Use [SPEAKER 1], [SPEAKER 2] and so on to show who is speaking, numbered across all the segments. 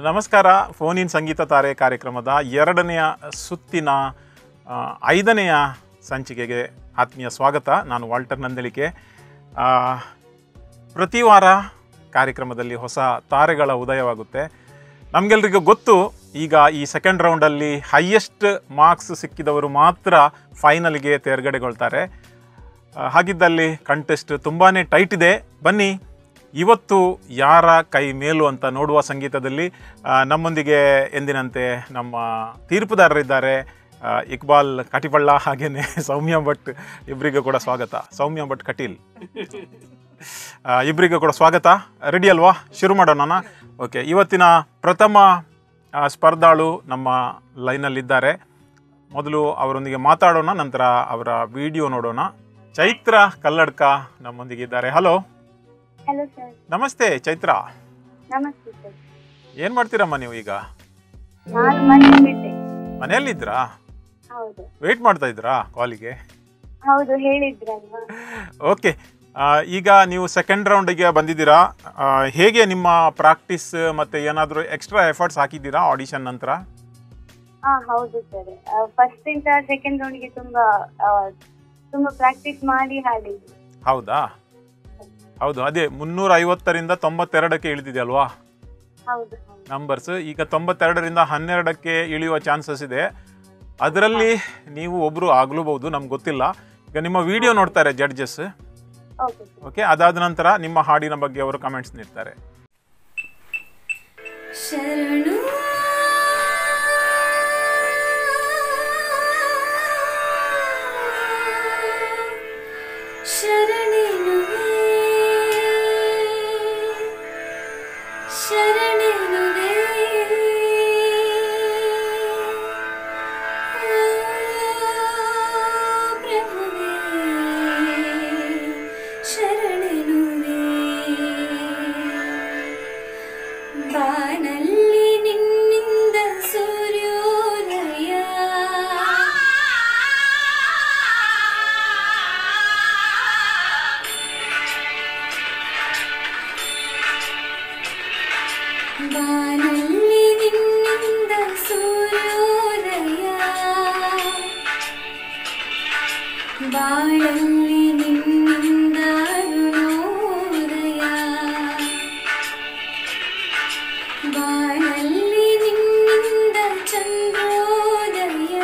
[SPEAKER 1] ನಮಸ್ಕಾರ phone in ಸಂಗೀತ ತಾರೆ ಕಾರ್ಯಕ್ರಮದ ಎರಡನೆಯ ಸುತ್ತಿನ ಆ, ಐದನೆಯ ಸಂಚಿಕೆಗೆ ಆತ್ಮೀಯ ಸ್ವಾಗತ ನಾನು ವಾಲ್ಟರ್ ನಂದಳಿಕೆ ಆ, ಪ್ರತಿ ವಾರ ಕಾರ್ಯಕ್ರಮದಲ್ಲಿ ಹೊಸ ತಾರೆಗಳ ಉದಯವಾಗುತ್ತೆ ನಮಗೆಲ್ರಿಗೂ ಗೊತ್ತು ಈಗ ಈ ಸೆಕೆಂಡ್ ರೌಂಡಲ್ಲಿ ಹೈಯೆಸ್ಟ್ ಮಾರ್ಕ್ಸ್ ಸಿಕ್ಕಿದವರು ಮಾತ್ರ ಫೈನಲ್ಗೆ ತೇರ್ಗಡೆಗೊಳ್ತಾರೆ ಆ, ಹಾಗಿದ್ದಲ್ಲಿ ಕಂಟೆಸ್ಟ್ ತುಂಬಾ ಟೈಟ್ ಇದೆ ಬನ್ನಿ ಇವತ್ತು ಯಾರ ಕೈ ಮೇಲು ಅಂತ ನೋಡುವ ಸಂಗೀತದಲ್ಲಿ ಆ, ನಮ್ಮೊಂದಿಗೆ ಎಂದಿನಂತೆ ನಮ್ಮ ತೀರ್ಪುದಾರರಿದ್ದಾರೆ ಆ, ಇಕ್ಬಾಲ್ ಕಟಿಪಳ್ಳ ಹಾಗೇನೆ ಸೌಮ್ಯ ಭಟ್ ಇಬ್ಬರಿಗೂ ಕೂಡ ಸ್ವಾಗತ ಸೌಮ್ಯ ಭಟ್ ಕಟೀಲ್ ಆ, ಇಬ್ಬರಿಗೂ ಕೂಡ ಸ್ವಾಗತ ರೆಡಿ ಅಲ್ವಾ ಶುರು ಮಾಡೋಣ ಓಕೆ ಇವತ್ತಿನ ಪ್ರಥಮ ಆ, ಸ್ಪರ್ಧಾಳು ನಮ್ಮ ಲೈನಲ್ಲಿದ್ದಾರೆ ಮೊದಲು ಅವರೊಂದಿಗೆ ಮಾತಾಡೋಣ ನಂತರ ಅವರ ವಿಡಿಯೋ ನೋಡೋಣ ಚೈತ್ರ ಕಲ್ಲಡ್ಕ ನಮ್ಮೊಂದಿಗೆ ಇದ್ದಾರೆ ಹಲೋ
[SPEAKER 2] ಹಲೋ ಸರ್
[SPEAKER 1] ನಮಸ್ತೆ ಚೈತ್ರ
[SPEAKER 2] ನಮಸ್ತೆ ಸರ್
[SPEAKER 1] ಏನು ಮಾಡ್ತೀರಮ್ಮ ನೀವು ಈಗ
[SPEAKER 2] ನಾನು ಮನೆ ಬಿಟ್ಟೆ
[SPEAKER 1] ಮನೆಯಲ್ಲಿದ್ರಾ
[SPEAKER 2] ಹೌದು
[SPEAKER 1] ವೆಯ್ಟ್ ಮಾಡ್ತಾ ಇದ್ರಾ ಕಾಲಿಗೆ
[SPEAKER 2] ಹೌದು ಹೇಳಿದ್ರಲ್ವಾ
[SPEAKER 1] ಓಕೆ ಈಗ ನೀವು ಸೆಕೆಂಡ್ ರೌಂಡಿಗೆ ಬಂದಿದ್ದೀರಾ ಆ, ಹೇಗೆ ನಿಮ್ಮ ಪ್ರಾಕ್ಟೀಸ್ ಮತ್ತು ಏನಾದರೂ ಎಕ್ಸ್ಟ್ರಾ ಎಫರ್ಟ್ಸ್ ಹಾಕಿದ್ದೀರಾ ಆಡಿಷನ್ ನಂತರ
[SPEAKER 2] ಹಾ ಹೌದು ಸರ್ ಫಸ್ಟ್ ಇಂದ ಸೆಕೆಂಡ್ ರೌಂಡ್ಗೆ ತುಂಬಾ ಆ, ತುಂಬಾ ಪ್ರಾಕ್ಟೀಸ್ ಮಾಡಿ ಹಾಡಿದ್ದು
[SPEAKER 1] ಹೌದಾ ಹೌದು ಅದೇ ಮುನ್ನೂರ ಐವತ್ತರಿಂದ ತೊಂಬತ್ತೆರಡಕ್ಕೆ ಇಳಿದಿದೆ ಅಲ್ವಾ
[SPEAKER 2] ಹೌದು ಹೌದು
[SPEAKER 1] ನಂಬರ್ಸ್ ಈಗ ತೊಂಬತ್ತೆರಡರಿಂದ ಹನ್ನೆರಡಕ್ಕೆ ಇಳಿಯುವ ಚಾನ್ಸಸ್ ಇದೆ ಅದರಲ್ಲಿ ನೀವು ಒಬ್ಬರು ಆಗ್ಲೂಬಹುದು ನಮ್ಗೆ ಗೊತ್ತಿಲ್ಲ ಈಗ ನಿಮ್ಮ ವಿಡಿಯೋ ನೋಡ್ತಾರೆ ಜಡ್ಜಸ್
[SPEAKER 2] ಓಕೆ ಸರ್
[SPEAKER 1] ಓಕೆ ಅದಾದ ನಂತರ ನಿಮ್ಮ ಹಾಡಿನ ಬಗ್ಗೆ ಅವರು ಕಮೆಂಟ್ಸ್ ನೀಡ್ತಾರೆ
[SPEAKER 3] ಶರಣು ಶರಣೆನುವೆ ಶರಣೆನುವೆ ಆ ಪ್ರಭುವೇ ಶರಣೆನುವೆ ಬಾನಲ್ಲಿ ನಿನ್ನಿಂದ ಸೂರ್ಯೋದಯ ಬಾನಲ್ಲಿ ನಿನ್ನಿಂದ ಸೂರ್ಯೋದಯ ಬಾಳಲ್ಲಿ ನಿನ್ನಿಂದ ಅರುಣೋದಯ ಬಾಳಲ್ಲಿ ನಿನ್ನಿಂದ ಚಂದ್ರೋದಯ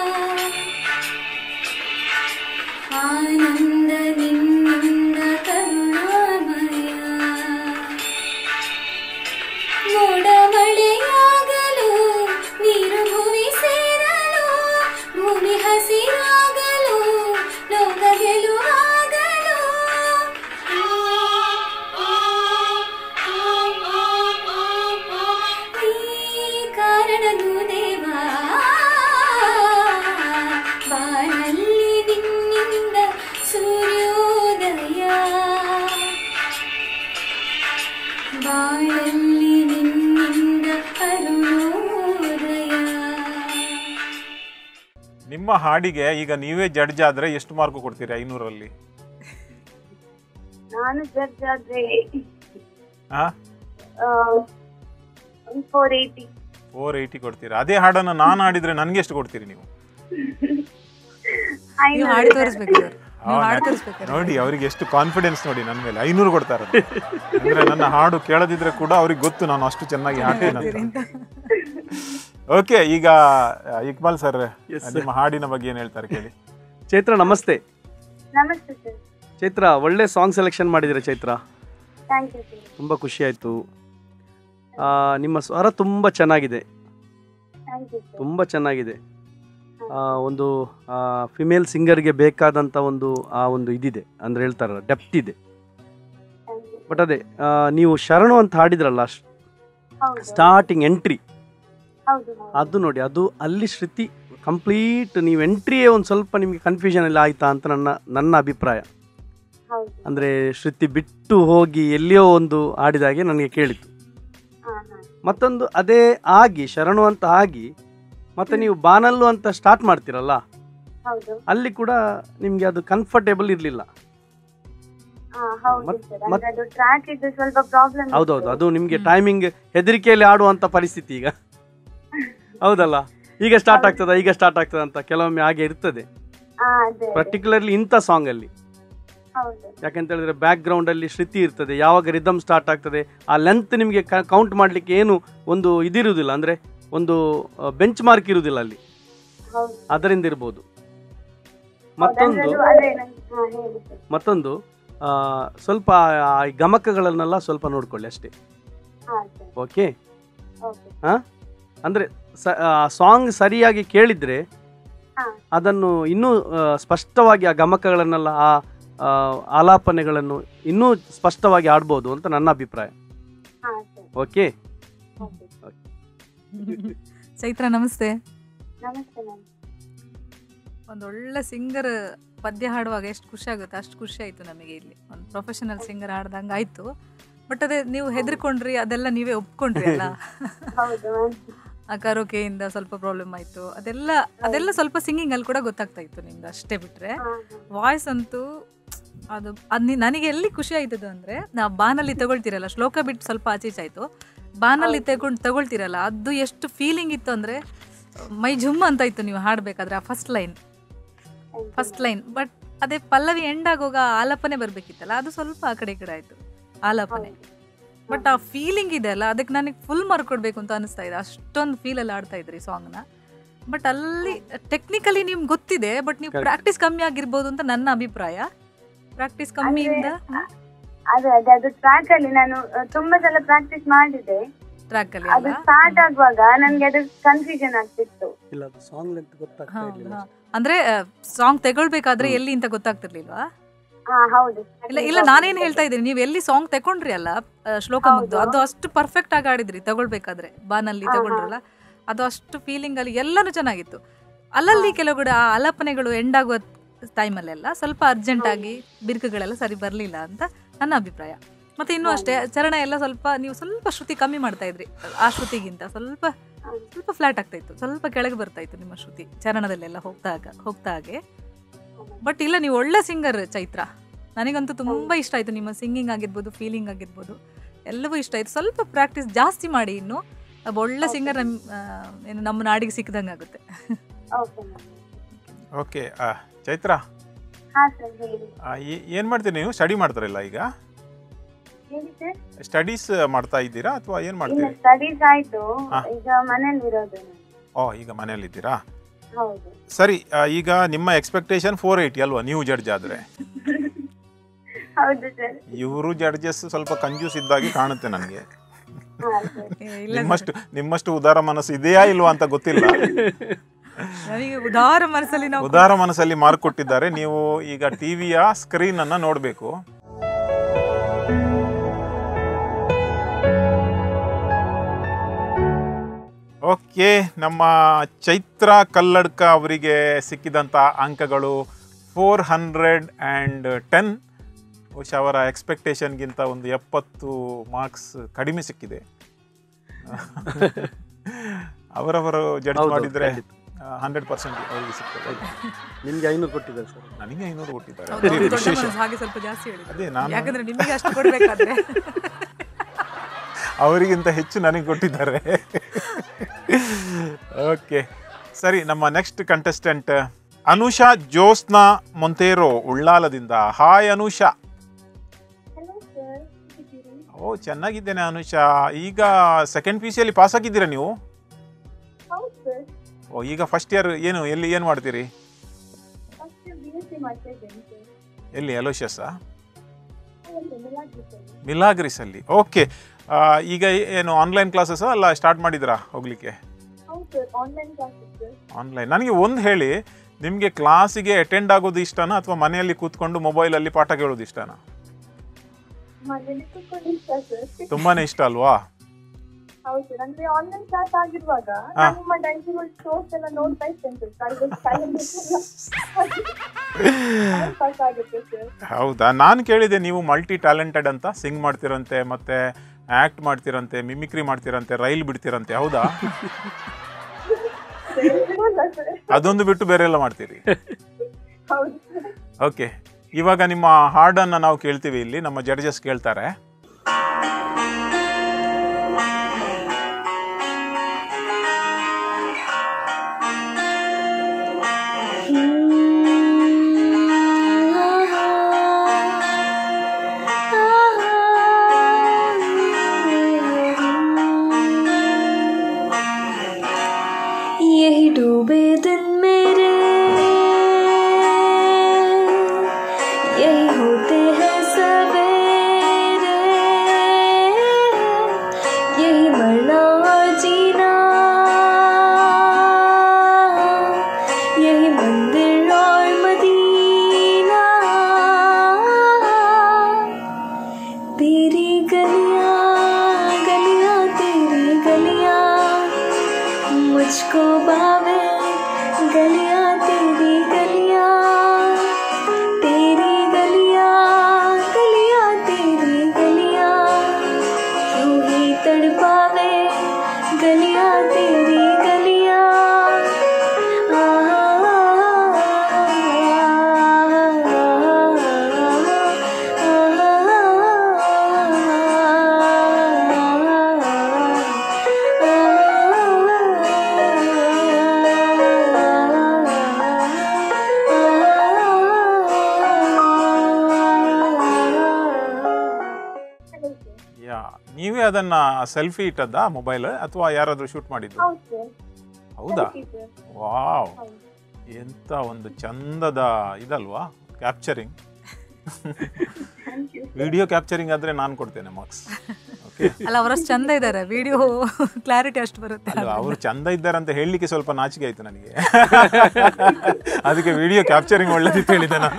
[SPEAKER 3] ಆನಂದ ನಿನ್ನಿಂದ ಕರುಣಾಮಯ ಮೋಡ ಮಳೆಯಾಗಲು ನೀರು ಭೂಮಿ ಸೇರಲು ಭೂಮಿ ಹಸಿರಾಗಲು ಲೋಕ ಗೆಲುವಾಗಲು ಈ ಕಾರಣನು ದೇವಾ ಬಾನಲ್ಲಿ ನಿನ್ನಿಂದ ಸೂರ್ಯೋದಯ ಬಾಳಲ್ಲಿ ನಿನ್ನಿಂದ ಅರುಣೋದಯ
[SPEAKER 1] ನಿಮ್ಮ ಹಾಡಿಗೆ ಈಗ ನೀವೇ ಜಡ್ಜ್ ಆದರೆ ಎಷ್ಟು ಮಾರ್ಕ್ ಕೊಡ್ತೀರಿ ಐನೂರಲ್ಲಿ
[SPEAKER 2] ನಾನು ಜಡ್ಜ್ ಆದ್ರೆ
[SPEAKER 1] ಹಾಂ
[SPEAKER 2] ಫೋರ್ ಏಯ್ಟಿ
[SPEAKER 1] ಫೋರ್ ಏಯ್ಟಿ ಕೊಡ್ತೀರಾ ಅದೇ ಹಾಡನ್ನು ನಾನು ಹಾಡಿದರೆ ನನಗೆ ಎಷ್ಟು ಕೊಡ್ತೀರಿ ನೀವು
[SPEAKER 4] ನೀವು ಹಾಡಿ ತೋರಿಸ್ಬೇಕು ಸರ್ ನೀವು
[SPEAKER 1] ಆ,
[SPEAKER 4] ಹಾಡಿ
[SPEAKER 1] ನ-
[SPEAKER 4] ತೋರಿಸ್ಬೇಕು
[SPEAKER 1] ನೋಡಿ ಅವರಿಗೆ ಎಷ್ಟು ಕಾನ್ಫಿಡೆನ್ಸ್ ನೋಡಿ ನನ್ನ ಮೇಲೆ ಐನೂರು ಕೊಡ್ತಾರೆ ಅಂದ್ರೆ ನನ್ನ ಹಾಡು ಕೇಳದಿದ್ರೆ ಕೂಡ ಅವ್ರಿಗೆ ಗೊತ್ತು ನಾನು ಅಷ್ಟು ಚೆನ್ನಾಗಿ ಹಾಡ್ತೀನಿ ಅಂತ ಓಕೆ ಈಗ ಆ, ಇಕ್ಬಾಲ್ ಸರ್ ನಿಮ್ಮ ಹಾಡಿನ ಬಗ್ಗೆ ಏನು ಹೇಳ್ತಾರೆ ಕೇಳಿ
[SPEAKER 5] ಚೈತ್ರ ನಮಸ್ತೆ
[SPEAKER 2] ನಮಸ್ತೆ ಸರ್
[SPEAKER 5] ಚೈತ್ರ ಒಳ್ಳೆ ಸಾಂಗ್ ಸೆಲೆಕ್ಷನ್ ಮಾಡಿದ್ದೀರಾ ಚೈತ್ರ
[SPEAKER 2] ಥ್ಯಾಂಕ್ ಯು ಸರ್
[SPEAKER 5] ತುಂಬ ಖುಷಿ ಆಯಿತು ನಿಮ್ಮ ಸ್ವರ ತುಂಬ ಚೆನ್ನಾಗಿದೆ
[SPEAKER 2] ಥ್ಯಾಂಕ್ ಯು ಸರ್
[SPEAKER 5] ತುಂಬ ಚೆನ್ನಾಗಿದೆ ಆ, ಒಂದು ಫಿಮೇಲ್ ಸಿಂಗರ್ಗೆ ಬೇಕಾದಂಥ ಒಂದು ಆ ಒಂದು ಇದಿದೆ ಅಂದರೆ ಹೇಳ್ತಾರಲ್ಲ ಡೆಪ್ತ್ ಇದೆ
[SPEAKER 2] ಥ್ಯಾಂಕ್ ಯು
[SPEAKER 5] ಬಟ್ ಅದೇ ಆ, ನೀವು ಶರಣು ಅಂತ ಹಾಡಿದ್ರಲ್ಲ
[SPEAKER 2] ಹೌದು
[SPEAKER 5] ಸ್ಟಾರ್ಟಿಂಗ್ ಎಂಟ್ರಿ
[SPEAKER 2] ಹೌದು ಹೌದು
[SPEAKER 5] ಅದು ನೋಡಿ ಅದು ಅಲ್ಲಿ ಶ್ರುತಿ ಕಂಪ್ಲೀಟ್ ನೀವು ಎಂಟ್ರಿಯೇ ಒಂದು ಸ್ವಲ್ಪ ನಿಮಗೆ ಕನ್ಫ್ಯೂಷನ್ ಎಲ್ಲ ಆಯ್ತಾ ಅಂತ ನನ್ನ ನನ್ನ ಅಭಿಪ್ರಾಯ
[SPEAKER 2] ಹೌದು
[SPEAKER 5] ಅಂದರೆ ಶ್ರುತಿ ಬಿಟ್ಟು ಹೋಗಿ ಎಲ್ಲಿಯೋ ಒಂದು ಆಡಿದಾಗೆ ನನಗೆ ಕೇಳಿತು
[SPEAKER 2] ಹಾ ಹಾ
[SPEAKER 5] ಮತ್ತೊಂದು ಅದೇ ಆಗಿ ಶರಣು ಅಂತ ಆಗಿ ಮತ್ತೆ ನೀವು ಬಾನಲ್ಲು ಅಂತ ಸ್ಟಾರ್ಟ್ ಮಾಡ್ತೀರಲ್ಲ
[SPEAKER 2] ಹೌದು
[SPEAKER 5] ಅಲ್ಲಿ ಕೂಡ ನಿಮಗೆ ಅದು ಕಂಫರ್ಟೇಬಲ್ ಇರಲಿಲ್ಲ
[SPEAKER 2] ಹಾ ಹೌದು
[SPEAKER 5] ಮತ್-
[SPEAKER 2] ಸರ್
[SPEAKER 5] ಮತ್-
[SPEAKER 2] ಅಂದ್ರೆ ಅದು ಟ್ರ್ಯಾಕ್ ಇದ್ದು ಸ್ವಲ್ಪ ಪ್ರಾಬ್ಲಮ್
[SPEAKER 5] ಹೌದೌದು ಅದು ನಿಮಗೆ ಟೈಮಿಂಗ್ ಹೆದರಿಕೆಯಲ್ಲಿ ಆಡುವಂತ ಪರಿಸ್ಥಿತಿ ಈಗ ಹೌದಲ್ಲ ಈಗ ಸ್ಟಾರ್ಟ್ ಆಗ್ತದ ಈಗ ಸ್ಟಾರ್ಟ್ ಆಗ್ತದ ಅಂತ ಕೆಲವೊಮ್ಮೆ ಹಾಗೆ ಇರ್ತದೆ
[SPEAKER 2] ಹಾ ಅದೇ ಅದೇ.
[SPEAKER 5] ಪರ್ಟಿಕ್ಯುಲರ್ಲಿ ಇಂಥ ಸಾಂಗ್ ಅಲ್ಲಿ
[SPEAKER 2] ಹೌದು
[SPEAKER 5] ಯಾಕಂತ ಹೇಳಿದ್ರೆ ಬ್ಯಾಕ್ ಗ್ರೌಂಡ್ ಅಲ್ಲಿ ಶ್ರುತಿ ಇರ್ತದೆ ಯಾವಾಗ ರಿದಮ್ ಸ್ಟಾರ್ಟ್ ಆಗ್ತದೆ ಆ ಲೆಂತ್ ನಿಮಗೆ ಕೌಂಟ್ ಮಾಡ್ಲಿಕ್ಕೆ ಏನು ಒಂದು ಇದಿರುವುದಿಲ್ಲ ಅಂದ್ರೆ ಒಂದು ಬೆಂಚ್ ಮಾರ್ಕ್ ಇರುವುದಿಲ್ಲ ಅಲ್ಲಿ
[SPEAKER 2] ಹೌದು
[SPEAKER 5] ಅದರಿಂದ ಇರ್ಬೋದು
[SPEAKER 2] ಹೌದು,
[SPEAKER 5] ಮತ್ತೊಂದು
[SPEAKER 2] ಅಂದ್ರೆ ಅದು- ಅದೇ ನನ್- ಹಾ ಹೇಳಿ ಸರ್
[SPEAKER 5] ಮತ್ತೊಂದು ಆ, ಸ್ವಲ್ಪ ಆ ಗಮಕಗಳನ್ನೆಲ್ಲ ಸ್ವಲ್ಪ ನೋಡ್ಕೊಳ್ಳಿ ಅಷ್ಟೇ
[SPEAKER 2] ಹಾ ಸರ್
[SPEAKER 5] ಓಕೆ
[SPEAKER 2] ಓಕೆ
[SPEAKER 5] ಅಂದ್ರೆ ಸಾಂಗ್ ಸರಿಯಾಗಿ ಕೇಳಿದ್ರೆ
[SPEAKER 2] ಹಾ.
[SPEAKER 5] ಅದನ್ನು ಇನ್ನೂ ಆ, ಸ್ಪಷ್ಟವಾಗಿ ಆ ಗಮಕಗಳನ್ನೆಲ್ಲ ಆ ಆ, ಆಲಾಪನೆಗಳನ್ನು ಇನ್ನೂ ಸ್ಪಷ್ಟವಾಗಿ ಆಡ್ಬೋದು ಅಂತ ನನ್ನ ಅಭಿಪ್ರಾಯ
[SPEAKER 2] ಹಾ ಸರ್
[SPEAKER 5] ಓಕೆ
[SPEAKER 2] ಓಕೆ
[SPEAKER 4] ಚೈತ್ರ ನಮಸ್ತೆ
[SPEAKER 2] ನಮಸ್ತೆ ಮ್ಯಾಮ್
[SPEAKER 4] ಒಂದು ಒಳ್ಳೆ ಸಿಂಗರ್ ಪದ್ಯ ಹಾಡುವಾಗ ಎಷ್ಟು ಖುಷಿ ಆಗುತ್ತೆ ಅಷ್ಟು ಖುಷಿ ಆಯಿತು ನಮಗೆ ಇಲ್ಲಿ ಒಂದು ಪ್ರೊಫೆಷನಲ್ ಸಿಂಗರ್ ಹಾಡ್ದಂಗೆ ಆಯಿತು ಬಟ್ ಅದೇ ನೀವು ಹೆದರ್ಕೊಂಡ್ರಿ ಅದೆಲ್ಲ ನೀವೇ ಒಪ್ಕೊಂಡ್ರಿ ಅಲ್ಲ
[SPEAKER 2] ಹೌದು ಮ್ಯಾಮ್
[SPEAKER 4] ಆ ಕರೋಕೆಯಿಂದ ಸ್ವಲ್ಪ ಪ್ರಾಬ್ಲಮ್ ಆಯಿತು ಅದೆಲ್ಲ ಅದೆಲ್ಲ ಸ್ವಲ್ಪ ಸಿಂಗಿಂಗಲ್ಲಿ ಕೂಡ ಗೊತ್ತಾಗ್ತಾ ಇತ್ತು ನಿಮ್ದು ಅಷ್ಟೇ ಬಿಟ್ಟರೆ
[SPEAKER 2] ಹಾ
[SPEAKER 4] ವಾಯ್ಸ್ ಅಂತೂ ಅದು ಅದು ನನಗೆ ಎಲ್ಲಿ ಖುಷಿ ಆಯ್ತದು ಅಂದರೆ ನಾ ಬಾನಲ್ಲಿ ತಗೊಳ್ತಿರಲ್ಲ ಶ್ಲೋಕ ಬಿಟ್ಟು ಸ್ವಲ್ಪ ಆಚೆ ಈಚೆ ಆಯ್ತು ಬಾನಲ್ಲಿ ತಗೊಂಡು ತಗೊಳ್ತಿರಲ್ಲ ಅದು ಎಷ್ಟು ಫೀಲಿಂಗ್ ಇತ್ತು ಅಂದರೆ ಮೈ ಜುಮ್ ಅಂತ ಇತ್ತು ನೀವು ಹಾಡಬೇಕಾದ್ರೆ ಆ first line first line but ಅದೇ ಪಲ್ಲವಿ ಎಂಡ್ ಆಗೋಗ ಆಲಾಪನೆ ಬರಬೇಕಿತ್ತಲ್ಲ ಅದು ಸ್ವಲ್ಪ ಆ ಕಡೆ ಈ ಕಡೆ ಆಯಿತು ಆಲಾಪನೆ ಬಟ್ ಆ ಫೀಲಿಂಗ್ ಇದೆ ಅಲ್ಲ ಅದಕ್ಕೆ ನನಗೆ ಫುಲ್ ಮಾರ್ಕ್ ಕೊಡಬೇಕು ಅಂತ ಅನಿಸ್ತಾ ಇದೆ ಅಷ್ಟೊಂದು ಫೀಲಲ್ಲಿ ಆಡ್ತಾ ಇದ್ರಿ ಸಾಂಗ್ನ ಬಟ್ ಅಲ್ಲಿ ಟೆಕ್ನಿಕಲಿ ನಿಮ್ಗೆ ಗೊತ್ತಿದೆ ಬಟ್ ನೀವು
[SPEAKER 5] Correct.
[SPEAKER 4] ಪ್ರಾಕ್ಟೀಸ್ ಕಮ್ಮಿ ಆಗಿರ್ಬೋದು ಅಂತ ನನ್ನ ಅಭಿಪ್ರಾಯ ಪ್ರಾಕ್ಟೀಸ್ ಕಮ್ಮಿಯಿಂದ
[SPEAKER 2] ಅದೇ ಅದೇ ಅದು ಟ್ರ್ಯಾಕ್ ಅಲ್ಲಿ ನಾನು ಆ, ತುಂಬಾ ಸಲ ಪ್ರಾಕ್ಟೀಸ್ ಮಾಡಿದೆ
[SPEAKER 4] ಟ್ರ್ಯಾಕ್ ಅಲ್ಲಿ
[SPEAKER 2] ಅದು
[SPEAKER 4] ಅಲ್ಲ
[SPEAKER 2] ಸ್ಟಾರ್ಟ್ ಆಗುವಾಗ ನನ್ಗೆ ಅದು ಕನ್ಫ್ಯೂಷನ್ ಆಗ್ತಿತ್ತು
[SPEAKER 5] ಇಲ್ಲ ಅದು ಸಾಂಗ್ ಲೆಂತ್ ಗೊತ್ತಾಗ್ತಾ
[SPEAKER 4] ಹೌದು,
[SPEAKER 5] ಇರ್ಲಿಲ್ಲ
[SPEAKER 4] ಹಾ. ಅಂದ್ರೆ ಸಾಂಗ್ ತಗೊಳ್ಬೇಕಾದ್ರೆ
[SPEAKER 5] ಹ್ಮ್.
[SPEAKER 4] ಎಲ್ಲಿ ಅಂತ ಗೊತ್ತಾಗ್ತಿರ್ಲಿಲ್ವಾ
[SPEAKER 2] ಹಾ ಹೌದು
[SPEAKER 4] ಇಲ್ಲ ಇಲ್ಲ ನಾನೇನ್ ಹೇಳ್ತಾ ಇದ್ದೀನಿ ನೀವು ಎಲ್ಲಿ ಸಾಂಗ್ ತಗೊಂಡ್ರಿ ಅಲ್ಲ ಆ, ಶ್ಲೋಕ ಮುಗ್ದು
[SPEAKER 2] ಹೌದು.
[SPEAKER 4] ಅದು ಅಷ್ಟು ಪರ್ಫೆಕ್ಟ್ ಆಗಿ ಆಡಿದ್ರಿ ತಗೊಳ್ಬೇಕಾದ್ರೆ ಬಾನಲ್ಲಿ
[SPEAKER 2] ಹಾ, ಹಾ.
[SPEAKER 4] ತಗೊಂಡ್ರಲ್ಲ ಅದು ಅಷ್ಟು ಫೀಲಿಂಗ್ ಅಲ್ಲಿ ಎಲ್ಲಾನು ಚೆನ್ನಾಗಿತ್ತು ಅಲ್ಲಲ್ಲಿ ಕೆಲವು ಆ ಆಲಾಪನೆಗಳು ಎಂಡ್ ಆಗುವ ಟೈಮಲ್ಲೆಲ್ಲ ಸ್ವಲ್ಪ ಅರ್ಜೆಂಟ್ ಆಗಿ ಬಿರುಕುಗಳೆಲ್ಲ ಸರಿ ಬರಲಿಲ್ಲ ಅಂತ ನನ್ನ ಅಭಿಪ್ರಾಯ ಮತ್ತೆ ಇನ್ನೂ ಅಷ್ಟೇ ಚರಣ ಎಲ್ಲ ಸ್ವಲ್ಪ ನೀವು ಸ್ವಲ್ಪ ಶ್ರುತಿ ಕಮ್ಮಿ ಮಾಡ್ತಾ ಇದ್ರಿ ಆ ಶ್ರುತಿಗಿಂತ ಸ್ವಲ್ಪ ಸ್ವಲ್ಪ ಫ್ಲಾಟ್ ಆಗ್ತಾ ಇತ್ತು ಸ್ವಲ್ಪ ಕೆಳಗೆ ಬರ್ತಾ ಇತ್ತು ನಿಮ್ಮ ಶ್ರುತಿ ಚರಣದಲ್ಲೆಲ್ಲ ಹೋಗ್ದಾಗ ಹೋಗ್ತಾ ಹಾಗೆ ಬಟ್ ಇಲ್ಲ ನೀವು ಒಳ್ಳೆ ಸಿಂಗರ್ ಚೈತ್ರ ನನಗಂತೂ ತುಂಬಾ ಇಷ್ಟ ಆಯ್ತು ನಿಮ್ಮ ಸಿಂಗಿಂಗ್ ಆಗಿರ್ಬೋದು ಫೀಲಿಂಗ್ ಆಗಿರ್ಬೋದು ಎಲ್ಲವೂ ಇಷ್ಟ ಆಯ್ತು ಸ್ವಲ್ಪ ಪ್ರಾಕ್ಟೀಸ್ ಜಾಸ್ತಿ ಮಾಡಿ ಇನ್ನು ಒಬ್ಬ ಒಳ್ಳೆ ಸಿಂಗರ್ ನಮ್ ಆ, ಏನು ನಮ್ಮ ನಾಡಿಗೆ ಸಿಕ್ಕದಂಗೆ ಆಗುತ್ತೆ
[SPEAKER 2] ಓಕೆ ಮ್ಯಾಮ್
[SPEAKER 1] ಓಕೆ ಚೈತ್ರ
[SPEAKER 2] ಹಾ ಸರ್ ಹೇಳಿ
[SPEAKER 1] ಆ, ಏ- ಏನ್ ಮಾಡ್ತೀರಿ ನೀವು ಸ್ಟಡಿ ಮಾಡ್ತಾರಲ್ಲ ಈಗ
[SPEAKER 2] ಹೇಳಿ ಸರ್
[SPEAKER 1] ಸ್ಟಡೀಸ್ ಮಾಡ್ತಾ ಇದ್ದೀರಾ ಅಥವಾ ಏನ್
[SPEAKER 2] ಇಲ್ಲ
[SPEAKER 1] ಮಾಡ್ತೀರಿ
[SPEAKER 2] ಸ್ಟಡೀಸ್ ಆಯ್ತು
[SPEAKER 1] ಹಾ.
[SPEAKER 2] ಈಗ ಮನೇಲಿ ಇರೋದು ನಾನು
[SPEAKER 1] ಓ ಈಗ ಮನೆಯಲ್ಲಿದ್ದೀರಾ
[SPEAKER 2] ಹೌದು
[SPEAKER 1] ಸರಿ ಆ, ಈಗ ನಿಮ್ಮ ಎಕ್ಸ್ಪೆಕ್ಟೇಷನ್ ಫೋರ್ ಏಯ್ಟಿ ಅಲ್ವಾ ನೀವು ಜಡ್ಜ್ ಆದ್ರೆ
[SPEAKER 2] ಹೌದು ಸರ್
[SPEAKER 1] ಇವರು ಜಡ್ಜಸ್ ಸ್ವಲ್ಪ ಕಂಜೂಸ್ ಇದ್ದಾಗಿ ಕಾಣುತ್ತೆ ನನಗೆ
[SPEAKER 2] ಹಾ ಸರ್
[SPEAKER 4] ಏ, ಇಲ್ಲ
[SPEAKER 1] ನಿಮ್ಮಷ್ಟು ನಿಮ್ಮಷ್ಟು ಉದಾರ ಮನಸ್ಸು ಇದೆಯಾ ಇಲ್ವಾ ಅಂತ ಗೊತ್ತಿಲ್ಲ
[SPEAKER 4] ನನಗೆ ಉದಾರ ಮನಸ್ಸಲ್ಲಿ ನಾವು
[SPEAKER 1] ಉದಾರ ಮನಸ್ಸಲ್ಲಿ ಮಾರ್ಕ್ ಕೊಟ್ಟಿದ್ದಾರೆ ನೀವು ಈಗ ಟಿವಿಯ ಸ್ಕ್ರೀನ್ ಅನ್ನ ನೋಡಬೇಕು ಓಕೆ ನಮ್ಮ ಚೈತ್ರ ಕಲ್ಲಡ್ಕ ಅವರಿಗೆ ಸಿಕ್ಕಿದಂಥ ಅಂಕಗಳು ಫೋರ್ ಹಂಡ್ರೆಡ್ ಆ್ಯಂಡ್ ಟೆನ್ ಬಹುಶಃ ಅವರ ಎಕ್ಸ್ಪೆಕ್ಟೇಷನ್ಗಿಂತ ಒಂದು ಎಪ್ಪತ್ತು ಮಾರ್ಕ್ಸ್ ಕಡಿಮೆ ಸಿಕ್ಕಿದೆ ಅವರವರು ಜಡ್ಜ್
[SPEAKER 5] ಹೌದು,
[SPEAKER 1] ಮಾಡಿದರೆ
[SPEAKER 5] ಖಂಡಿತ.
[SPEAKER 1] ಹಂಡ್ರೆಡ್ ಪರ್ಸೆಂಟ್ ಅವರಿಗೆ ಸಿಗ್ತದೆ
[SPEAKER 5] ನಿಮ್ಗೆ ಐನೂರು ಕೊಟ್ಟಿದ್ದಾರೆ ಸರ್
[SPEAKER 1] ನನಗೆ ಐನೂರು ಕೊಟ್ಟಿದ್ದಾರೆ
[SPEAKER 4] ಹೌದು,
[SPEAKER 1] ಅದೇ
[SPEAKER 4] ಅವ್ರು ದೊಡ್ಡ
[SPEAKER 1] ವಿಶೇಷ
[SPEAKER 4] ಮನಸ್ಸು ಹಾಗೆ ಸ್ವಲ್ಪ ಜಾಸ್ತಿ ಹೇಳಿದ್ರು
[SPEAKER 1] ಅದೇ ನಾನು
[SPEAKER 4] ಯಾಕಂದ್ರೆ ನಿಮಗೆ ಅಷ್ಟು ಕೊಡ್ಬೇಕಾದ್ರೆ
[SPEAKER 1] ಅವರಿಗಿಂತ ಹೆಚ್ಚು ನನಗೆ ಕೊಟ್ಟಿದ್ದಾರೆ ಓಕೆ ಸರಿ ನಮ್ಮ ನೆಕ್ಸ್ಟ್ ಕಂಟೆಸ್ಟೆಂಟ್ ಅನುಷಾ ಜ್ಯೋತ್ಸ್ನಾ ಮೊಂತೇರೋ ಉಳ್ಳಾಲದಿಂದ ಹಾಯ್ ಅನುಷಾ
[SPEAKER 2] ಹಲೋ ಸರ್
[SPEAKER 1] ಓ ಚೆನ್ನಾಗಿದ್ದೇನೆ ಅನುಷಾ ಈಗ ಸೆಕೆಂಡ್ ಪಿ ಸಿಯಲ್ಲಿ ಪಾಸ್ ಆಗಿದ್ದೀರಾ ನೀವು
[SPEAKER 2] ಹೌದು ಸರ್
[SPEAKER 1] ಓ ಈಗ ಫಸ್ಟ್ ಇಯರ್ ಏನು ಎಲ್ಲಿ ಏನು ಮಾಡ್ತೀರಿ
[SPEAKER 2] ಫಸ್ಟ್ ಬಿ ಎಸ್ ಸಿ ಮಾಡ್ತಾ ಇದ್ದೇನೆ ಸರ್
[SPEAKER 1] ಎಲ್ಲಿ ಅಲೋಷಸ್ಸಾ
[SPEAKER 2] ಹೌದು ಮಿಲಾಗ್ರಿ ಸರ್
[SPEAKER 1] ಮಿಲಾಗ್ರಿಸಲ್ಲಿ ಓಕೆ ಈಗ ಏನು ಆನ್ಲೈನ್ ಕ್ಲಾಸಸ್ ಅಲ್ಲ ಸ್ಟಾರ್ಟ್ ಮಾಡಿದ್ರಾ ಹೋಗ್ಲಿಕ್ಕೆ
[SPEAKER 2] ಹೌದು sir online classes sir
[SPEAKER 1] online ನನಗೆ ಒಂದು ಹೇಳಿ ನಿಮಗೆ ಕ್ಲಾಸಿಗೆ ಅಟೆಂಡ್ ಆಗೋದು ಇಷ್ಟನಾ ಅಥವಾ ಮನೆಯಲ್ಲಿ ಕೂತ್ಕೊಂಡು ಮೊಬೈಲಲ್ಲಿ ಪಾಠ ಕೇಳೋದು ಇಷ್ಟನಾ
[SPEAKER 2] ಮನೇಲಿ ಕೂತ್ಕೊಂಡು ಇಷ್ಟ ಸರ್
[SPEAKER 1] ತುಂಬಾನೇ ಇಷ್ಟ ಅಲ್ವಾ
[SPEAKER 2] ಹೌದು ಸರ್ ಅಂದ್ರೆ ಆನ್ಲೈನ್ ಕ್ಲಾಸ್ ಆಗಿರುವಾಗ
[SPEAKER 1] ಹಾ.
[SPEAKER 2] ನಾನು ನಿಮ್ಮ ಡೈಸಿಗಳು ಶೋಸ್ ಎಲ್ಲ ನೋಡ್ತಾ ಇರ್ತೇನೆ ಸರ್ ಕಳೆದ ಪಾಸ್ ಆಗುತ್ತೆ ಸರ್
[SPEAKER 1] ಹೌದಾ ನಾನು ಕೇಳಿದೆ ನೀವು ಮಲ್ಟಿ ಟ್ಯಾಲೆಂಟೆಡ್ ಅಂತ ಸಿಂಗ್ ಮಾಡ್ತಿರಂತೆ ಮತ್ತೆ ಆಕ್ಟ್ ಮಾಡ್ತಿರಂತೆ ಮಿಮಿಕ್ರಿ ಮಾಡ್ತಿರಂತೆ ರೈಲ್ ಬಿಡ್ತಿರಂತೆ ಹೌದಾ
[SPEAKER 2] ಇಲ್ಲ ಸರ್
[SPEAKER 1] ಅದೊಂದು ಬಿಟ್ಟು ಬೇರೆ ಎಲ್ಲ ಮಾಡ್ತೀರಿ
[SPEAKER 2] ಹೌದು
[SPEAKER 1] ಓಕೆ ಇವಾಗ ನಿಮ್ಮ ಹಾಡನ್ನು ನಾವು ಕೇಳ್ತೀವಿ ಇಲ್ಲಿ ನಮ್ಮ ಜಡ್ಜಸ್ ಕೇಳ್ತಾರೆ
[SPEAKER 3] यही डूबे दिन मेरे यही होते हैं सवेरे यही मरना और जीना यही मंदिर और मदीना तेरी गलियां गलियां तेरी गलियां मुझको बावे गलियां तेरी गलियां तेरी गलियां गलियां तेरी गलियां यूं ही तड़पावे गलियां तेरी गलियां
[SPEAKER 1] ಯಾ ನೀವೇ ಅದನ್ನ ಸೆಲ್ಫಿ ಇಟ್ಟದ್ದಾ ಮೊಬೈಲ್ ಅಥವಾ ಯಾರಾದ್ರೂ ಶೂಟ್ ಮಾಡಿದ್ದು
[SPEAKER 2] ಹೌದು ಸರ್
[SPEAKER 1] ಹೌದಾ
[SPEAKER 2] ಸರ್
[SPEAKER 1] ವಾವ್
[SPEAKER 2] ಹೌದು
[SPEAKER 1] ಎಂತ ಒಂದು ಚಂದದ ಇದಲ್ವಾ capturing
[SPEAKER 2] thank you
[SPEAKER 1] video capturing ಆದ್ರೆ ನಾನು ಕೊಡ್ತೇನೆ ಮಾರ್ಕ್ಸ್ ಓಕೆ
[SPEAKER 4] ಅಲ್ಲ ಅವರಷ್ಟು ಚಂದ ಇದ್ದಾರೆ ವಿಡಿಯೋ ಕ್ಲಾರಿಟಿ ಅಷ್ಟು ಬರುತ್ತೆ
[SPEAKER 1] ಅಲ್ಲ ಅವರು ಚಂದ ಇದ್ದಾರೆ ಅಂತ ಹೇಳಲಿಕ್ಕೆ ಸ್ವಲ್ಪ ನಾಚಿಕೆ ಆಯ್ತು ನನಗೆ ಅದಕ್ಕೆ ವಿಡಿಯೋ ಕ್ಯಾಪ್ಚರಿಂಗ್ ಒಳ್ಳೇದಿತ್ತು ಹೇಳಿದೆ ನಾನು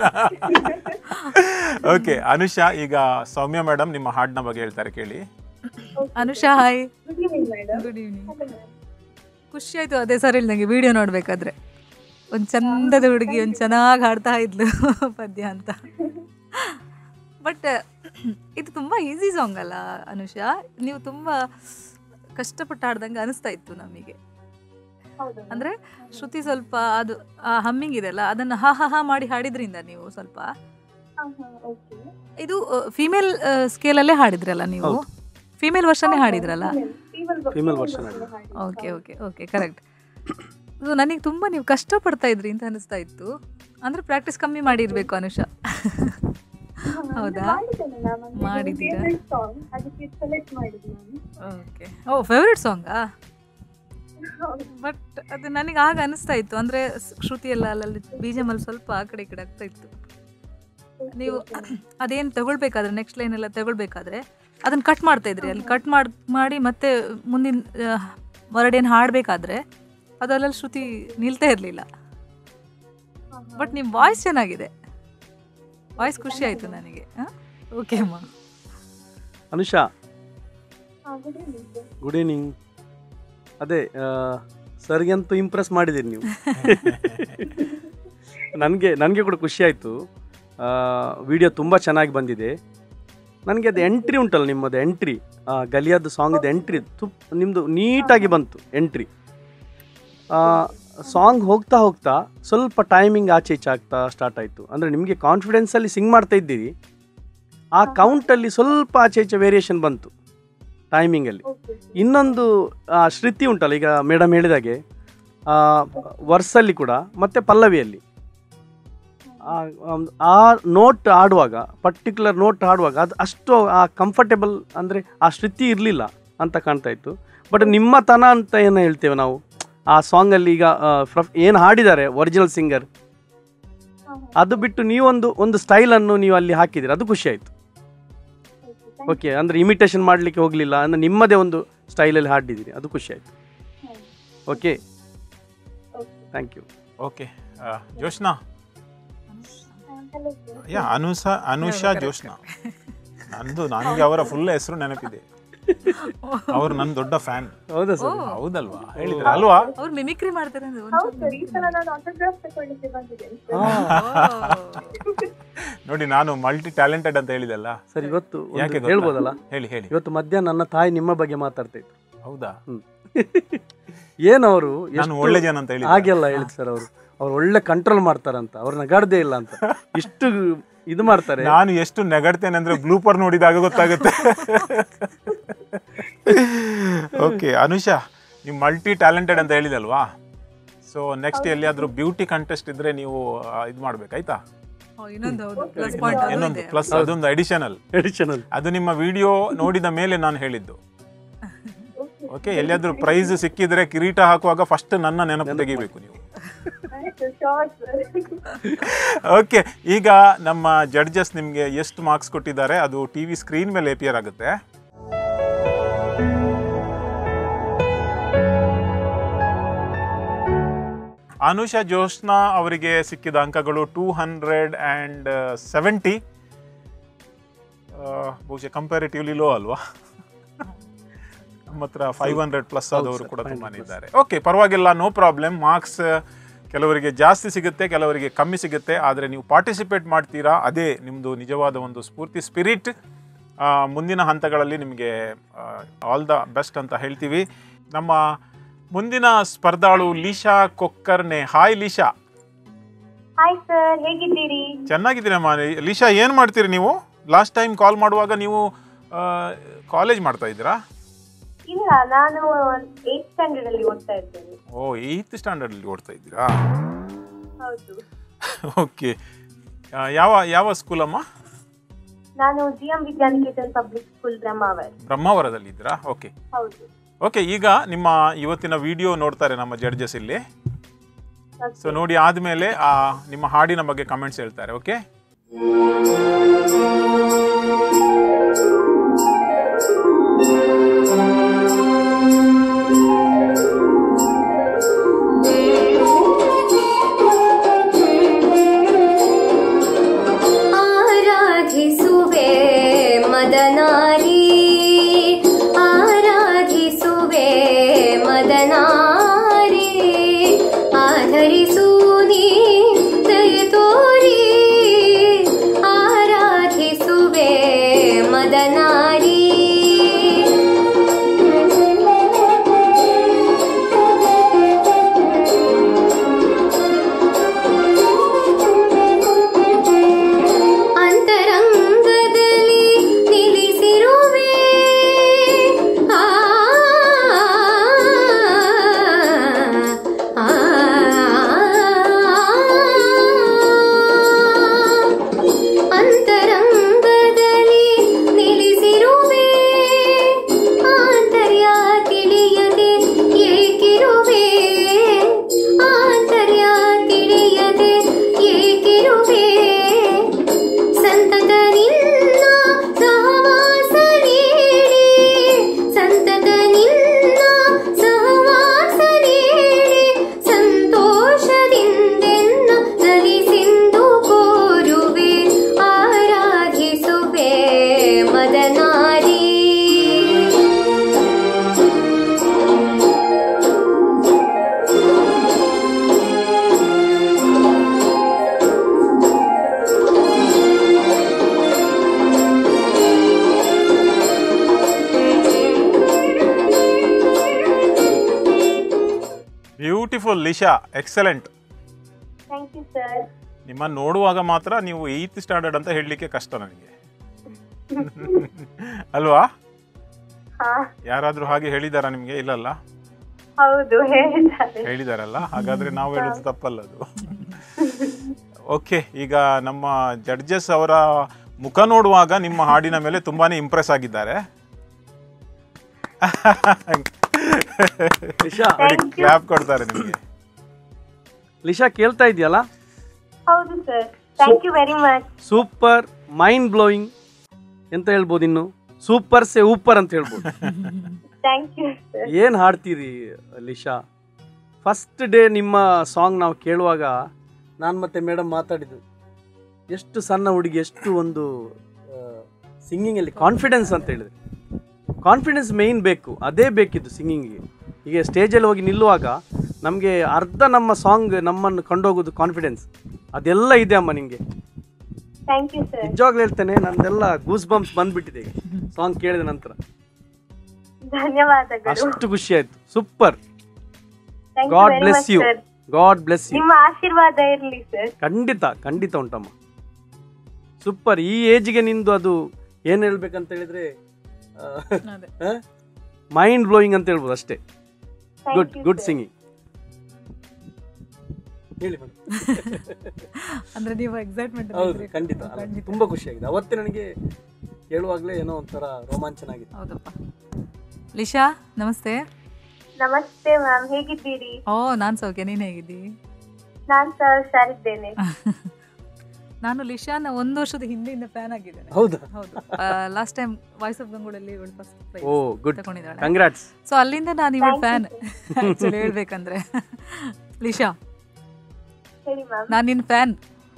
[SPEAKER 1] ಓಕೆ ಅನುಷಾ ಈಗ ಸೌಮ್ಯ ಮೇಡಮ್ ನಿಮ್ಮ ಹಾಡಿನ ಬಗ್ಗೆ ಹೇಳ್ತಾರೆ ಕೇಳಿ
[SPEAKER 4] Anusha hi
[SPEAKER 2] good evening madam
[SPEAKER 4] good evening ಖುಷಿ ಆಯ್ತು ಅದೇ ಸರ್ ನಂಗೆ ವಿಡಿಯೋ ನೋಡ್ಬೇಕಾದ್ರೆ ಒಂದು ಚಂದದ ಹುಡುಗಿ ಒಂದು ಚೆನ್ನಾಗಿ ಹಾಡ್ತಾ ಇದ್ಲು ಪದ್ಯ ಅಂತ ಬಟ್ ಇದು ತುಂಬ ಈಸಿ ಸಾಂಗ್ ಅಲ್ಲ ಅನುಷಾ ನೀವು ತುಂಬ ಕಷ್ಟಪಟ್ಟು ಹಾಡ್ದಂಗೆ ಅನಿಸ್ತಾ ಇತ್ತು ನಮಗೆ
[SPEAKER 2] ಹೌದು
[SPEAKER 4] ಅಂದರೆ ಶ್ರುತಿ ಸ್ವಲ್ಪ ಅದು ಆ ಹಮ್ಮಿಂಗ್ ಇದೆಲ್ಲ ಅದನ್ನು ಹಾ ಹಾ ಹಾ ಮಾಡಿ ಹಾಡಿದ್ರಿಂದ ನೀವು ಸ್ವಲ್ಪ
[SPEAKER 2] ಓಕೆ
[SPEAKER 4] ಇದು ಫಿಮೇಲ್ ಸ್ಕೇಲಲ್ಲೇ ಹಾಡಿದ್ರಲ್ಲ ನೀವು
[SPEAKER 5] ಹೌದು.
[SPEAKER 4] ಫಿಮೇಲ್ ವರ್ಷನೇ ಹಾಡಿದ್ರಲ್ಲ
[SPEAKER 5] Female version
[SPEAKER 4] okay okay okay correct ಇದು ನನಗೆ ತುಂಬ ನೀವು ಕಷ್ಟಪಡ್ತಾ ಇದ್ರಿ ಅಂತ ಅನಿಸ್ತಾ ಇತ್ತು ಅಂದರೆ ಪ್ರಾಕ್ಟೀಸ್ ಕಮ್ಮಿ ಮಾಡಿರಬೇಕು ಅನುಷಾ ಹೌದಾ ಮಾಡಿದ್ದೀರಾ?
[SPEAKER 2] ಸಾಂಗ್ ಅದಕ್ಕೆ ಸೆಲೆಕ್ಟ್ ಮಾಡಿದ್ದು ನಾನು
[SPEAKER 4] ಓಕೆ ಓ ಫೇವ್ರೆಟ್ ಸಾಂಗಾ
[SPEAKER 2] ಹೌದು.
[SPEAKER 4] ಬಟ್ ಅದು ನನಗೆ ಆಗ ಅನಿಸ್ತಾ ಇತ್ತು ಅಂದರೆ ಶ್ರುತಿ ಎಲ್ಲ ಅಲ್ಲಲ್ಲಿ ಬೀಜಮಲ್ಲಿ ಸ್ವಲ್ಪ ಆ ಕಡೆ ಈ ಕಡೆ ಆಗ್ತಾ ಇತ್ತು ನೀವು ಅದೇನು ತಗೊಳ್ಬೇಕಾದ್ರೆ ನೆಕ್ಸ್ಟ್ ಲೈನ್ ಎಲ್ಲ ತಗೊಳ್ಬೇಕಾದ್ರೆ ಅದನ್ನು ಕಟ್ ಮಾಡ್ತಾ ಇದ್ರಿ ಅಲ್ಲಿ ಕಟ್ ಮಾಡಿ ಮಾಡಿ ಮತ್ತೆ ಮುಂದಿನ ವರ್ಡ್ ಏನು ಹಾಡಬೇಕಾದ್ರೆ ಅದರಲ್ಲಿ ಶ್ರುತಿ ನಿಲ್ತಾ ಇರಲಿಲ್ಲ ಬಟ್ ನಿಮ್ಮ ವಾಯ್ಸ್ ಚೆನ್ನಾಗಿದೆ ವಾಯ್ಸ್ ಖುಷಿ ಆಯಿತು ನನಗೆ ಓಕೆ ಅಮ್ಮ
[SPEAKER 5] ಅನುಷಾ
[SPEAKER 2] ಹಾ, good evening sir.
[SPEAKER 5] Good evening ಅದೇ ಸರ್ಗಂತೂ ಇಂಪ್ರೆಸ್ ಮಾಡಿದ್ದೀರಿ ನೀವು ನನಗೆ ನನಗೆ ಕೂಡ ಖುಷಿ ಆಯಿತು ವಿಡಿಯೋ ತುಂಬ ಚೆನ್ನಾಗಿ ಬಂದಿದೆ ನನಗೆ ಅದು ಎಂಟ್ರಿ ಉಂಟಲ್ಲ ನಿಮ್ಮದು ಎಂಟ್ರಿ ಗಲಿಯಾದ ಸಾಂಗಿದ್ದು ಎಂಟ್ರಿ ತು ನಿಮ್ಮದು ನೀಟಾಗಿ ಬಂತು ಎಂಟ್ರಿ ಸಾಂಗ್ ಹೋಗ್ತಾ ಹೋಗ್ತಾ ಸ್ವಲ್ಪ ಟೈಮಿಂಗ್ ಆಚೆ ಈಚೆ ಆಗ್ತಾ ಸ್ಟಾರ್ಟ್ ಆಯಿತು ಅಂದರೆ ನಿಮಗೆ ಕಾನ್ಫಿಡೆನ್ಸಲ್ಲಿ ಸಿಂಗ್ ಮಾಡ್ತಾ ಇದ್ದೀರಿ ಆ ಕೌಂಟಲ್ಲಿ ಸ್ವಲ್ಪ ಆಚೆ ಈಚೆ ವೇರಿಯೇಷನ್ ಬಂತು ಟೈಮಿಂಗಲ್ಲಿ
[SPEAKER 2] Okay, sir.
[SPEAKER 5] ಇನ್ನೊಂದು ಆ, ಶ್ರುತಿ ಉಂಟಲ್ಲ ಈಗ ಮೇಡಮ್ ಹೇಳಿದಾಗೆ ವರ್ಸಲ್ಲಿ ಕೂಡ ಮತ್ತೆ ಪಲ್ಲವಿಯಲ್ಲಿ ಆ, ಒಂದು ಆ ನೋಟ್ ಆಡುವಾಗ ಪರ್ಟಿಕ್ಯುಲರ್ ನೋಟ್ ಆಡುವಾಗ ಅದು ಅಷ್ಟು ಆ ಕಂಫರ್ಟೇಬಲ್ ಅಂದರೆ ಆ ಶ್ರುತಿ ಇರಲಿಲ್ಲ ಅಂತ ಕಾಣ್ತಾ ಇತ್ತು ಬಟ್ ನಿಮ್ಮ ತನ ಅಂತ ಏನು ಹೇಳ್ತೇವೆ ನಾವು ಆ ಸಾಂಗಲ್ಲಿ ಈಗ ಏನು ಹಾಡಿದ್ದಾರೆ ಒರಿಜಿನಲ್ ಸಿಂಗರ್
[SPEAKER 2] ಹಾ, ಹಾ.
[SPEAKER 5] ಅದು ಬಿಟ್ಟು ನೀವೊಂದು ಒಂದು ಸ್ಟೈಲನ್ನು ನೀವು ಅಲ್ಲಿ ಹಾಕಿದ್ದೀರಿ ಅದು ಖುಷಿ ಆಯಿತು
[SPEAKER 2] Okay, thank
[SPEAKER 5] ಓಕೆ ಅಂದರೆ ಇಮಿಟೇಷನ್ ಮಾಡಲಿಕ್ಕೆ ಹೋಗಲಿಲ್ಲ ಅಂದರೆ ನಿಮ್ಮದೇ ಒಂದು ಸ್ಟೈಲಲ್ಲಿ ಹಾಡಿದ್ದೀರಿ ಅದು ಖುಷಿ ಆಯಿತು
[SPEAKER 2] you.
[SPEAKER 5] Okay
[SPEAKER 2] Okay.
[SPEAKER 5] Thank you
[SPEAKER 1] okay Jyotsna
[SPEAKER 2] ಹಾ, hello sir.
[SPEAKER 1] ಯಾ ಅನುಷ ಅನುಷಾ ಜೋಶ್ನಾ ನಂದು ನನಗೆ ಅವರ ಫುಲ್ ಹೆಸರು ನೆನಪಿದೆ ಅವರು ನನ್ನ ದೊಡ್ಡ ಫ್ಯಾನ್
[SPEAKER 5] ಹೌದಾ ಸರ್
[SPEAKER 1] ಹೌದಲ್ವಾ ಹೇಳಿದ್ರ ಅಲ್ವಾ
[SPEAKER 4] ಅವ್ರು ಮಿಮಿಕ್ರಿ ಮಾಡ್ತಾರೆ ಅಂದ್ರೆ
[SPEAKER 2] ಹೌದು ಸರ್ ಈ ಸಲ ನಾನು ಆಟೋಗ್ರಾಫ್ ತಗೊಳ್ಳಿಕ್ಕೆ ಬಂದಿದ್ದೇನೆ sir.
[SPEAKER 1] ನೋಡಿ ನಾನು ಮಲ್ಟಿ ಟ್ಯಾಲೆಂಟೆಡ್ ಅಂತ ಹೇಳಿದೆಲ್ಲ
[SPEAKER 5] ಸರ್ ಇವತ್ತು ಒಂದು
[SPEAKER 1] ಯಾಕೆ ಗೊತ್ತಾ?
[SPEAKER 5] ಹೇಳ್ಬೋದಲ್ಲ
[SPEAKER 1] ಹೇಳಿ ಹೇಳಿ
[SPEAKER 5] ಇವತ್ತು ಮಧ್ಯಾಹ್ನ ನನ್ನ ತಾಯಿ ನಿಮ್ಮ ಬಗ್ಗೆ ಮಾತಾಡ್ತಾ ಇತ್ತು
[SPEAKER 1] ಹೌದಾ
[SPEAKER 5] ಏನವರು
[SPEAKER 1] ನಾನು ಒಳ್ಳೆ ಜನ ಅಂತ ಹೇಳಿ
[SPEAKER 5] ಹಾಗೆಲ್ಲ ಹೇಳಿದ್ ಸರ್ ಅವರು ಅವ್ರು ಒಳ್ಳೆ ಕಂಟ್ರೋಲ್ ಮಾಡ್ತಾರಂತ ಅವ್ರು ನಗಾಡ್ದೇ ಇಲ್ಲ ಅಂತ ಇಷ್ಟು ಇದು ಮಾಡ್ತಾರೆ
[SPEAKER 1] ನಾನು ಎಷ್ಟು ನೆಗಡ್ತೇನೆ ಅಂದ್ರೆ ಬ್ಲೂಪರ್ ನೋಡಿದಾಗ ಗೊತ್ತಾಗುತ್ತೆ ಓಕೆ ಅನುಷಾ ನೀವು ಮಲ್ಟಿ ಟ್ಯಾಲೆಂಟೆಡ್ ಅಂತ ಹೇಳಿದಲ್ವಾ ಸೊ ನೆಕ್ಸ್ಟ್ ಎಲ್ಲಿಯಾದ್ರೂ ಬ್ಯೂಟಿ ಕಂಟೆಸ್ಟ್ ಇದ್ರೆ ನೀವು ಇದು ಮಾಡ್ಬೇಕಾಯ್ತಾ
[SPEAKER 4] ಓ, ಇನ್ನೊಂದು ಹೌದು ಪ್ಲಸ್ ಪಾಯಿಂಟ್
[SPEAKER 1] ಇನ್ನೊಂದು ಪ್ಲಸ್ ಅದೊಂದು ಅಡಿಷನಲ್
[SPEAKER 5] ಎಡಿಷನಲ್
[SPEAKER 1] ಅದು ನಿಮ್ಮ ವಿಡಿಯೋ ನೋಡಿದ ಮೇಲೆ ನಾನು ಹೇಳಿದ್ದು ಓಕೆ ಎಲ್ಲಿಯಾದ್ರೂ ಪ್ರೈಸ್ ಸಿಕ್ಕಿದ್ರೆ ಕಿರೀಟ ಹಾಕುವಾಗ ಫಸ್ಟ್ ನನ್ನ ನೆನಪು ತೆಗಿಬೇಕು ನೀವು
[SPEAKER 2] ಆಯ್ತು ಶೋರ್ ಸರ್
[SPEAKER 1] ಓಕೆ ಈಗ ನಮ್ಮ ಜಡ್ಜಸ್ ನಿಮಗೆ ಎಷ್ಟು ಮಾರ್ಕ್ಸ್ ಕೊಟ್ಟಿದ್ದಾರೆ ಅದು ಟಿ ವಿ ಸ್ಕ್ರೀನ್ ಮೇಲೆ ಅಪಿಯರ್ ಆಗುತ್ತೆ ಅನುಷಾ ಜೋಶ್ನಾ ಅವರಿಗೆ ಸಿಕ್ಕಿದ ಅಂಕಗಳು ಟೂ ಹಂಡ್ರೆಡ್ ಆ್ಯಂಡ್ ಸೆವೆಂಟಿ ಬಹುಶಃ ಕಂಪ್ಯಾರಿಟಿವ್ಲಿ ಲೋ ಅಲ್ವಾ ನಮ್ಮ ಹತ್ರ ಫೈವ್ ಹಂಡ್ರೆಡ್ ಪ್ಲಸ್ ಆದವರು ಕೂಡ ತುಂಬಾ ಇದ್ದಾರೆ ಓಕೆ ಪರವಾಗಿಲ್ಲ ನೋ ಪ್ರಾಬ್ಲಮ್ ಮಾರ್ಕ್ಸ್ ಕೆಲವರಿಗೆ ಜಾಸ್ತಿ ಸಿಗುತ್ತೆ ಕೆಲವರಿಗೆ ಕಮ್ಮಿ ಸಿಗುತ್ತೆ ಆದರೆ ನೀವು ಪಾರ್ಟಿಸಿಪೇಟ್ ಮಾಡ್ತೀರಾ ಅದೇ ನಿಮ್ಮದು ನಿಜವಾದ ಒಂದು ಸ್ಫೂರ್ತಿ ಸ್ಪಿರಿಟ್ ಮುಂದಿನ ಹಂತಗಳಲ್ಲಿ ನಿಮಗೆ ಆಲ್ ದ ಬೆಸ್ಟ್ ಅಂತ ಹೇಳ್ತೀವಿ ನಮ್ಮ ಮುಂದಿನ ಸ್ಪರ್ಧಾಳು Lisha Kokkarne hi Lisha
[SPEAKER 2] hi sir ಹೇಗಿದ್ದೀರಿ
[SPEAKER 1] ಚೆನ್ನಾಗಿದ್ದೀರಮ್ಮ ಲೀಶಾ ಏನು ಮಾಡ್ತೀರಿ ನೀವು ಲಾಸ್ಟ್ ಟೈಮ್ ಕಾಲ್ ಮಾಡುವಾಗ ನೀವು ಕಾಲೇಜ್ ಮಾಡ್ತಾ ಇದ್ದೀರಾ
[SPEAKER 2] ಇಲ್ಲ ನಾನು ಏತ್ ಸ್ಟ್ಯಾಂಡರ್ಡ್ ಅಲ್ಲಿ ಓದ್ತಾ ಇದ್ದೇನೆ
[SPEAKER 1] ಓ ಏಯ್ತ್ ಸ್ಟ್ಯಾಂಡರ್ಡಲ್ಲಿ ಓಡ್ತಾ ಇದ್ದೀರಾ
[SPEAKER 2] ಹೌದು
[SPEAKER 1] ಓಕೆ ಯಾವ ಯಾವ ಸ್ಕೂಲಮ್ಮ
[SPEAKER 2] ನಾನು G M Vidyaniketan public school Brahmavar
[SPEAKER 1] ಬ್ರಹ್ಮಾವರದಲ್ಲಿ ಇದ್ದೀರಾ ಓಕೆ
[SPEAKER 2] ಹೌದು
[SPEAKER 1] ಓಕೆ ಈಗ ನಿಮ್ಮ ಇವತ್ತಿನ ವಿಡಿಯೋ ನೋಡ್ತಾರೆ ನಮ್ಮ ಜಡ್ಜಸ್ ಇಲ್ಲಿ ಸೊ ನೋಡಿ ಆದಮೇಲೆ ನಿಮ್ಮ ಹಾಡಿನ ಬಗ್ಗೆ ಕಮೆಂಟ್ಸ್ ಹೇಳ್ತಾರೆ ಓಕೆ
[SPEAKER 3] ಆರಾಧಿಸುವೆ ಮದನಾರಿ ಆರಾಧಿಸುವೆ ಮದನಾರಿ ಆಧರಿಸು ನೀ ದಯ ತೋರಿ ಆರಾಧಿಸುವೆ ಮದನಾರಿ ಅಂತರಂಗದಲ್ಲಿ ನಿಲ್ಲಿಸಿರುವೆ ಆ ಆ, ಅಂತರಂಗದಲ್ಲಿ ನಿಲ್ಲಿಸಿರುವೆ ಆಂತರ್ಯ ತಿಳಿಯದೆ ಏಕಿರುವೆ ಆಂತರ್ಯ ತಿಳಿಯದೆ ಏಕಿರುವೆ ಸಂತತ ನಿನ್ನ ಸಹವಾಸ ನೀಡಿ ಸಂತತ ನಿನ್ನ ಸಹವಾಸ ನೀಡಿ ಸಂತೋಷದಿಂದೆನ್ನ ನಲಿಸಿಂದು ಕೋರುವೆ ಆರಾಧಿಸುವೆ ಮದನಾರಿ
[SPEAKER 1] beautiful Lisha excellent
[SPEAKER 2] thank you sir
[SPEAKER 1] ನಿಮ್ಮ ನೋಡುವಾಗ ಮಾತ್ರ ನೀವು ಏಯ್ತ್ ಸ್ಟ್ಯಾಂಡರ್ಡ್ ಅಂತ ಹೇಳಲಿಕ್ಕೆ ಕಷ್ಟ ನನಗೆ ಅಲ್ವಾ
[SPEAKER 2] ಹಾ
[SPEAKER 1] ಯಾರಾದರೂ ಹಾಗೆ ಹೇಳಿದಾರಾ ನಿಮಗೆ ಇಲ್ಲಲ್ಲ
[SPEAKER 2] ಹೌದು ಹೇಳಿದ್ದಾರೆ
[SPEAKER 1] ಹೇಳಿದಾರಲ್ಲ ಹಾಗಾದ್ರೆ ನಾವು ಹೇಳೋದು ತಪ್ಪಲ್ಲ ಅದು ಓಕೆ ಈಗ ನಮ್ಮ ಜಡ್ಜಸ್ ಅವರ ಮುಖ ನೋಡುವಾಗ ನಿಮ್ಮ ಹಾಡಿನ ಮೇಲೆ ತುಂಬಾನೇ ಇಂಪ್ರೆಸ್ ಆಗಿದ್ದಾರೆ
[SPEAKER 5] ಲಿಶಾ
[SPEAKER 1] ಕ್ಲಾಪ್ ಕೊಡ್ತಾರೆ ನಿಮಗೆ
[SPEAKER 5] ಲಿಶಾ ಕೇಳ್ತಾ ಇದೆಯಲ್ಲ
[SPEAKER 2] ಹೌದು sir thank you very much
[SPEAKER 5] super mind blowing ಎಂತ ಹೇಳ್ಬೋದು ಇನ್ನು ಸೂಪರ್ ಸೆ ಊಪರ್ ಅಂತ ಹೇಳ್ಬೋದು
[SPEAKER 2] ಥ್ಯಾಂಕ್ ಯು ಸರ್
[SPEAKER 5] ಏನು ಹಾಡ್ತೀರಿ ಲಿಶಾ ಫಸ್ಟ್ ಡೇ ನಿಮ್ಮ ಸಾಂಗ್ ನಾವು ಕೇಳುವಾಗ ನಾನು ಮತ್ತೆ ಮೇಡಮ್ ಮಾತಾಡಿದ್ದು ಎಷ್ಟು ಸಣ್ಣ ಹುಡುಗಿ ಎಷ್ಟು ಒಂದು ಸಿಂಗಿಂಗಲ್ಲಿ ಕಾನ್ಫಿಡೆನ್ಸ್ ಅಂತ ಹೇಳಿದ್ರೆ ಕಾನ್ಫಿಡೆನ್ಸ್ ಮೇಯ್ನ್ ಬೇಕು ಅದೇ ಬೇಕಿತ್ತು ಸಿಂಗಿಂಗಿಗೆ ಈಗ ಸ್ಟೇಜಲ್ಲಿ ಹೋಗಿ ನಿಲ್ಲುವಾಗ ನಮಗೆ ಅರ್ಧ ನಮ್ಮ ಸಾಂಗ್ ನಮ್ಮನ್ನು ಕೊಂಡೋಗೋದು ಕಾನ್ಫಿಡೆನ್ಸ್ ಅದೆಲ್ಲ ಇದೆ ಅಮ್ಮ ನಿಮಗೆ
[SPEAKER 2] ಥ್ಯಾಂಕ್ ಯು ಸರ್
[SPEAKER 5] ನಿಜವಾಗ್ಲೂ ಹೇಳ್ತೇನೆ ನಂದೆಲ್ಲ ಗೂಸ್ ಬಂಪ್ಸ್ ಬಂದ್ಬಿಟ್ಟಿದೆ ಈಗ ಸಾಂಗ್ ಕೇಳಿದ ನಂತರ
[SPEAKER 2] ಧನ್ಯವಾದಗಳು
[SPEAKER 5] ಅಷ್ಟು ಖುಷಿ ಆಯ್ತು super
[SPEAKER 2] thank you
[SPEAKER 5] God
[SPEAKER 2] very
[SPEAKER 5] bless
[SPEAKER 2] much
[SPEAKER 5] you
[SPEAKER 2] sir
[SPEAKER 5] God bless you
[SPEAKER 2] ನಿಮ್ಮ ಆಶೀರ್ವಾದ ಇರಲಿ ಸರ್
[SPEAKER 5] ಖಂಡಿತ ಖಂಡಿತ ಉಂಟಮ್ಮ ಸೂಪರ್ ಈ ಏಜ್ಗೆ ನಿಂದು ಅದು ಏನು ಹೇಳ್ಬೇಕಂತ ಹೇಳಿದ್ರೆ
[SPEAKER 4] ಅದೇ
[SPEAKER 5] ಮೈಂಡ್ ಬ್ಲೋಯಿಂಗ್ ಅಂತ ಹೇಳ್ಬೋದು ಅಷ್ಟೇ
[SPEAKER 2] Thank
[SPEAKER 5] good
[SPEAKER 2] you,
[SPEAKER 5] good
[SPEAKER 2] sir.
[SPEAKER 5] Singing ಹೇಳಿ ಮೇಡಮ್
[SPEAKER 4] ಅಂದ್ರೆ ನೀವು ಎಕ್ಸೈಟ್ಮೆಂಟ್
[SPEAKER 5] ಹೌದು ಖಂಡಿತ ಅಲ್ಲ, ತುಂಬಾ ಖುಷಿಯಾಗಿದೆ ಅವತ್ತೇ ನನಗೆ ಕೇಳುವಾಗಲೇ ಏನೋ ಒಂಥರ ರೋಮಾಂಚನ ಆಗಿದೆ
[SPEAKER 4] ಹೌದಪ್ಪ ಲಿಶಾ ನಮಸ್ತೆ
[SPEAKER 2] ನಮಸ್ತೆ ಮ್ಯಾಮ್ ಹೇಗಿದ್ದೀರಿ
[SPEAKER 4] ಓ ನಾನ್ ಸೌಖ್ಯ ನೀನ್ ಹೇಗಿದ್ದಿ
[SPEAKER 2] ನಾನ್ ಸಹ ಹುಷಾರಿದ್ದೇನೆ
[SPEAKER 4] ನಾನು ಲಿಶಾನ ಒಂದು ವರ್ಷದ ಹಿಂದೆಯಿಂದ ಫ್ಯಾನ್ ಆಗಿದ್ದೇನೆ
[SPEAKER 5] ಹೌದಾ
[SPEAKER 4] ಹೌದು ಲಾಸ್ಟ್ ಟೈಮ್ ವಾಯ್ಸ್ ಆಫ್ ಗಂಗೂಳಲ್ಲಿ ಇವಳು ಫಸ್ಟ್
[SPEAKER 5] ಓ
[SPEAKER 4] ಪ್ರೈಸ್
[SPEAKER 5] ಗುಡ್
[SPEAKER 4] ತಗೊಂಡಿದ್ದಾಳೆ
[SPEAKER 5] ಕಂಗ್ರಾಟ್ಸ್
[SPEAKER 4] ಸೊ ಅಲ್ಲಿಂದ ನಾನು ಇವಳು ಫ್ಯಾನ್ ಆಕ್ಚುಲಿ ಹೇಳ್ಬೇಕಂದ್ರೆ ಲಿಶಾ
[SPEAKER 2] ಹೇಳಿ ಮ್ಯಾಮ್
[SPEAKER 4] ನಾನು ನಿನ್ ಫ್ಯಾನ್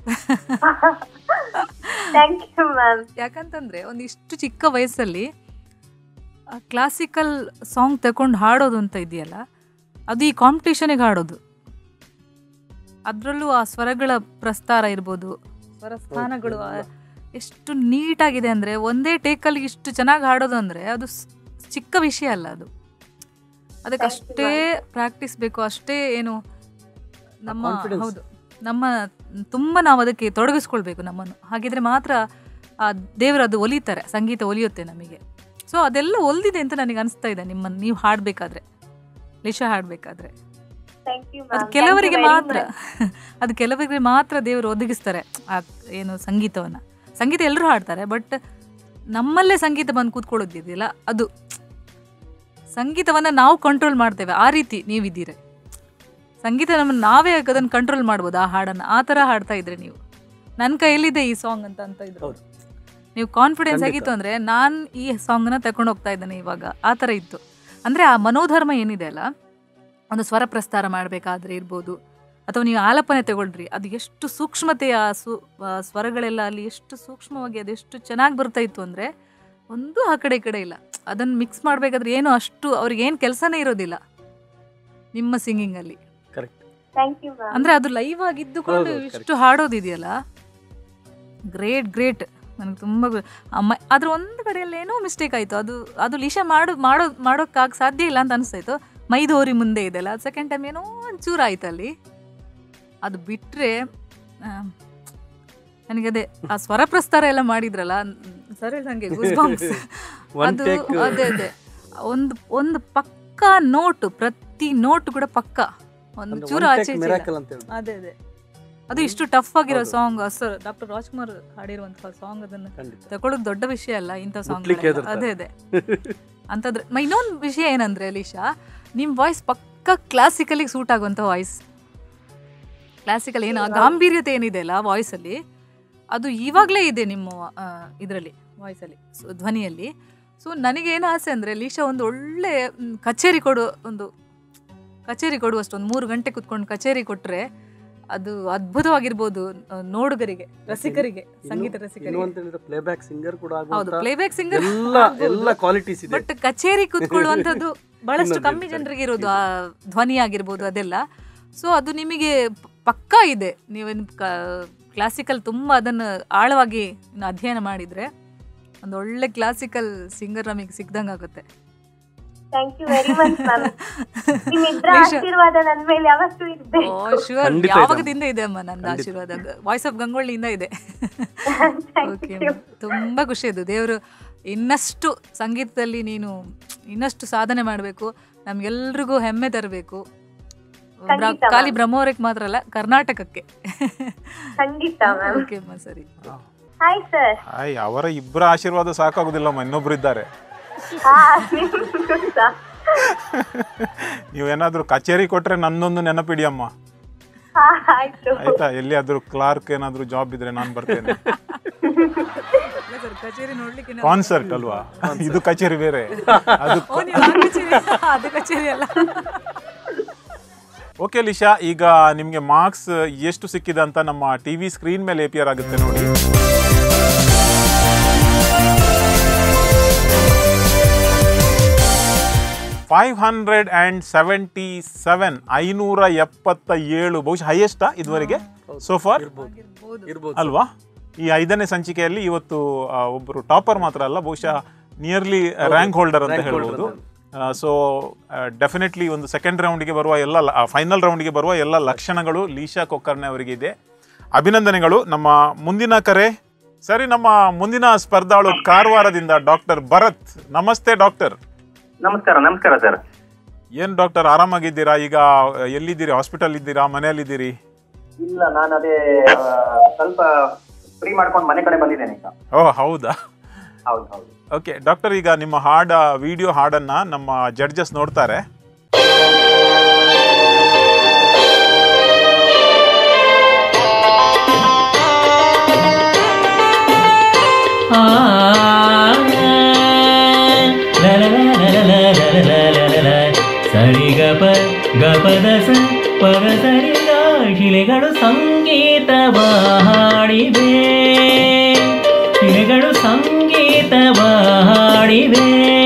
[SPEAKER 2] ಥ್ಯಾಂಕ್ ಯು ಮ್ಯಾಮ್
[SPEAKER 4] ಯಾಕಂತಂದ್ರೆ ಒಂದು ಇಷ್ಟು ಚಿಕ್ಕ ವಯಸ್ಸಲ್ಲಿ ಕ್ಲಾಸಿಕಲ್ ಸಾಂಗ್ ತಗೊಂಡು ಹಾಡೋದು ಅಂತ ಇದೆಯಲ್ಲ ಅದು ಈ ಕಾಂಪಿಟೇಷನಿಗೆ ಹಾಡೋದು ಅದರಲ್ಲೂ ಆ ಸ್ವರಗಳ ಪ್ರಸ್ತಾರ ಇರ್ಬೋದು ಸ್ವರ ಸ್ಥಾನಗಳು ಆ ಎಷ್ಟು ನೀಟಾಗಿದೆ ಅಂದರೆ ಒಂದೇ ಟೇಕಲ್ಲಿ ಇಷ್ಟು ಚೆನ್ನಾಗಿ ಹಾಡೋದು ಅಂದರೆ ಅದು ಸ್- ಚಿಕ್ಕ ವಿಷಯ ಅಲ್ಲ ಅದು ಅದಕ್ಕೆ
[SPEAKER 2] Thank you,
[SPEAKER 4] ಅಷ್ಟೇ ಪ್ರಾಕ್ಟೀಸ್ ಬೇಕು ಅಷ್ಟೇ ಏನು ನಮ್ಮ
[SPEAKER 5] confidence.
[SPEAKER 4] ಹೌದು ನಮ್ಮ ತುಂಬ ನಾವು ಅದಕ್ಕೆ ತೊಡಗಿಸ್ಕೊಳ್ಬೇಕು ನಮ್ಮನ್ನು ಹಾಗಿದ್ರೆ ಮಾತ್ರ ಆ ದೇವರು ಅದು ಒಲಿತಾರೆ ಸಂಗೀತ ಒಲಿಯುತ್ತೆ ನಮಗೆ ಸೊ ಅದೆಲ್ಲ ಒಲ್ದಿದೆ ಅಂತ ನನಗೆ ಅನಿಸ್ತಾ ಇದೆ ನಿಮ್ಮನ್ನು ನೀವು ಹಾಡಬೇಕಾದ್ರೆ ಲಿಶಾ ಹಾಡಬೇಕಾದ್ರೆ
[SPEAKER 2] ಥ್ಯಾಂಕ್ ಯು
[SPEAKER 4] ಅದು
[SPEAKER 2] ಮ್ಯಾಮ್
[SPEAKER 4] ಕೆಲವರಿಗೆ ಮಾತ್ರ ಅದು ಕೆಲವರಿಗೆ ಮಾತ್ರ ದೇವರು ಒದಗಿಸ್ತಾರೆ ಆ ಏನು ಸಂಗೀತವನ್ನು ಸಂಗೀತ ಎಲ್ಲರೂ ಹಾಡ್ತಾರೆ ಬಟ್ ನಮ್ಮಲ್ಲೇ ಸಂಗೀತ ಬಂದು ಕೂತ್ಕೊಳ್ಳೋದಿದೆಯಲ್ಲ ಅದು ಸಂಗೀತವನ್ನು ನಾವು ಕಂಟ್ರೋಲ್ ಮಾಡ್ತೇವೆ ಆ ರೀತಿ ನೀವಿದ್ದೀರಿ ಸಂಗೀತ ನಮ್ಮನ್ನು ನಾವೇ ಅದನ್ನು ಕಂಟ್ರೋಲ್ ಮಾಡ್ಬೋದು ಆ ಹಾಡನ್ನು ಆ ಥರ ಹಾಡ್ತಾ ಇದ್ರಿ ನೀವು ನನ್ನ ಕೈಯಲ್ಲಿದೆ ಈ ಸಾಂಗ್ ಅಂತ ಅಂತ ಇದ್ರು
[SPEAKER 5] ಹೌದು.
[SPEAKER 4] ನೀವು ಕಾನ್ಫಿಡೆನ್ಸ್
[SPEAKER 5] ಖಂಡಿತ.
[SPEAKER 4] ಆಗಿತ್ತು ಅಂದರೆ ನಾನು ಈ ಸಾಂಗ್ನ ತಗೊಂಡು ಹೋಗ್ತಾ ಇದ್ದೇನೆ ಇವಾಗ ಆ ಥರ ಇತ್ತು ಅಂದರೆ ಆ ಮನೋಧರ್ಮ ಏನಿದೆ ಅಲ್ಲ ಒಂದು ಸ್ವರ ಪ್ರಸ್ತಾರ ಮಾಡಬೇಕಾದ್ರೆ ಇರ್ಬೋದು ಅಥವಾ ನೀವು ಆಲಾಪನೆ ತಗೊಳ್ರಿ ಅದು ಎಷ್ಟು ಸೂಕ್ಷ್ಮತೆಯ ಸು ಆ ಸ್ವರಗಳೆಲ್ಲ ಅಲ್ಲಿ ಎಷ್ಟು ಸೂಕ್ಷ್ಮವಾಗಿ ಅದೆಷ್ಟು ಚೆನ್ನಾಗಿ ಬರ್ತಾ ಇತ್ತು ಅಂದರೆ ಒಂದು ಆ ಕಡೆ ಈ ಕಡೆ ಇಲ್ಲ ಅದನ್ನು ಮಿಕ್ಸ್ ಮಾಡಬೇಕಾದ್ರೆ ಏನು ಅಷ್ಟು ಅವ್ರಿಗೆ ಏನು ಕೆಲಸನೇ ಇರೋದಿಲ್ಲ ನಿಮ್ಮ ಸಿಂಗಿಂಗಲ್ಲಿ
[SPEAKER 5] ಕರೆಕ್ಟ್
[SPEAKER 2] ಥ್ಯಾಂಕ್ ಯು ಮ್ಯಾಮ್
[SPEAKER 4] ಅಂದರೆ ಅದು ಲೈವ್ ಆಗಿದ್ದುಕೊಂಡು
[SPEAKER 5] ಹೌದು,
[SPEAKER 4] ಇಷ್ಟು ಹಾಡೋದಿದೆಯಲ್ಲ ಗ್ರೇಟ್ ಗ್ರೇಟ್ ನನಗೆ ತುಂಬ ಗೊ- ಅಮ್ಮ ಅದ್ರ ಒಂದು ಕಡೆಯಲ್ಲಿ ಏನೋ ಮಿಸ್ಟೇಕ್ ಆಯಿತು ಅದು ಅದು ಲಿಶಾ ಮಾಡು ಮಾಡೋ ಮಾಡೋಕ್ಕಾಗ ಸಾಧ್ಯ ಇಲ್ಲ ಅಂತ ಅನಿಸ್ತಾಯಿತ್ತು ಮೈದೋರಿ ಮುಂದೆ ಇದೆಲ್ಲ ಸೆಕೆಂಡ್ ಟೈಮ್ ಏನೋ ಒಂಚೂರು ಆಯ್ತು ಅಲ್ಲಿ ಅದು ಬಿಟ್ಟರೆ ನನಗೆ ಅದೇ ಆ ಸ್ವರ ಪ್ರಸ್ತಾರ ಎಲ್ಲ ಮಾಡಿದ್ರಲ್ಲ ಸರ್ ನನಗೆ
[SPEAKER 5] One
[SPEAKER 4] ಅದು
[SPEAKER 5] take,
[SPEAKER 4] ಅದೇ ಅದೇ ಒಂದು ಒಂದು ಪಕ್ಕ ನೋಟು ಪ್ರತಿ ನೋಟು ಕೂಡ ಪಕ್ಕ ಒಂದು ಚೂರು ಆಚೆ ಈಚೆ ಇಲ್ಲ.
[SPEAKER 5] ಮಿರಾಕಲ್ ಅಂತ ಹೇಳ್ಬೋದು
[SPEAKER 4] ಅದೇ ಅದೇ ಅದು ಇಷ್ಟು ಟಫ್ ಆಗಿರೋ
[SPEAKER 5] ಹೌದು.
[SPEAKER 4] ಸಾಂಗ್ ಸರ್ ಡಾಕ್ಟರ್ ರಾಜ್ಕುಮಾರ್ ಹಾಡಿರುವಂತಹ ಸಾಂಗ್ ಅದನ್ನು
[SPEAKER 5] ಖಂಡಿತ
[SPEAKER 4] ತಗೊಳ್ಳೋದು ದೊಡ್ಡ ವಿಷಯ ಅಲ್ಲ ಇಂಥ ಸಾಂಗ್
[SPEAKER 5] ಮುಟ್ಲಿಕ್ಕೆ ಹೆದರ್ತಾರೆ.
[SPEAKER 4] ಅದೇ ಅದೇ ಅಂತಂದ್ರೆ ಮ- ಇನ್ನೊಂದು ವಿಷಯ ಏನಂದ್ರೆ ಅಲೀಶಾ ನಿಮ್ಮ ವಾಯ್ಸ್ ಪಕ್ಕ ಕ್ಲಾಸಿಕಲಿಗೆ ಸೂಟ್ ಆಗುವಂಥ ವಾಯ್ಸ್ ಕ್ಲಾಸಿಕಲ್ ಏನು ಆ ಗಾಂಭೀರ್ಯತೆ ಏನಿದೆ ಅಲ್ಲ ವಾಯ್ಸಲ್ಲಿ ಅದು ಇವಾಗಲೇ ಇದೆ ನಿಮ್ಮ ಇದರಲ್ಲಿ ವಾಯ್ಸಲ್ಲಿ ಧ್ವನಿಯಲ್ಲಿ ಸೊ ನನಗೇನು ಆಸೆ ಅಂದರೆ ಲೀಶಾ ಒಂದು ಒಳ್ಳೆ ಮ್, ಕಚೇರಿ ಕೊಡು ಒಂದು ಕಚೇರಿ ಕೊಡುವಷ್ಟು ಒಂದು ಮೂರು ಗಂಟೆ ಕುತ್ಕೊಂಡು ಕಚೇರಿ ಕೊಟ್ಟರೆ ಅದು ಅದ್ಭುತವಾಗಿರ್ಬೋದು ಆ, ನೋಡುಗರಿಗೆ ರಸಿಕರಿಗೆ ಸಂಗೀತ
[SPEAKER 5] ಇನ್ನು
[SPEAKER 4] ರಸಿಕರಿಗೆ
[SPEAKER 5] ಅಂತ ಹೇಳಿದ್ರೆ ಪ್ಲೇಬ್ಯಾಕ್ ಸಿಂಗರ್ ಕೂಡ
[SPEAKER 4] ಹೌದು
[SPEAKER 5] ಆಗುವಂತ
[SPEAKER 4] ಪ್ಲೇಬ್ಯಾಕ್ ಸಿಂಗರ್
[SPEAKER 5] ಎಲ್ಲ ಎಲ್ಲ ಕ್ವಾಲಿಟೀಸ್ ಇದೆ
[SPEAKER 4] ಬಟ್ ಕಚೇರಿ ಕೂತ್ಕೊಳ್ಳುವಂಥದ್ದು ಬಹಳಷ್ಟು
[SPEAKER 5] ಇನ್ನೊಂದು
[SPEAKER 4] ಕಮ್ಮಿ
[SPEAKER 5] ಇರ್ತದೆ.
[SPEAKER 4] ಜನರಿಗೆ ಇರೋದು ಆ ಧ್ವನಿ ಆಗಿರ್ಬೋದು ಅದೆಲ್ಲ ಸೊ ಅದು ನಿಮಗೆ ಪ- ಪಕ್ಕಾ ಇದೆ ನೀವೇನು ಕ್ಲಾಸಿಕಲ್ ತುಂಬ ಅದನ್ನು ಆಳವಾಗಿ ಇನ್ನು ಅಧ್ಯಯನ ಮಾಡಿದರೆ ಒಂದು ಒಳ್ಳೆ ಕ್ಲಾಸಿಕಲ್ ಸಿಂಗರ್ ನಮಗೆ ಸಿಕ್ದಂಗೆ ಆಗುತ್ತೆ
[SPEAKER 2] thank you very much ma'am ನಿಮ್ಮಿಬ್ಬರ
[SPEAKER 4] ಲಿಶಾ.
[SPEAKER 2] ಆಶೀರ್ವಾದ ನನ್ನ ಮೇಲೆ ಯಾವತ್ತೂ
[SPEAKER 4] ಓ
[SPEAKER 2] ಇರ್ಬೇಕು
[SPEAKER 4] ಶೂರ್
[SPEAKER 5] ಖಂಡಿತ ಇದೆ
[SPEAKER 4] ಯಾವಾಗದಿಂದ ಇದೆ ಅಮ್ಮ ನನ್ನ
[SPEAKER 5] ಖಂಡಿತ.
[SPEAKER 4] ಆಶೀರ್ವಾದ ವಾಯ್ಸ್ ಆಫ್ ಗಂಗೊಳ್ಳಿಯಿಂದ ಇದೆ
[SPEAKER 2] ಥ್ಯಾಂಕ್
[SPEAKER 4] ಓಕೆ
[SPEAKER 2] ಯು
[SPEAKER 4] ತುಂಬ ಖುಷಿ ಅದು ದೇವರು ಇನ್ನಷ್ಟು ಸಂಗೀತದಲ್ಲಿ ನೀನು ಇನ್ನಷ್ಟು ಸಾಧನೆ ಮಾಡಬೇಕು ನಮ್ಗೆಲ್ರಿಗೂ ಹೆಮ್ಮೆ ತರಬೇಕು
[SPEAKER 2] ಖಂಡಿತ
[SPEAKER 4] ಖಾಲಿ
[SPEAKER 2] ma'am.
[SPEAKER 4] ಬ್ರಹ್ಮವರಕ್ಕೆ ಮಾತ್ರ ಅಲ್ಲ ಕರ್ನಾಟಕಕ್ಕೆ
[SPEAKER 2] ಖಂಡಿತ ಮ್ಯಾಮ್
[SPEAKER 4] ಓಕೆ ಅಮ್ಮ ಸರಿ
[SPEAKER 2] ಹಾಯ್ ಸರ್
[SPEAKER 1] ಆಯ್ ಅವರ ಇಬ್ಬರ ಆಶೀರ್ವಾದ ಸಾಕಾಗುದಿಲ್ಲಮ್ಮ ಇನ್ನೊಬ್ರು ಇದ್ದಾರೆ
[SPEAKER 2] ಹಾ ನಿಮ್ಗೂ ಸಹ.
[SPEAKER 1] ನೀವೇನಾದ್ರೂ ಕಚೇರಿ ಕೊಟ್ರೆ ನನ್ನೊಂದು ನೆನಪಿಡಿ ಅಮ್ಮ
[SPEAKER 2] ಹಾ ಆಯ್ತು
[SPEAKER 1] ಆಯ್ತಾ ಎಲ್ಲಿಯಾದ್ರೂ ಕ್ಲಾರ್ಕ್ ಏನಾದ್ರೂ ಜಾಬ್ ಇದ್ರೆ ನಾನು ಬರ್ತೇನೆ
[SPEAKER 4] ಕಚೇರಿ ನೋಡ್ಲಿಕ್ಕೆ
[SPEAKER 1] ಕಾನ್ಸರ್ಟ್ ಅಲ್ವಾ ಇದು ಕಚೇರಿ ಬೇರೆ ಅದು
[SPEAKER 4] ಓ ನೀವು ಆ ಕಚೇರಿ ಅದು ಕಚೇರಿ ಅಲ್ಲ
[SPEAKER 1] ಓಕೆ ಲಿಶಾ ಈಗ ನಿಮಗೆ ಮಾರ್ಕ್ಸ್ ಎಷ್ಟು ಸಿಕ್ಕಿದೆ ಅಂತ ನಮ್ಮ ಟಿವಿ ಸ್ಕ್ರೀನ್ ಮೇಲೆ ಎಪಿಯರ್ ಆಗುತ್ತೆ ನೋಡಿ five hundred and seventy seven ಐನೂರ ಎಪ್ಪತ್ತ ಏಳು ಬಹುಶಃ ಹೈಯೆಸ್ಟಾ ಇದುವರೆಗೆ ಸೋಫಾರ್
[SPEAKER 5] ಇರ್ಬೋದು
[SPEAKER 1] ಅಲ್ವಾ ಈ ಐದನೇ ಸಂಚಿಕೆಯಲ್ಲಿ ಇವತ್ತು ಆ, ಒಬ್ಬರು ಟಾಪರ್ ಮಾತ್ರ ಅಲ್ಲ ಬಹುಶಃ ನಿಯರ್ಲಿ ರ್ಯಾಂಕ್ ಹೋಲ್ಡರ್ ಅಂತ
[SPEAKER 5] rank holder
[SPEAKER 1] ಹೇಳ್ಬೋದು
[SPEAKER 5] ಅಂತ.
[SPEAKER 1] ಸೊ ಡೆಫಿನೆಟ್ಲಿ ಒಂದು ಸೆಕೆಂಡ್ ರೌಂಡ್ಗೆ ಬರುವ ಎಲ್ಲ ಫೈನಲ್ ರೌಂಡ್ಗೆ ಬರುವ ಎಲ್ಲ ಲಕ್ಷಣಗಳು ಲೀಶಾ ಕೊಕ್ಕರ್ನೆ ಅವರಿಗೆ ಇದೆ ಅಭಿನಂದನೆಗಳು ನಮ್ಮ ಮುಂದಿನ ಕರೆ ಸರಿ ನಮ್ಮ ಮುಂದಿನ ಸ್ಪರ್ಧಾಳು ಕಾರವಾರದಿಂದ ಡಾಕ್ಟರ್ ಭರತ್ ನಮಸ್ತೆ ಡಾಕ್ಟರ್
[SPEAKER 6] ನಮಸ್ಕಾರ ನಮಸ್ಕಾರ ಸರ್
[SPEAKER 1] ಏನ್ ಡಾಕ್ಟರ್ ಆರಾಮಾಗಿದ್ದೀರಾ ಈಗ ಎಲ್ಲಿದ್ದೀರಿ ಹಾಸ್ಪಿಟಲ್ ಇದ್ದೀರಾ ಮನೆಯಲ್ಲಿದ್ದೀರಿ
[SPEAKER 6] ಇಲ್ಲ ನಾನು ಅದೇ ಆ, ಸ್ವಲ್ಪ ಫ್ರೀ ಮಾಡ್ಕೊಂಡು ಮನೆ ಕಡೆ ಬಂದಿದ್ದೇನೆ ಈಗ
[SPEAKER 1] ಓ ಹೌದಾ
[SPEAKER 6] ಹೌದು ಹೌದು
[SPEAKER 1] ಓಕೆ ಡಾಕ್ಟರ್ ಈಗ ನಿಮ್ಮ ಹಾಡ ವಿಡಿಯೋ ಹಾಡನ್ನ ನಮ್ಮ ಜಡ್ಜಸ್ ನೋಡ್ತಾರೆ
[SPEAKER 7] ಸರಿಗಪ ಗಪದ ಸ ಪರ ಸರಿಗ ಶಿಲೆಗಳು ಸಂಗೀತವ ಹಾಡಿವೆ ಶಿಲೆಗಳು ಸಂಗೀತವ ಹಾಡಿವೆ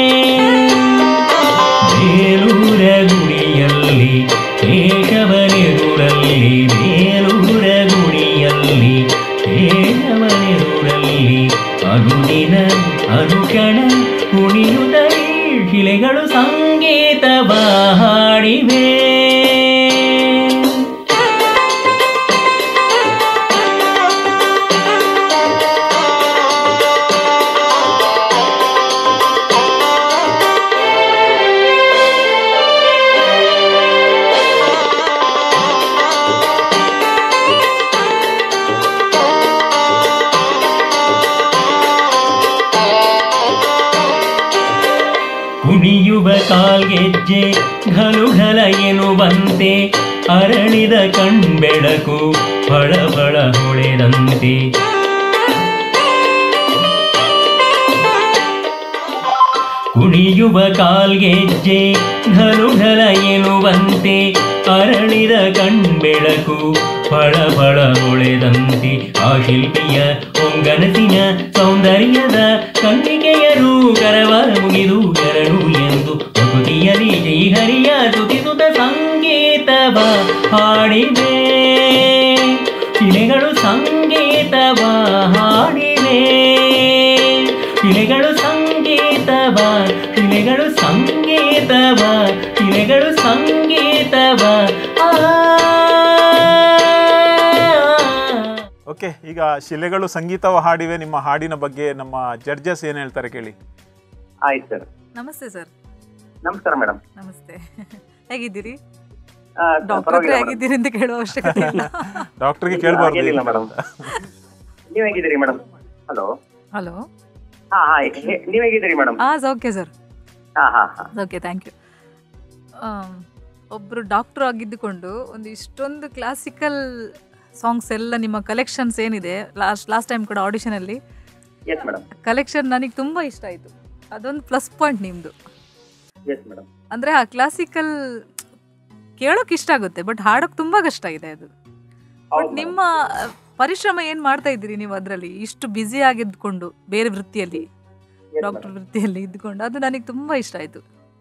[SPEAKER 7] ಬೇಲೂರ ಗುಡಿಯಲ್ಲಿ ಕೇಶವನೆದುರಲ್ಲಿ ಬೇಲೂರ ಗುಡಿಯಲ್ಲಿ ಕೇಶವನೆದುರಲ್ಲಿ ಅನುದಿನ ಅನುಕ್ಷಣ ಕುಣಿಯುತ್ತ ಶಿಲೆಗಳು ಸಂಗೀತವ ಹಾಡಿವೆ ಕುಣಿಯುವ ಕಾಲ್ಗೆಜ್ಜೆ ಘಲುಘಲ ಎನ್ನುವಂತೆ ಅರಳಿದ ಕಣ್ಬೆಳಕು ಫಳ ಫಳ ಹೊಳೆದಂತೆ ಕುಣಿಯುವ ಕಾಲ್ಗೆಜ್ಜೆ ಘಲುಘಲ ಎನ್ನುವಂತೆ ಅರಳಿದ ಕಣ್ಬೆಳಕು ಫಳ ಫಳ ಹೊಳೆದಂತೆ ಆ ಶಿಲ್ಪಿಯ ಹೊಂಗನಸಿನ ಸೌಂದರ್ಯದ ಕಣ್ಣಿಗೆಯರು ಕರವ ಮುಗಿದು ಎರಡು ಎಂದು ಪ್ರಕೃತಿಯಲ್ಲಿ ಶ್ರೀಹರಿಯ ಸ್ತುತಿಸುತ್ತ ಸಂಗೀತವ ಹಾಡಿವೆ ಶಿಲೆಗಳು ಸಂಗೀತವ ಹಾಡಿವೆ ಶಿಲೆಗಳು ಸಂಗೀತವ ಶಿಲೆಗಳು ಸಂಗೀತವ ಶಿಲೆಗಳು ಸಂಗೀತವ ಆ
[SPEAKER 1] ಓಕೆ ಈಗ ಶಿಲೆಗಳು ಸಂಗೀತವ ಹಾಡಿವೆ ನಿಮ್ಮ ಹಾಡಿನ ಬಗ್ಗೆ ನಮ್ಮ ಜಡ್ಜಸ್ ಏನ್ ಹೇಳ್ತಾರೆ ಕೇಳಿ
[SPEAKER 6] ಆಯ್ತು ಸರ್
[SPEAKER 4] ನಮಸ್ತೆ ಸರ್
[SPEAKER 6] ನಮಸ್ಕಾರ ಮೇಡಮ್
[SPEAKER 4] ನಮಸ್ತೆ ಹೇಗಿದ್ದೀರಿ ಡಾಕ್ಟರ್ ಹತ್ರ ಹೇಗಿದ್ದೀರಿ ಅಂತ ಕೇಳುವ ಅವಶ್ಯಕತೆ ಇಲ್ಲ
[SPEAKER 1] ಡಾಕ್ಟರ್ಗೆ ಕೇಳ್ಬಾರ್ದು
[SPEAKER 6] ಹಾಗೇನಿಲ್ಲ ಮೇಡಮ್ ನೀವ್ ಹೇಗಿದ್ದೀರಿ ಮೇಡಮ್ ಹಲೋ
[SPEAKER 4] ಹಲೋ
[SPEAKER 6] ಹಾ ಹಾ ಹೇ- ನೀವ್ ಹೇಗಿದ್ದೀರಿ ಮೇಡಮ್
[SPEAKER 4] ಹಾ ಓಕೆ ಸರ್
[SPEAKER 6] ಹಾ ಹಾ ಹಾ
[SPEAKER 4] ಓಕೆ ಥ್ಯಾಂಕ್ ಯು ಒಬ್ಬರು ಡಾಕ್ಟರ್ ಆಗಿದ್ದುಕೊಂಡು ಒಂದು ಇಷ್ಟೊಂದು ಕ್ಲಾಸಿಕಲ್ ಸಾಂಗ್ಸ್ ಎಲ್ಲ ನಿಮ್ಮ ಕಲೆಕ್ಷನ್ಸ್ ಏನಿದೆ ಲಾಸ್ಟ್ ಲಾಸ್ಟ್ ಟೈಮ್ ಕೂಡ ಆಡಿಷನಲ್ಲಿ
[SPEAKER 6] ಎಸ್ ಮೇಡಮ್
[SPEAKER 4] ಕಲೆಕ್ಷನ್ ನನಗೆ ತುಂಬ ಇಷ್ಟ ಆಯಿತು ಅದೊಂದು ಪ್ಲಸ್ ಪಾಯಿಂಟ್ ನಿಮ್ಮದು
[SPEAKER 6] ಎಸ್ ಮೇಡಮ್
[SPEAKER 4] ಅಂದರೆ ಆ ಕ್ಲಾಸಿಕಲ್ ಕೇಳೋಕೆ ಇಷ್ಟ ಆಗುತ್ತೆ ಬಟ್ ಹಾಡೋಕೆ ತುಂಬ ಕಷ್ಟ ಇದೆ ಅದು ಬಟ್ ನಿಮ್ಮ ಆ, ಪರಿಶ್ರಮ ಏನು ಮಾಡ್ತಾ ಇದ್ದೀರಿ ನೀವು ಅದರಲ್ಲಿ ಇಷ್ಟು ಬ್ಯುಸಿ ಆಗಿದ್ದುಕೊಂಡು ಬೇರೆ ವೃತ್ತಿಯಲ್ಲಿ ಡಾಕ್ಟರ್ ವೃತ್ತಿಯಲ್ಲಿ ಇದ್ದುಕೊಂಡು ಅದು ನನಗೆ ತುಂಬ ಇಷ್ಟ ಆಯಿತು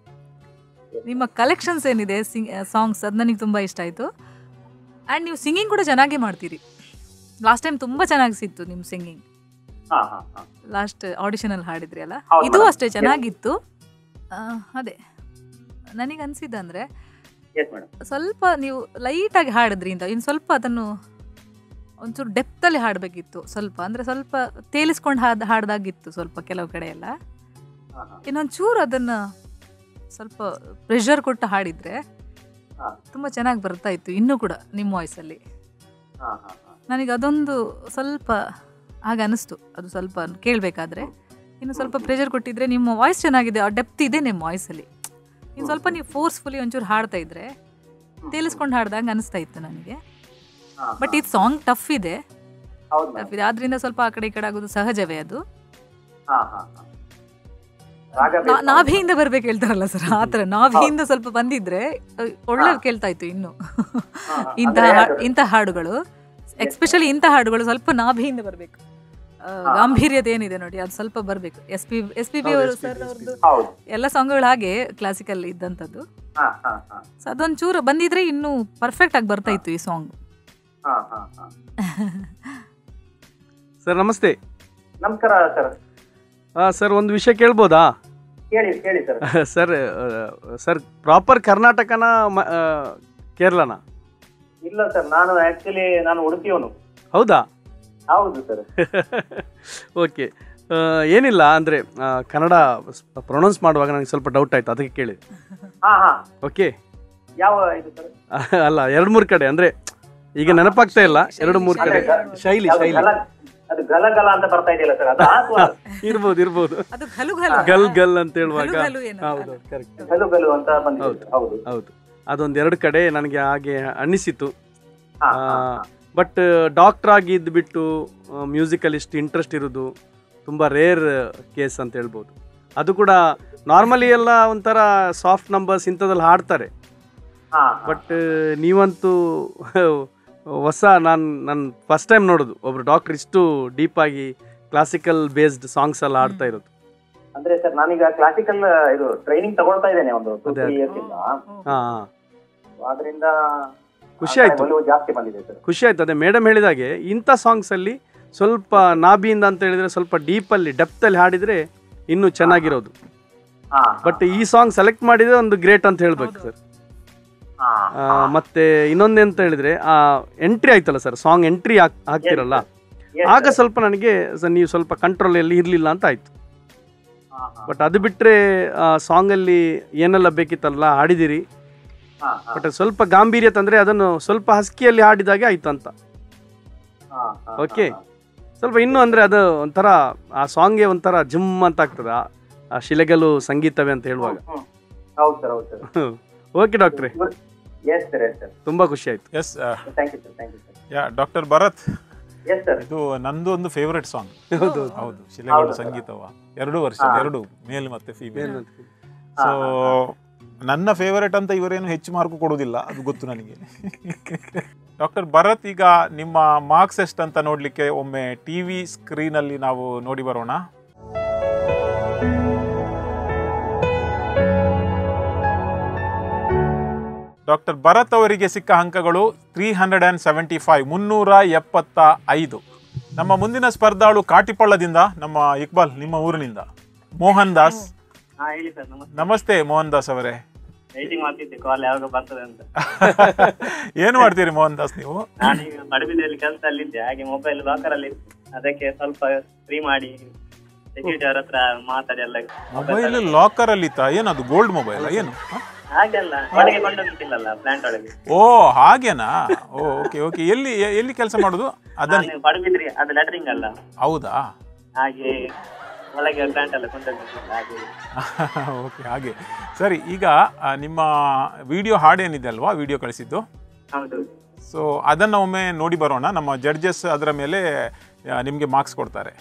[SPEAKER 4] ನಿಮ್ಮ ಕಲೆಕ್ಷನ್ಸ್ ಏನಿದೆ ಸಿಂಗ್ ಸಾಂಗ್ಸ್ ಅದು ನನಗೆ ತುಂಬ ಇಷ್ಟ ಆಯಿತು ಆ್ಯಂಡ್ ನೀವು ಸಿಂಗಿಂಗ್ ಕೂಡ ಚೆನ್ನಾಗಿ ಮಾಡ್ತೀರಿ ಲಾಸ್ಟ್ ಟೈಮ್ ತುಂಬ ಚೆನ್ನಾಗಿ ಸಿಕ್ತು ನಿಮ್ಮ ಸಿಂಗಿಂಗ್
[SPEAKER 6] ಹಾ ಹಾ ಹಾ
[SPEAKER 4] ಲಾಸ್ಟ್ ಆಡಿಷನಲ್ಲಿ ಹಾಡಿದ್ರಿ ಅಲ್ಲ
[SPEAKER 6] ಹೌದು
[SPEAKER 4] ಇದು
[SPEAKER 6] madam.
[SPEAKER 4] ಅಷ್ಟೇ ಚೆನ್ನಾಗಿತ್ತು ಆ, ಅದೇ ನನಗೆ ಅನಿಸಿದ್ದಂದ್ರೆ
[SPEAKER 6] ಎಸ್ ಮೇಡಮ್
[SPEAKER 4] ಸ್ವಲ್ಪ ನೀವು ಲೈಟಾಗಿ ಹಾಡಿದ್ರಿಂದ ಇನ್ನು ಸ್ವಲ್ಪ ಅದನ್ನು ಒಂಚೂರು ಡೆಪ್ತಲ್ಲಿ ಹಾಡಬೇಕಿತ್ತು ಸ್ವಲ್ಪ ಅಂದರೆ ಸ್ವಲ್ಪ ತೇಲಿಸ್ಕೊಂಡು ಹಾಡ್ ಹಾಡ್ದಾಗಿತ್ತು ಸ್ವಲ್ಪ ಕೆಲವು ಕಡೆ ಎಲ್ಲ
[SPEAKER 6] ಹಾ ಹಾ
[SPEAKER 4] ಇನ್ನೊಂದು ಚೂರು ಅದನ್ನು ಸ್ವಲ್ಪ ಪ್ರೆಷರ್ ಕೊಟ್ಟು ಹಾಡಿದರೆ
[SPEAKER 6] ಹಾ.
[SPEAKER 4] ತುಂಬ ಚೆನ್ನಾಗಿ ಬರ್ತಾ ಇತ್ತು ಇನ್ನೂ ಕೂಡ ನಿಮ್ಮ ವಾಯ್ಸಲ್ಲಿ
[SPEAKER 6] ಹಾ ಹಾ ಹಾ
[SPEAKER 4] ನನಗೆ ಅದೊಂದು ಸ್ವಲ್ಪ ಆಗ ಅನಿಸ್ತು ಅದು ಸ್ವಲ್ಪ ಕೇಳಬೇಕಾದ್ರೆ ಇನ್ನು ಸ್ವಲ್ಪ ಪ್ರೆಷರ್ ಕೊಟ್ಟಿದ್ರೆ ನಿಮ್ಮ ವಾಯ್ಸ್ ಚೆನ್ನಾಗಿದೆ ಆ ಡೆಪ್ತ್ ಇದೆ ನಿಮ್ಮ ವಾಯ್ಸಲ್ಲಿ ಇನ್ನು ಸ್ವಲ್ಪ ನೀವು ಫೋರ್ಸ್ಫುಲಿ ಒಂಚೂರು ಹಾಡ್ತಾ ಇದ್ರೆ ತೇಲಿಸ್ಕೊಂಡು ಹಾಡ್ದಂಗೆ ಅನಿಸ್ತಾ ಇತ್ತು ನನಗೆ
[SPEAKER 6] ಹಾ,
[SPEAKER 4] ಬಟ್
[SPEAKER 6] ಹಾ.
[SPEAKER 4] ಇದು ಸಾಂಗ್ ಟಫ್ ಇದೆ
[SPEAKER 6] ಹೌದು
[SPEAKER 4] ಟಫ್
[SPEAKER 6] ಮೇಡಮ್
[SPEAKER 4] ಇದೆ ಆದ್ರಿಂದ ಸ್ವಲ್ಪ ಆ ಕಡೆ ಈ ಕಡೆ ಆಗೋದು ಸಹಜವೇ ಅದು
[SPEAKER 6] ಹಾ ಹಾ ಹಾ ರಾಗ
[SPEAKER 4] ನಾ-
[SPEAKER 6] ಬೇಕು.
[SPEAKER 4] ನಾಭಿಯಿಂದ ಬರ್ಬೇಕು ಹೇಳ್ತಾರಲ್ಲ ಸರ್ ಆ ಥರ ನಾಭಿಯಿಂದ ಸ್ವಲ್ಪ ಬಂದಿದ್ರೆ ಅಹ್, ಒಳ್ಳೆ
[SPEAKER 6] ಹಾ.
[SPEAKER 4] ಕೇಳ್ತಾ ಇತ್ತು ಇನ್ನು
[SPEAKER 6] ಹಾ, ಹಾ.
[SPEAKER 4] ಇಂತಹ
[SPEAKER 6] ಅಂದ್ರೆ
[SPEAKER 4] ಹಾ- ಇಂತಹ ಹಾಡುಗಳು ಎಕ್ಸ್ಪೆಷಲಿ ಇಂಥ ಹಾಡುಗಳು ಸ್ವಲ್ಪ ನಾಭಿಯಿಂದ ಬರಬೇಕು ಗಾಂಭೀರ್ಯತೆ ಏನಿದೆ ನೋಡಿ ಅದು ಸ್ವಲ್ಪ ಬರಬೇಕು S P S P B
[SPEAKER 1] ಹೌದು,
[SPEAKER 4] ಅವರು
[SPEAKER 1] SPB,
[SPEAKER 4] ಸರ್ ಅವ್ರದ್ದು
[SPEAKER 6] ಹೌದು
[SPEAKER 4] ಎಲ್ಲ ಸಾಂಗ್ಗಳು ಹಾಗೆ ಕ್ಲಾಸಿಕಲ್ ಇದ್ದಂಥದ್ದು
[SPEAKER 6] ಹಾ ಹಾ ಹಾ
[SPEAKER 4] ಸೊ ಅದೊಂದು ಚೂರು ಬಂದಿದ್ರೆ ಇನ್ನೂ ಪರ್ಫೆಕ್ಟ್ ಆಗಿ ಬರ್ತಾ ಇತ್ತು ಈ ಸಾಂಗ್
[SPEAKER 6] ಹಾ ಹಾ ಹಾ
[SPEAKER 5] ಸರ್ ನಮಸ್ತೆ
[SPEAKER 6] ನಮಸ್ಕಾರ ಸರ್
[SPEAKER 5] ಸರ್ ಒಂದು ವಿಷಯ ಕೇಳ್ಬೋದಾ
[SPEAKER 6] ಹೇಳಿ ಹೇಳಿ ಸರ್
[SPEAKER 5] ಸರ್ ಸರ್ ಪ್ರಾಪರ್ ಕರ್ನಾಟಕನ ಮ- ಆ, ಕೇರಳನ
[SPEAKER 6] ಇಲ್ಲ ಸರ್ ನಾನು ಆಕ್ಚುಲಿ ನಾನು ಉಡುಪಿಯವನು
[SPEAKER 5] ಹೌದಾ
[SPEAKER 6] ಹೌದು ಸರ್
[SPEAKER 5] ಓಕೆ ಏನಿಲ್ಲ ಅಂದರೆ ಕನ್ನಡ ಪ್ರೊನೌನ್ಸ್ ಮಾಡುವಾಗ ನನಗೆ ಸ್ವಲ್ಪ ಡೌಟ್ ಆಯಿತು ಅದಕ್ಕೆ ಕೇಳಿ
[SPEAKER 6] ಹಾ ಹಾ
[SPEAKER 5] ಓಕೆ
[SPEAKER 6] ಯಾವ ಇದು ಸರ್
[SPEAKER 5] ಅಲ್ಲ ಎರಡು ಮೂರು ಕಡೆ ಅಂದರೆ ಈಗ ನೆನಪಾಗ್ತಾ ಇಲ್ಲ ಎರಡು ಮೂರು ಕಡೆ ಶೈಲಿ
[SPEAKER 6] ಯಾವ್ದು
[SPEAKER 5] ಶೈಲಿ
[SPEAKER 6] ಗಲ ಅದು ಗಲ ಗಲ ಅಂತ ಬರ್ತಾ ಇದೆಯಲ್ಲ ಸರ್ ಅದು ಅಥವಾ
[SPEAKER 5] ಇರ್ಬೋದು ಇರ್ಬೋದು
[SPEAKER 4] ಅದು ಘಲು ಘಲು
[SPEAKER 5] ಗಲ್ ಗಲ್ ಅಂತ ಹೇಳುವಾಗ
[SPEAKER 4] ಗಲು ಗಲು ಏನೋ
[SPEAKER 5] ಹೌದು ಕರೆಕ್ಟ್
[SPEAKER 6] ಗಲು ಗಲು ಅಂತ ಬಂದಿದೆ ಹೌದು
[SPEAKER 5] ಹೌದು ಅದೊಂದು ಎರಡು ಕಡೆ ನನಗೆ ಹಾಗೆ ಅನ್ನಿಸಿತು
[SPEAKER 6] ಹಾ, ಹಾ, ಹಾ.
[SPEAKER 5] ಬಟ್ ಡಾಕ್ಟರ್ ಆಗಿ ಇದ್ದು ಬಿಟ್ಟು ಮ್ಯೂಸಿಕಲ್ಲಿ ಇಷ್ಟು ಇಂಟ್ರೆಸ್ಟ್ ಇರೋದು ತುಂಬ ರೇರ್ ಕೇಸ್ ಅಂತ ಹೇಳ್ಬೋದು ಅದು ಕೂಡ ನಾರ್ಮಲಿ ಎಲ್ಲ ಒಂಥರ ಸಾಫ್ಟ್ ನಂಬರ್ಸ್ ಇಂಥದ್ರಲ್ಲಿ ಹಾಡ್ತಾರೆ
[SPEAKER 6] ಹಾ, ಹಾ.
[SPEAKER 5] ಬಟ್ ನೀವಂತೂ ಹೊಸ ನಾನು ನಾನು ಫಸ್ಟ್ ಟೈಮ್ ನೋಡೋದು ಒಬ್ರು ಡಾಕ್ಟರ್ ಇಷ್ಟು ಡೀಪಾಗಿ ಕ್ಲಾಸಿಕಲ್ ಬೇಸ್ಡ್ ಸಾಂಗ್ಸ್ ಎಲ್ಲ ಹಾಡ್ತಾ ಇರೋದು
[SPEAKER 6] ಅಂದ್ರೆ ಸರ್ ನಾನೀಗ ಕ್ಲಾಸಿಕಲ್ ಇದು ಟ್ರೈನಿಂಗ್ ತಗೊಳ್ತಾ ಇದ್ದೇನೆ ಒಂದು ಟೂ
[SPEAKER 5] ಅದೇ,
[SPEAKER 6] ತ್ರೀ
[SPEAKER 5] ಅದೇ.
[SPEAKER 6] ಇಯರ್ಸ್ ಇಂದ
[SPEAKER 5] ಹಾಂ ಹಾಂ
[SPEAKER 6] ಆದ್ರಿಂದ
[SPEAKER 5] ಖುಷಿ
[SPEAKER 6] ಆ ಕಡೆ
[SPEAKER 5] ಆಯ್ತು.
[SPEAKER 6] ಒಲವು ಜಾಸ್ತಿ ಬಂದಿದೆ ಸರ್
[SPEAKER 5] ಖುಷಿ ಆಯ್ತು ಅದೇ ಮೇಡಮ್ ಹೇಳಿದಾಗೆ ಇಂಥ ಸಾಂಗ್ಸಲ್ಲಿ ಸ್ವಲ್ಪ ನಾಭಿಯಿಂದ ಅಂತ ಹೇಳಿದರೆ ಸ್ವಲ್ಪ ಡೀಪಲ್ಲಿ ಡೆಪ್ತಲ್ಲಿ ಹಾಡಿದರೆ ಇನ್ನೂ ಚೆನ್ನಾಗಿರೋದು
[SPEAKER 6] ಹಾ
[SPEAKER 5] ಬಟ್ ಈ ಸಾಂಗ್ ಸೆಲೆಕ್ಟ್ ಮಾಡಿದ್ರೆ ಒಂದು ಗ್ರೇಟ್ ಅಂತ ಹೇಳ್ಬೇಕು ಸರ್
[SPEAKER 6] ಹಾ
[SPEAKER 5] ಆ, ಮತ್ತೆ ಇನ್ನೊಂದೆಂತ ಹೇಳಿದ್ರೆ ಆ ಎಂಟ್ರಿ ಆಯ್ತಲ್ಲ ಸರ್ ಸಾಂಗ್ ಎಂಟ್ರಿ ಹಾಕ್ತಿರಲ್ಲ
[SPEAKER 6] Yes,
[SPEAKER 5] ಆಗ
[SPEAKER 6] sir.
[SPEAKER 5] ಸ್ವಲ್ಪ ನನಗೆ ಸ- ನೀವು ಸ್ವಲ್ಪ ಕಂಟ್ರೋಲಲ್ಲಿ ಇರಲಿಲ್ಲ ಅಂತ ಆಯ್ತು
[SPEAKER 6] ಹಾ, ಹಾ,
[SPEAKER 5] ಬಟ್ ಅದು ಬಿಟ್ಟರೆ ಸಾಂಗಲ್ಲಿ ಏನೆಲ್ಲ ಬೇಕಿತ್ತಲ್ಲ ಹಾಡಿದಿರಿ
[SPEAKER 6] ಹಾ, ಹಾ,
[SPEAKER 5] ಬಟ್ ಸ್ವಲ್ಪ ಗಾಂಭೀರ್ಯ ತಂದರೆ ಅದನ್ನು ಸ್ವಲ್ಪ ಹಸ್ಕಿಯಲ್ಲಿ ಹಾಡಿದಾಗೆ ಆಯ್ತು ಅಂತ
[SPEAKER 6] ಹಾ, ಹಾ,
[SPEAKER 5] ಓಕೆ.
[SPEAKER 6] ಹಾ,
[SPEAKER 5] ಸ್ವಲ್ಪ ಇನ್ನೂ ಅಂದರೆ ಅದು ಒಂಥರ ಆ ಸಾಂಗ್ಗೆ ಒಂಥರ ಜಿಮ್ ಅಂತ ಆಗ್ತದೆ ಆ- ಆ ಶಿಲೆಗಲು ಸಂಗೀತವೇ ಅಂತ ಹೇಳುವಾಗ
[SPEAKER 6] ಹ್ಮ್. ಹೌದು ಸರ್ ಹೌದು ಸರ್
[SPEAKER 5] ಓಕೆ ಡಾಕ್ಟ್ರೆ
[SPEAKER 6] ಎಸ್ ಸರ್ ಎಸ್ ಸರ್
[SPEAKER 5] ತುಂಬ ಖುಷಿ ಆಯ್ತು
[SPEAKER 1] yes
[SPEAKER 6] thank you sir thank you sir
[SPEAKER 1] yeah doctor Bharath
[SPEAKER 6] yes sir
[SPEAKER 1] ಇದು ನಂದು ಒಂದು ಫೇವ್ರೆಟ್ ಸಾಂಗ್
[SPEAKER 5] ಹೌದು
[SPEAKER 1] ಹೌದು ಶಿಲೆಗಳು
[SPEAKER 6] ಹೌದು.
[SPEAKER 1] ಸಂಗೀತವ ಎರಡು ವರ್ಷ
[SPEAKER 6] ಹಾ.
[SPEAKER 1] ಎರಡು ಮೇಲ್ ಮತ್ತೆ ಫೀಮೇಲ್
[SPEAKER 5] ಏನು
[SPEAKER 1] ಸೊ ನನ್ನ ಫೇವರೇಟ್ ಅಂತ ಇವರೇನು ಹೆಚ್ಚು ಮಾರ್ಕ್ ಕೊಡುವುದಿಲ್ಲ ಅದು ಗೊತ್ತು ನನಗೆ ಡಾಕ್ಟರ್ ಭರತ್ ಈಗ ನಿಮ್ಮ ಮಾರ್ಕ್ಸ್ ಎಷ್ಟು ಅಂತ ನೋಡಲಿಕ್ಕೆ ಒಮ್ಮೆ ಟಿ ವಿ ಸ್ಕ್ರೀನಲ್ಲಿ ನಾವು ನೋಡಿ ಬರೋಣ ಡಾಕ್ಟರ್ ಭರತ್ ಅವರಿಗೆ ಸಿಕ್ಕ ಅಂಕಗಳು three hundred and seventy five ಮುನ್ನೂರ ಎಪ್ಪತ್ತ ಐದು ನಮ್ಮ ಮುಂದಿನ ಸ್ಪರ್ಧಾಳು ಕಾಟಿಪಳ್ಳದಿಂದ ನಮ್ಮ ಇಕ್ಬಾಲ್ ನಿಮ್ಮ ಊರಿನಿಂದ ಮೋಹನ್ ದಾಸ್
[SPEAKER 8] ಹಾ ಹೇಳಿ ಸರ್ ನಮಸ್ತೆ
[SPEAKER 1] ನಮಸ್ತೆ ಮೋಹನ್ ದಾಸ್ ಅವರೇ
[SPEAKER 8] ವೈಟಿಂಗ್ ಮಾಡ್ತಿದ್ದೆ ಕಾಲ್ ಯಾವಾಗ ಬರ್ತದೆ ಅಂತ
[SPEAKER 1] ಏನು ಮಾಡ್ತೀರಿ ಮೋಹನ್ ದಾಸ್ ನೀವು
[SPEAKER 8] ನಾನೀಗ ಪಡುಬಿದ್ರೆಯಲ್ಲಿ ಕೆಲಸದಲ್ಲಿದ್ದೆ ಹಾಗೆ ಮೊಬೈಲ್ ಲಾಕರ್ ಅಲ್ಲಿ ಇತ್ತು. ಅದಕ್ಕೆ ಸ್ವಲ್ಪ ಫ್ರೀ ಮಾಡಿ ಸೆಕ್ಯೂರಿಟಿ ಅವ್ರ ಹತ್ರ ಮಾತಾಡಿ ಎಲ್ಲ
[SPEAKER 1] ಮೊಬೈಲ್ ಲಾಕರ್ ಅಲ್ಲಿ ಇತ್ತಾ ಏನದು ಗೋಲ್ಡ್ ಮೊಬೈಲ್ ಏನು ಹ?
[SPEAKER 8] ಹಾಗೆಲ್ಲ ಒಳಗೆ ಕೊಂಡೋಗ್ಲಿಕ್ಕಿಲ್ಲಲ್ಲ ಪ್ಲಾಂಟ್ ಒಳಗೆ
[SPEAKER 1] ಓ ಹಾಗೇನಾ ಓ ಓಕೆ ಓಕೆ ಎಲ್ಲಿ ಎ- ಎಲ್ಲಿ ಕೆಲಸ ಮಾಡುದು ಅದನ್ನ
[SPEAKER 8] ನಾನು ಪಡುಬಿದ್ರಿ ಅದು ಲೆಟರಿಂಗ್ ಅಲ್ಲ
[SPEAKER 1] ಹೌದಾ
[SPEAKER 8] ಹಾಗೆ ಒಳಗೆ ಪ್ಲಾಂಟ್ ಎಲ್ಲ ಕೊಂಡೋಗ್ಲಿಕ್ಕಿಲ್ಲ ಹಾಗೆ
[SPEAKER 1] ಓಕೆ ಹಾಗೆ ಸರಿ ಈಗ ಆ, ನಿಮ್ಮ ವಿಡಿಯೋ ಹಾಡೇನಿದೆ ಅಲ್ವಾ ವಿಡಿಯೋ ಕಳಿಸಿದ್ದು
[SPEAKER 8] ಹೌದು
[SPEAKER 1] ಸೊ ಅದನ್ನು ಒಮ್ಮೆ ನೋಡಿ ಬರೋಣ ನಮ್ಮ ಜಡ್ಜಸ್ ಅದರ ಮೇಲೆ ನಿಮಗೆ ಮಾರ್ಕ್ಸ್ ಕೊಡ್ತಾರೆ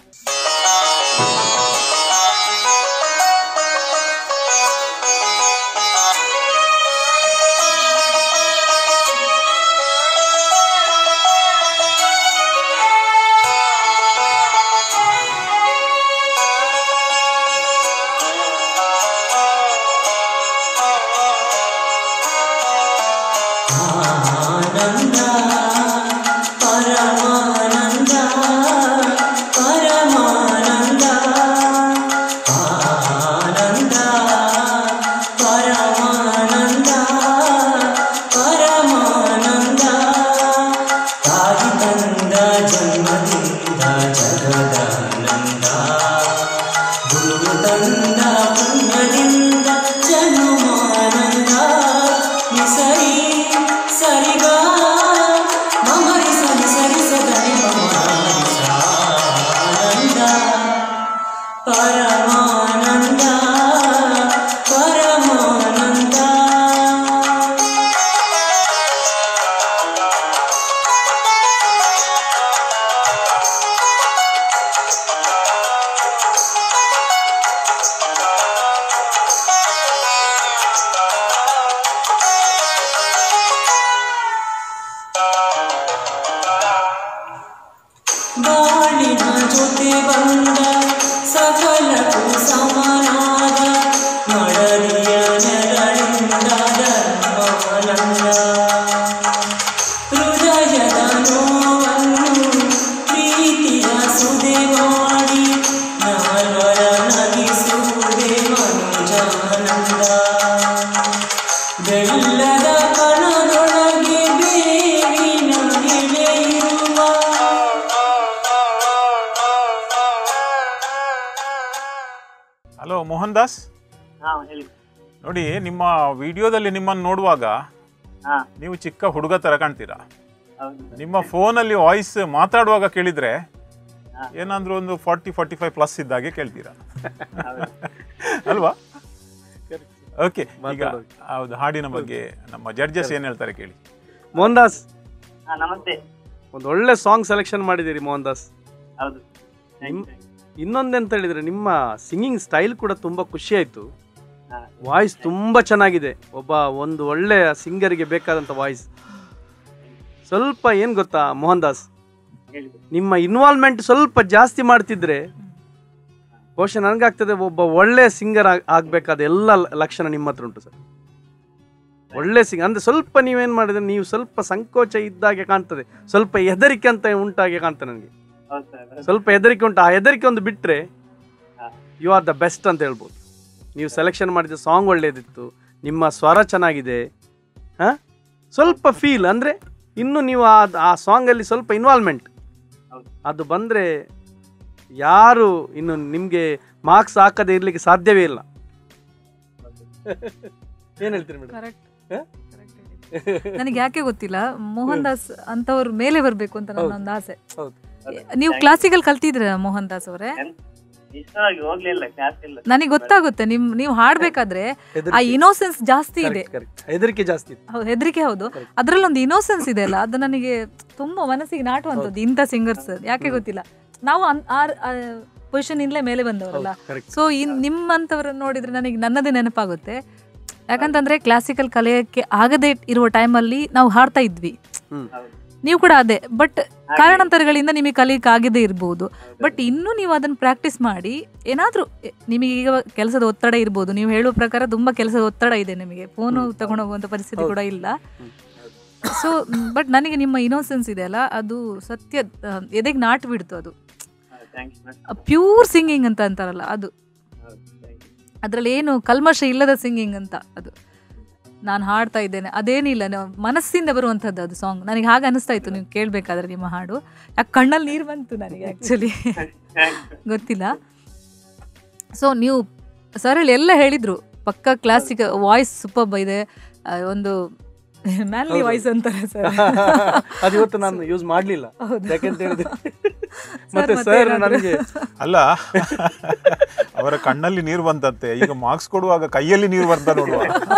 [SPEAKER 7] ಆನಂದ ಪರಮಾನಂದ ಪರಮಾನಂದ ಆನಂದ ಪರಮಾನಂದ ಪರಮಾನಂದ ತಾಯಿ ತಂದ ಜನ್ಮದಿಂದ ಜಗದಾನಂದ ಗುರು ತಂದ ಪುಣ್ಯದಿಂದ ಜನುಮಾನಂದ ನಿಸರಿ ಸರಿಗ ಮಮರಿ ಸರಿ ಸರಿ ಸದರಿ ಆನಂದ ಪರಮಾನಂದ ಪರಮಾನಂದ ಬಾಳಿನ ಜೊತೆ ಬಂದ ಸಕಲಕ್ಕೂ ಸಮನಾದ ಮಡಲಿಯ ನೆರಳಿಂದ ಧರ್ಮಾನಂದ ಹೃದಯದ ನೋವನ್ನು ಪ್ರೀತಿಯ ಸುದೆ ಮಾಡಿ ನಾಲ್ವರ ನಗಿಸುವುದೇ ಮನುಜಾನಂದ ಬೆಲ್ಲದ ಕಣದೊಳಗೆ ಬೇವಿನ ಎಲೆಯಿರುವ
[SPEAKER 1] ಹಲೋ ಮೋಹನ್ ದಾಸ್
[SPEAKER 8] ಹಾ ಹೇಳಿ
[SPEAKER 1] ನೋಡಿ ನಿಮ್ಮ ವಿಡಿಯೋದಲ್ಲಿ ನಿಮ್ಮನ್ನು ನೋಡುವಾಗ
[SPEAKER 8] ಹಾ
[SPEAKER 1] ನೀವು ಚಿಕ್ಕ ಹುಡುಗ ಥರ ಕಾಣ್ತೀರಾ
[SPEAKER 8] ಹೌದು
[SPEAKER 1] ನಿಮ್ಮ ಫೋನಲ್ಲಿ ವಾಯ್ಸ್ ಮಾತಾಡುವಾಗ ಕೇಳಿದ್ರೆ
[SPEAKER 8] ಹಾ.
[SPEAKER 1] ಏನಾದ್ರೂ ಒಂದು ಫಾರ್ಟಿ ಫಾರ್ಟಿ ಫೈವ್ ಪ್ಲಸ್ ಇದ್ದಾಗೆ ಕೇಳ್ತೀರಾ
[SPEAKER 8] ಹೌದು.
[SPEAKER 1] ಅಲ್ವಾ ಓಕೆ ಈಗ
[SPEAKER 5] ಮಾತಾಡುವಾಗ.
[SPEAKER 1] ಹೌದು ಹಾಡಿನ ಬಗ್ಗೆ ನಮ್ಮ ಜಡ್ಜಸ್ ಏನ್ ಹೇಳ್ತಾರೆ ಕೇಳಿ
[SPEAKER 5] ಮೋಹನ್ ದಾಸ್
[SPEAKER 8] ಹಾ ನಮಸ್ತೆ
[SPEAKER 5] ಒಂದು ಒಳ್ಳೆ ಸಾಂಗ್ ಸೆಲೆಕ್ಷನ್ ಮಾಡಿದ್ದೀರಿ ಮೋಹನ್ ದಾಸ್
[SPEAKER 8] ಹೌದು Thank you,
[SPEAKER 5] ನಿಮ್-
[SPEAKER 8] thank you.
[SPEAKER 5] ಇನ್ನೊಂದೆಂತ ಹೇಳಿದ್ರೆ ನಿಮ್ಮ ಸಿಂಗಿಂಗ್ ಸ್ಟೈಲ್ ಕೂಡ ತುಂಬಾ ಖುಷಿ ಆಯ್ತು
[SPEAKER 8] ಹಾ
[SPEAKER 5] ವಾಯ್ಸ್ ತುಂಬಾ ಚೆನ್ನಾಗಿದೆ ಒಬ್ಬ ಒಂದು ಒಳ್ಳೆಯ ಸಿಂಗರ್ಗೆ ಬೇಕಾದಂಥ ವಾಯ್ಸ್ ಸ್ವಲ್ಪ ಏನು ಗೊತ್ತಾ ಮೋಹನ್ ದಾಸ್
[SPEAKER 8] ಹೇಳಿ
[SPEAKER 5] ನಿಮ್ಮ ಇನ್ವಾಲ್ವ್ಮೆಂಟ್ ಸ್ವಲ್ಪ ಜಾಸ್ತಿ ಮಾಡ್ತಿದ್ರೆ ಬಹುಶಃ ನನಗಾಗ್ತದೆ ಒಬ್ಬ ಒಳ್ಳೆ ಸಿಂಗರ್ ಆಗ್ಬೇಕಾದ ಎಲ್ಲ ಲ- ಲಕ್ಷಣ ನಿಮ್ಮ ಹತ್ರ ಉಂಟು ಸರ್ ಒಳ್ಳೆ ಸಿಂಗ್ ಅಂದ್ರೆ ಸ್ವಲ್ಪ ನೀವೇನು ಮಾಡಿದ್ರೆ ನೀವು ಸ್ವಲ್ಪ ಸಂಕೋಚ ಇದ್ದಾಗೆ ಕಾಣ್ತದೆ ಸ್ವಲ್ಪ ಹೆದರಿಕೆ ಅಂತ ಉಂಟಾಗೆ ಕಾಣ್ತದೆ ನನಗೆ
[SPEAKER 8] ಹೌದು ಸರ್
[SPEAKER 5] ಸ್ವಲ್ಪ ಹೆದರಿಕೆ ಉಂಟು ಆ ಹೆದರಿಕೆ ಒಂದು ಬಿಟ್ಟರೆ
[SPEAKER 8] ಹಾ.
[SPEAKER 5] ಯು ಆರ್ ದ ಬೆಸ್ಟ್ ಅಂತ ಹೇಳ್ಬೋದು ನೀವು ಸೆಲೆಕ್ಷನ್ ಮಾಡಿದ ಸಾಂಗ್ ಒಳ್ಳೇದಿತ್ತು ನಿಮ್ಮ ಸ್ವರ ಚೆನ್ನಾಗಿದೆ ಹಾಂ ಸ್ವಲ್ಪ ಫೀಲ್ ಅಂದರೆ ಇನ್ನು ನೀವು ಆ ಆ ಸಾಂಗಲ್ಲಿ ಸ್ವಲ್ಪ ಇನ್ವಾಲ್ವ್ಮೆಂಟ್
[SPEAKER 8] ಹೌದು.
[SPEAKER 5] ಅದು ಬಂದರೆ ಯಾರು ಇನ್ನು ನಿಮಗೆ ಮಾರ್ಕ್ಸ್ ಹಾಕದೇ ಇರಲಿಕ್ಕೆ ಸಾಧ್ಯವೇ ಇಲ್ಲ ಏನು ಹೇಳ್ತೀರಿ ಮೇಡಮ್
[SPEAKER 4] ಕರೆಕ್ಟ್
[SPEAKER 5] ಹ?
[SPEAKER 4] ನನಗೆ ಯಾಕೆ ಗೊತ್ತಿಲ್ಲ ಮೋಹನ್ ದಾಸ್ ಅಂತವ್ರ ಮೇಲೆ ಬರ್ಬೇಕು ಅಂತ ನನ್ನ ಒಂದು ಆಸೆ
[SPEAKER 5] ಹೌದು.
[SPEAKER 4] ನೀವು ಕ್ಲಾಸಿಕಲ್ ಕಲ್ತಿದ್ರ ಮೋಹನ್ ದಾಸ್ ಅವರೇ
[SPEAKER 8] ಇಷ್ಟವಾಗಿ ಹೋಗ್ಲಿಲ್ಲ ಕ್ಲಾಸ್ ಇಲ್ಲ
[SPEAKER 4] ನನಗೆ ಗೊತ್ತಾಗುತ್ತೆ ನಿಮ್ ನೀವು ಹಾಡ್ಬೇಕಾದ್ರೆ ಆ ಇನೋಸೆನ್ಸ್ ಜಾಸ್ತಿ ಇದೆ
[SPEAKER 5] ಕರೆಕ್ಟ್ ಹೆದರಿಕೆ ಜಾಸ್ತಿ ಇತ್ತು
[SPEAKER 4] ಹೌದು ಹೆದರಿಕೆ ಹೌದು
[SPEAKER 5] Correct.
[SPEAKER 4] ಅದ್ರಲ್ಲಿ ಒಂದು ಇನೋಸೆನ್ಸ್ ಇದೆ ಅಲ್ಲ ಅದು ನನಗೆ ತುಂಬಾ ಮನಸ್ಸಿಗೆ ನಾಟುವಂಥದ್ದು ಇಂಥ ಸಿಂಗರ್ಸ್ ಯಾಕೆ ಗೊತ್ತಿಲ್ಲ ನಾವು ಅನ್- ಆ ಪೊಸಿಷನ್ ಇಂದಲೇ ಮೇಲೆ ಬಂದವರಲ್ಲ
[SPEAKER 5] ಕರೆಕ್ಟ್
[SPEAKER 4] ಸೊ ಇನ್ ನಿಮ್ಮಂಥವ್ರನ್ನ ನೋಡಿದ್ರೆ ನನಗೆ ನನ್ನದೇ ನೆನಪಾಗುತ್ತೆ ಯಾಕಂತಂದ್ರೆ ಕ್ಲಾಸಿಕಲ್ ಕಲಿಯಕ್ಕೆ ಆಗದೆ ಇರುವ ಟೈಮಲ್ಲಿ ನಾವು ಹಾಡ್ತಾ ಇದ್ವಿ
[SPEAKER 5] ಹ್ಮ್.
[SPEAKER 8] ಹೌದು
[SPEAKER 4] ನೀವು ಕೂಡ ಅದೇ ಬಟ್ ಕಾರಣಾಂತರಗಳಿಂದ ನಿಮಗೆ ಕಲಿಯಕ್ಕೆ ಆಗದೆ ಇರ್ಬೋದು ಬಟ್ ಇನ್ನೂ ನೀವು ಅದನ್ನ ಪ್ರಾಕ್ಟೀಸ್ ಮಾಡಿ ಏನಾದರೂ ನಿಮಗೆ ಈಗ ಕೆಲಸದ ಒತ್ತಡ ಇರ್ಬೋದು ನೀವು ಹೇಳುವ ಪ್ರಕಾರ ತುಂಬಾ ಕೆಲಸದ ಒತ್ತಡ ಇದೆ ನಿಮಗೆ ಫೋನು ತಗೊಂಡೋಗುವಂಥ ಪರಿಸ್ಥಿತಿ ಕೂಡ ಇಲ್ಲ ಸೊ ಬಟ್ ನನಗೆ ನಿಮ್ಮ ಇನೋಸೆನ್ಸ್ ಇದೆ ಅಲ್ಲ ಅದು ಸತ್ಯ ಆ, ಎದೆಗೆ ನಾಟು ಬಿಡ್ತು ಅದು
[SPEAKER 8] ಥ್ಯಾಂಕ್ ಯು
[SPEAKER 4] ಪ್ಯೂರ್ ಸಿಂಗಿಂಗ್ ಅಂತ ಅಂತಾರಲ್ಲ ಅದು
[SPEAKER 8] ಹೌದು ಥ್ಯಾಂಕ್ ಯು
[SPEAKER 4] ಅದರಲ್ಲಿ ಏನು ಕಲ್ಮಶ ಇಲ್ಲದ ಸಿಂಗಿಂಗ್ ಅಂತ ಅದು ನಾನು ಹಾಡ್ತಾ ಇದ್ದೇನೆ ಅದೇನಿಲ್ಲ ನಾವು ಮನಸ್ಸಿಂದ ಬರುವಂಥದ್ದು ಅದು ಸಾಂಗ್ ನನಗೆ ಹಾಗೆ ಅನಿಸ್ತಾ ಇತ್ತು ನೀವು ಕೇಳಬೇಕಾದ್ರೆ ನಿಮ್ಮ ಹಾಡು ಯಾಕೆ ಕಣ್ಣಲ್ಲಿ ನೀರು ಬಂತು ನನಗೆ ಆ್ಯಕ್ಚುಲಿ ಗೊತ್ತಿಲ್ಲ ಸೊ ನೀವು ಸರ್ ಹೇಳಿ ಎಲ್ಲ ಹೇಳಿದ್ರು ಪಕ್ಕ ಕ್ಲಾಸಿಕ್ ವಾಯ್ಸ್ ಸೂಪರ್ ಇದೆ ಆ, ಒಂದು ಮ್ಯಾನ್ಲಿ
[SPEAKER 5] ಹೌದು.
[SPEAKER 4] ವಾಯ್ಸ್ ಅಂತಾರೆ ಸರ್
[SPEAKER 5] ಅದು ಇವತ್ತು ನಾನು ಯೂಸ್ ಮಾಡಲಿಲ್ಲ
[SPEAKER 4] ಹೌದು.
[SPEAKER 5] ಯಾಕೆಂತ ಹೇಳಿದ್ರೆ
[SPEAKER 4] Sir,
[SPEAKER 5] ಮತ್ತೆ
[SPEAKER 4] ಮತ್ತೆ
[SPEAKER 5] ಸರ್
[SPEAKER 4] ಏನಾದ್ರು?
[SPEAKER 5] ನನಗೆ
[SPEAKER 1] ಅಲ್ಲ ಅವರ ಕಣ್ಣಲ್ಲಿ ನೀರು ಬಂತಂತೆ ಈಗ ಮಾರ್ಕ್ಸ್ ಕೊಡುವಾಗ ಕೈಯಲ್ಲಿ ನೀರು ಬರ್ತ ನೋಡುವ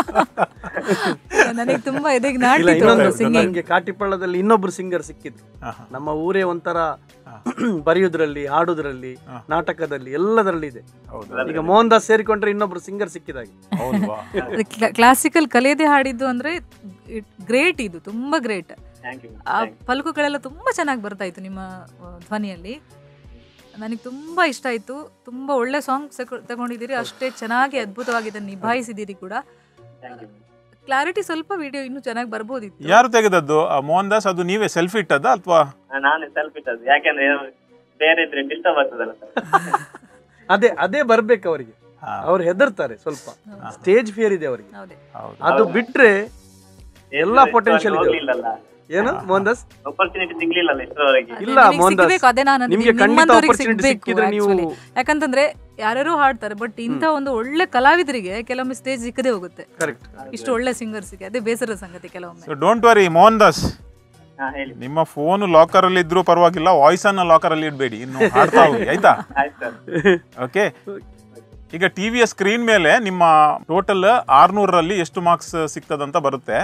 [SPEAKER 4] ನನಗೆ ತುಂಬಾ ಎದೆಗೆ
[SPEAKER 5] ಇಲ್ಲ
[SPEAKER 4] ನಾಟಿತ್ತು
[SPEAKER 5] ಇನ್ನೊಂದು
[SPEAKER 4] ಸಿಂಗಿಂಗ್
[SPEAKER 5] ನನಗೆ ಕಾಟಿಪಳ್ಳದಲ್ಲಿ ಇನ್ನೊಬ್ರು ಸಿಂಗರ್ ಸಿಕ್ಕಿದ್ರು
[SPEAKER 1] ಆಹಾ.
[SPEAKER 5] ನಮ್ಮ ಊರೇ ಒಂಥರ ಬರೆಯುವುದ್ರಲ್ಲಿ ಹಾಡುದ್ರಲ್ಲಿ
[SPEAKER 1] ಹಾ.
[SPEAKER 5] ನಾಟಕದಲ್ಲಿ ಎಲ್ಲದರಲ್ಲಿ ಇದೆ
[SPEAKER 1] ಹೌದು
[SPEAKER 5] ಈಗ ಮೋಹನ್ ದಾಸ್ ಸೇರಿಕೊಂಡ್ರೆ ಇನ್ನೊಬ್ರು ಸಿಂಗರ್ ಸಿಕ್ಕಿದಾಗೆ
[SPEAKER 1] ಹೌದಲ್ವಾ
[SPEAKER 4] ಕ್ಲಾಸಿಕಲ್ ಕಲಿಯದೆ ಹಾಡಿದ್ದು ಅಂದ್ರೆ ಗ್ರೇಟ್ ಇದು ತುಂಬಾ ಗ್ರೇಟ್
[SPEAKER 8] ಥ್ಯಾಂಕ್ ಯು
[SPEAKER 4] ಆ ಪಲಕುಗಳೆಲ್ಲ ತುಂಬಾ ಚೆನ್ನಾಗಿ ಬರ್ತಾ ಇತ್ತು ನಿಮ್ಮ ಆ, ಧ್ವನಿಯಲ್ಲಿ ನನಗೆ ತುಂಬಾ ಇಷ್ಟ ಆಯ್ತು ತುಂಬಾ ಒಳ್ಳೆ ಸಾಂಗ್ ತಗೊಂಡಿದ್ದೀರಿ ಅಷ್ಟೇ ಚೆನ್ನಾಗಿ ಅದ್ಭುತವಾಗಿ ಇದನ್ನು ನಿಭಾಯಿಸಿದ್ದೀರಿ ಕೂಡ
[SPEAKER 8] ಥ್ಯಾಂಕ್ ಯು
[SPEAKER 4] ಕ್ಲಾರಿಟಿ ಸ್ವಲ್ಪ ವಿಡಿಯೋ ಇನ್ನೂ ಚೆನ್ನಾಗಿ ಬರ್ಬೋದಿತ್ತು
[SPEAKER 1] ಯಾರು ತೆಗೆದದ್ದು ಆ ಮೋಹನ್ ದಾಸ್ ಅದು ನೀವೇ ಸೆಲ್ಫಿ ಇಟ್ಟದ್ದ ಅಥವಾ
[SPEAKER 8] ನಾನೇ ಸೆಲ್ಫ್ ಇಟ್ಟದ್ದು ಯಾಕೆಂದ್ರೆ ಬೇರೆ ಇದ್ರೆ ಡಿಸ್ಟರ್ಬ್ ಆಗ್ತದಲ್ಲ ಸರ್
[SPEAKER 5] ಅದೇ ಅದೇ ಬರ್ಬೇಕು ಅವರಿಗೆ ಅವ್ರು ಹೆದರ್ತಾರೆ ಸ್ವಲ್ಪ ಸ್ಟೇಜ್ ಫಿಯರ್ ಇದೆ ಅವರಿಗೆ
[SPEAKER 4] ಹೌದೇ
[SPEAKER 1] ಹೌದು
[SPEAKER 5] ಅದು ಬಿಟ್ರೆ ಎಲ್ಲ potential ಇದೆ.
[SPEAKER 8] ಹೋಗ್ಲಿಲ್ಲಲ್ಲ
[SPEAKER 5] ಏನು ಮೋಹನ್ ದಾಸ್
[SPEAKER 8] ಆಪರ್ಚುನಿಟಿ ಸಿಗ್ಲಿಲ್ಲಲ್ಲ ಇಷ್ಟರವರೆಗೆ
[SPEAKER 5] ಇಲ್ಲ,
[SPEAKER 4] ನಿಮಗೆ
[SPEAKER 5] ಮೋಹನ್ ದಾಸ್.
[SPEAKER 4] ಸಿಗ್ಬೇಕು, ಅದೇ ನಾನು
[SPEAKER 5] ನಿಮ್ಗೆ ಖಂಡಿತ
[SPEAKER 4] ನಿಮ್ಮಂಥವ್ರಿಗೆ
[SPEAKER 5] opportunity
[SPEAKER 4] ಸಿಗ್ಬೇಕು
[SPEAKER 5] ಸಿಕ್ಕಿದ್ರೆ ನೀವು
[SPEAKER 4] actually. ಯಾಕಂತಂದ್ರೆ ಯಾರ್ಯಾರು ಹಾಡ್ತಾರೆ ಬಟ್ ಇಂಥ ಒಂದು ಒಳ್ಳೆ ಕಲಾವಿದರಿಗೆ ಕೆಲವೊಮ್ಮೆ ಸ್ಟೇಜ್ ಸಿಕ್ಕದೇ ಹೋಗುತ್ತೆ
[SPEAKER 5] ಕರೆಕ್ಟ್
[SPEAKER 4] ಇಷ್ಟು ಒಳ್ಳೆ ಸಿಂಗರ್ಸ್ಗೆ ಅದೇ ಬೇಸರದ ಸಂಗತಿ ಕೆಲವೊಮ್ಮೆ
[SPEAKER 1] so don't worry Mohan Das
[SPEAKER 8] ಹಾ ಹೇಳಿ
[SPEAKER 1] ನಿಮ್ಮ ಫೋನ್ ಲಾಕರ್ ಅಲ್ಲಿ ಇದ್ರೂ ಪರವಾಗಿಲ್ಲ ವಾಯ್ಸ್ ಅನ್ನ ಲಾಕರ್ ಅಲ್ಲಿ ಇಡಬೇಡಿ ಇನ್ನು ಹಾಡ್ತಾ ಹೋಗಿ ಆಯ್ತಾ
[SPEAKER 8] ಆಯ್ತು ಸರ್
[SPEAKER 1] ಓಕೆ ಈಗ ಟಿವಿಯ ಸ್ಕ್ರೀನ್ ಮೇಲೆ ನಿಮ್ಮ ಟೋಟಲ್ ಆರ್ನೂರರಲ್ಲಿ ಎಷ್ಟು ಮಾರ್ಕ್ಸ್ ಸಿಗ್ತದಂತ ಬರುತ್ತೆ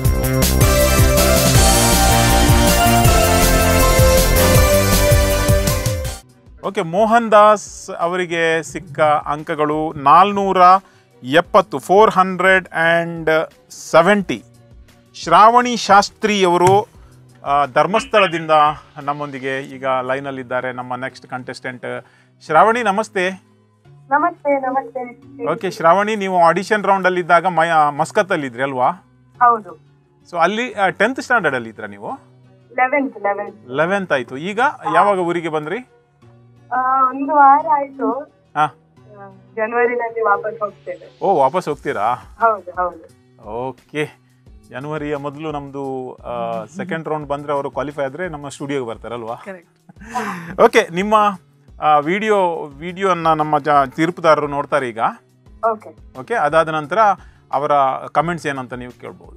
[SPEAKER 1] ಓಕೆ ಮೋಹನ್ ದಾಸ್ ಅವರಿಗೆ ಸಿಕ್ಕ ಅಂಕಗಳು ನಾಲ್ನೂರ ಎಪ್ಪತ್ತು four hundred and seventy Shravani Shastri ಅವರು ಆ, ಧರ್ಮಸ್ಥಳದಿಂದ ನಮ್ಮೊಂದಿಗೆ ಈಗ ಲೈನಲ್ಲಿದ್ದಾರೆ ನಮ್ಮ ನೆಕ್ಸ್ಟ್ ಕಂಟೆಸ್ಟೆಂಟ್ ಶ್ರಾವಣಿ ನಮಸ್ತೆ
[SPEAKER 2] ನಮಸ್ತೆ ನಮಸ್ತೆ
[SPEAKER 1] ಓಕೆ ಶ್ರಾವಣಿ ನೀವು ಆಡಿಷನ್ ರೌಂಡ್ ಅಲ್ಲಿ ಇದ್ದಾಗ ಮಯ ಮಸ್ಕತ್ತಲ್ಲಿ ಇದ್ರಿ ಅಲ್ವಾ
[SPEAKER 2] ಹೌದು
[SPEAKER 1] ಸೊ ಅಲ್ಲಿ ಟೆಂತ್ ಸ್ಟ್ಯಾಂಡರ್ಡ್ ಅಲ್ಲಿ ಇದ್ರ ನೀವು
[SPEAKER 2] ಲೆವೆಂತ್ ಲೆವೆಂತ್
[SPEAKER 1] ಲೆವೆಂತ್ ಆಯ್ತು ಈಗ ಯಾವಾಗ ಊರಿಗೆ ಬಂದ್ರಿ
[SPEAKER 2] ಒಂದು ವಾರ ಆಯ್ತು
[SPEAKER 1] ಹಾ
[SPEAKER 2] ಆ, ಜನವರಿನಲ್ಲಿ ವಾಪಸ್ ಹೋಗ್ತೇವೆ
[SPEAKER 1] ಓ ವಾಪಸ್ ಹೋಗ್ತೀರಾ
[SPEAKER 2] ಹೌದು ಹೌದು
[SPEAKER 1] ಓಕೆ ಜನವರಿಯ ಮೊದಲು ನಮ್ದು ಸೆಕೆಂಡ್ ರೌಂಡ್ ಬಂದ್ರೆ ಅವರು ಕ್ವಾಲಿಫೈ ಆದ್ರೆ ನಮ್ಮ ಸ್ಟುಡಿಯೋಗೆ ಬರ್ತಾರಲ್ವಾ
[SPEAKER 4] ಕರೆಕ್ಟ್
[SPEAKER 1] ಓಕೆ ನಿಮ್ಮ ವಿಡಿಯೋ ವಿಡಿಯೋನ ನಮ್ಮ ಜ ತೀರ್ಪುದಾರರು ನೋಡ್ತಾರೆ ಈಗ
[SPEAKER 2] ಓಕೆ
[SPEAKER 1] ಓಕೆ ಅದಾದ ನಂತರ ಅವರ ಕಮೆಂಟ್ಸ್ ಏನಂತ ನೀವು ಕೇಳ್ಬೋದು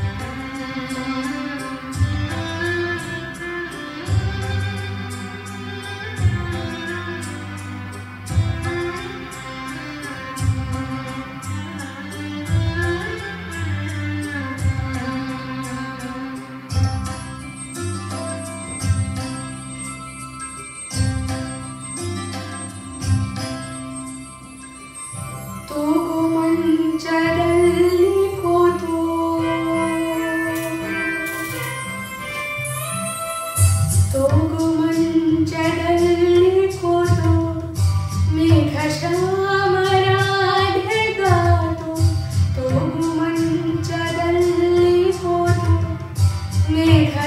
[SPEAKER 3] ತೂಗು ಮಂಚದಲ್ಲಿ ಕೂತು ತೂಗು ಮಂಚದಲ್ಲಿ ಕೂತು ಮೇಘ ಶ್ಯಾಮರಾಧೆಗಾತು ತೂಗು ಮಂಚದಲ್ಲಿ ಕೂತು ಮೇಘ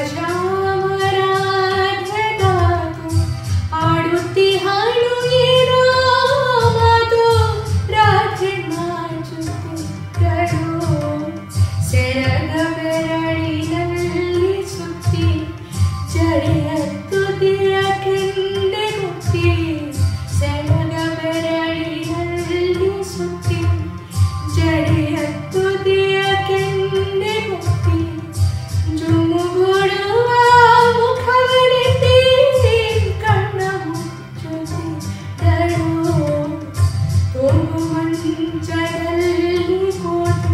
[SPEAKER 3] ಶ್ಯಾಮರಾಧೆಗಾತು ಆಡುತ್ತಿ ಹಾಡು ಏನೋ ಮಾತು ರಾಧೆ ನಾಚುತ್ತಿದ್ದಳು ಸೆರಗ ಬೆರಳಿನಲ್ಲಿ ಸುತ್ತಿ ಜಡೆಯ ತುದಿಯ ಕೆಂಡೆ ಮುತ್ತಿ ಸೆರಗ ಬೆರಳಿನಲ್ಲಿ ಸುತ್ತಿ ಜಡೆಯ ತುದಿಯ ಕೆಂಡೆ ಮುತ್ತಿ ಜುಮುಗುಡುವ ಮುಖವರಿತಿ ಕಣ್ಣ ಮುಚ್ಚುತ್ತಿದ್ದಳು ತೂಗು ಮಂಚದಲ್ಲಿ ಕೂತು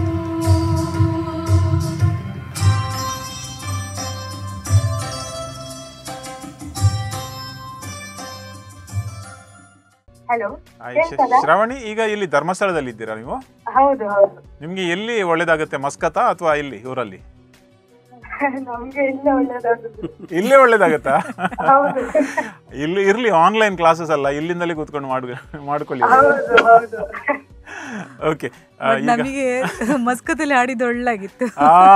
[SPEAKER 2] ಹಲೋ
[SPEAKER 1] ಆಯ್, ಶ-
[SPEAKER 2] ಕೇಳ್ತದಾ?
[SPEAKER 1] ಶ್ರಾವಣಿ ಈಗ ಇಲ್ಲಿ ಧರ್ಮಸ್ಥಳದಲ್ಲಿ ಇದ್ದೀರಾ ನೀವು
[SPEAKER 2] ಹೌದು ಹೌದು
[SPEAKER 1] ನಿಮಗೆ ಎಲ್ಲಿ ಒಳ್ಳೇದಾಗುತ್ತೆ ಮಸ್ಕತಾ ಅಥವಾ ಇಲ್ಲಿ ಊರಲ್ಲಿ
[SPEAKER 2] ನಮ್ಗೆ ಇಲ್ಲ ಒಳ್ಳೇದಾಗುದು
[SPEAKER 1] ಇಲ್ಲೇ ಒಳ್ಳೇದಾಗತ್ತಾ
[SPEAKER 2] ಹೌದು
[SPEAKER 1] ಇಲ್ಲಿ ಇರ್ಲಿ ಆನ್ಲೈನ್ ಕ್ಲಾಸಸ್ ಅಲ್ಲ ಇಲ್ಲಿಂದಲೇ ಕೂತ್ಕೊಂಡು ಮಾಡು ಮಾಡ್ಕೊಳ್ಳಿ
[SPEAKER 2] ಹೌದು ಹೌದು
[SPEAKER 1] ಓಕೆ
[SPEAKER 4] But ನಮಗೆ ಮಸ್ಕತ್ತಲ್ಲಿ ಆಡಿದ್ದು ಒಳ್ಳಾಗಿತ್ತು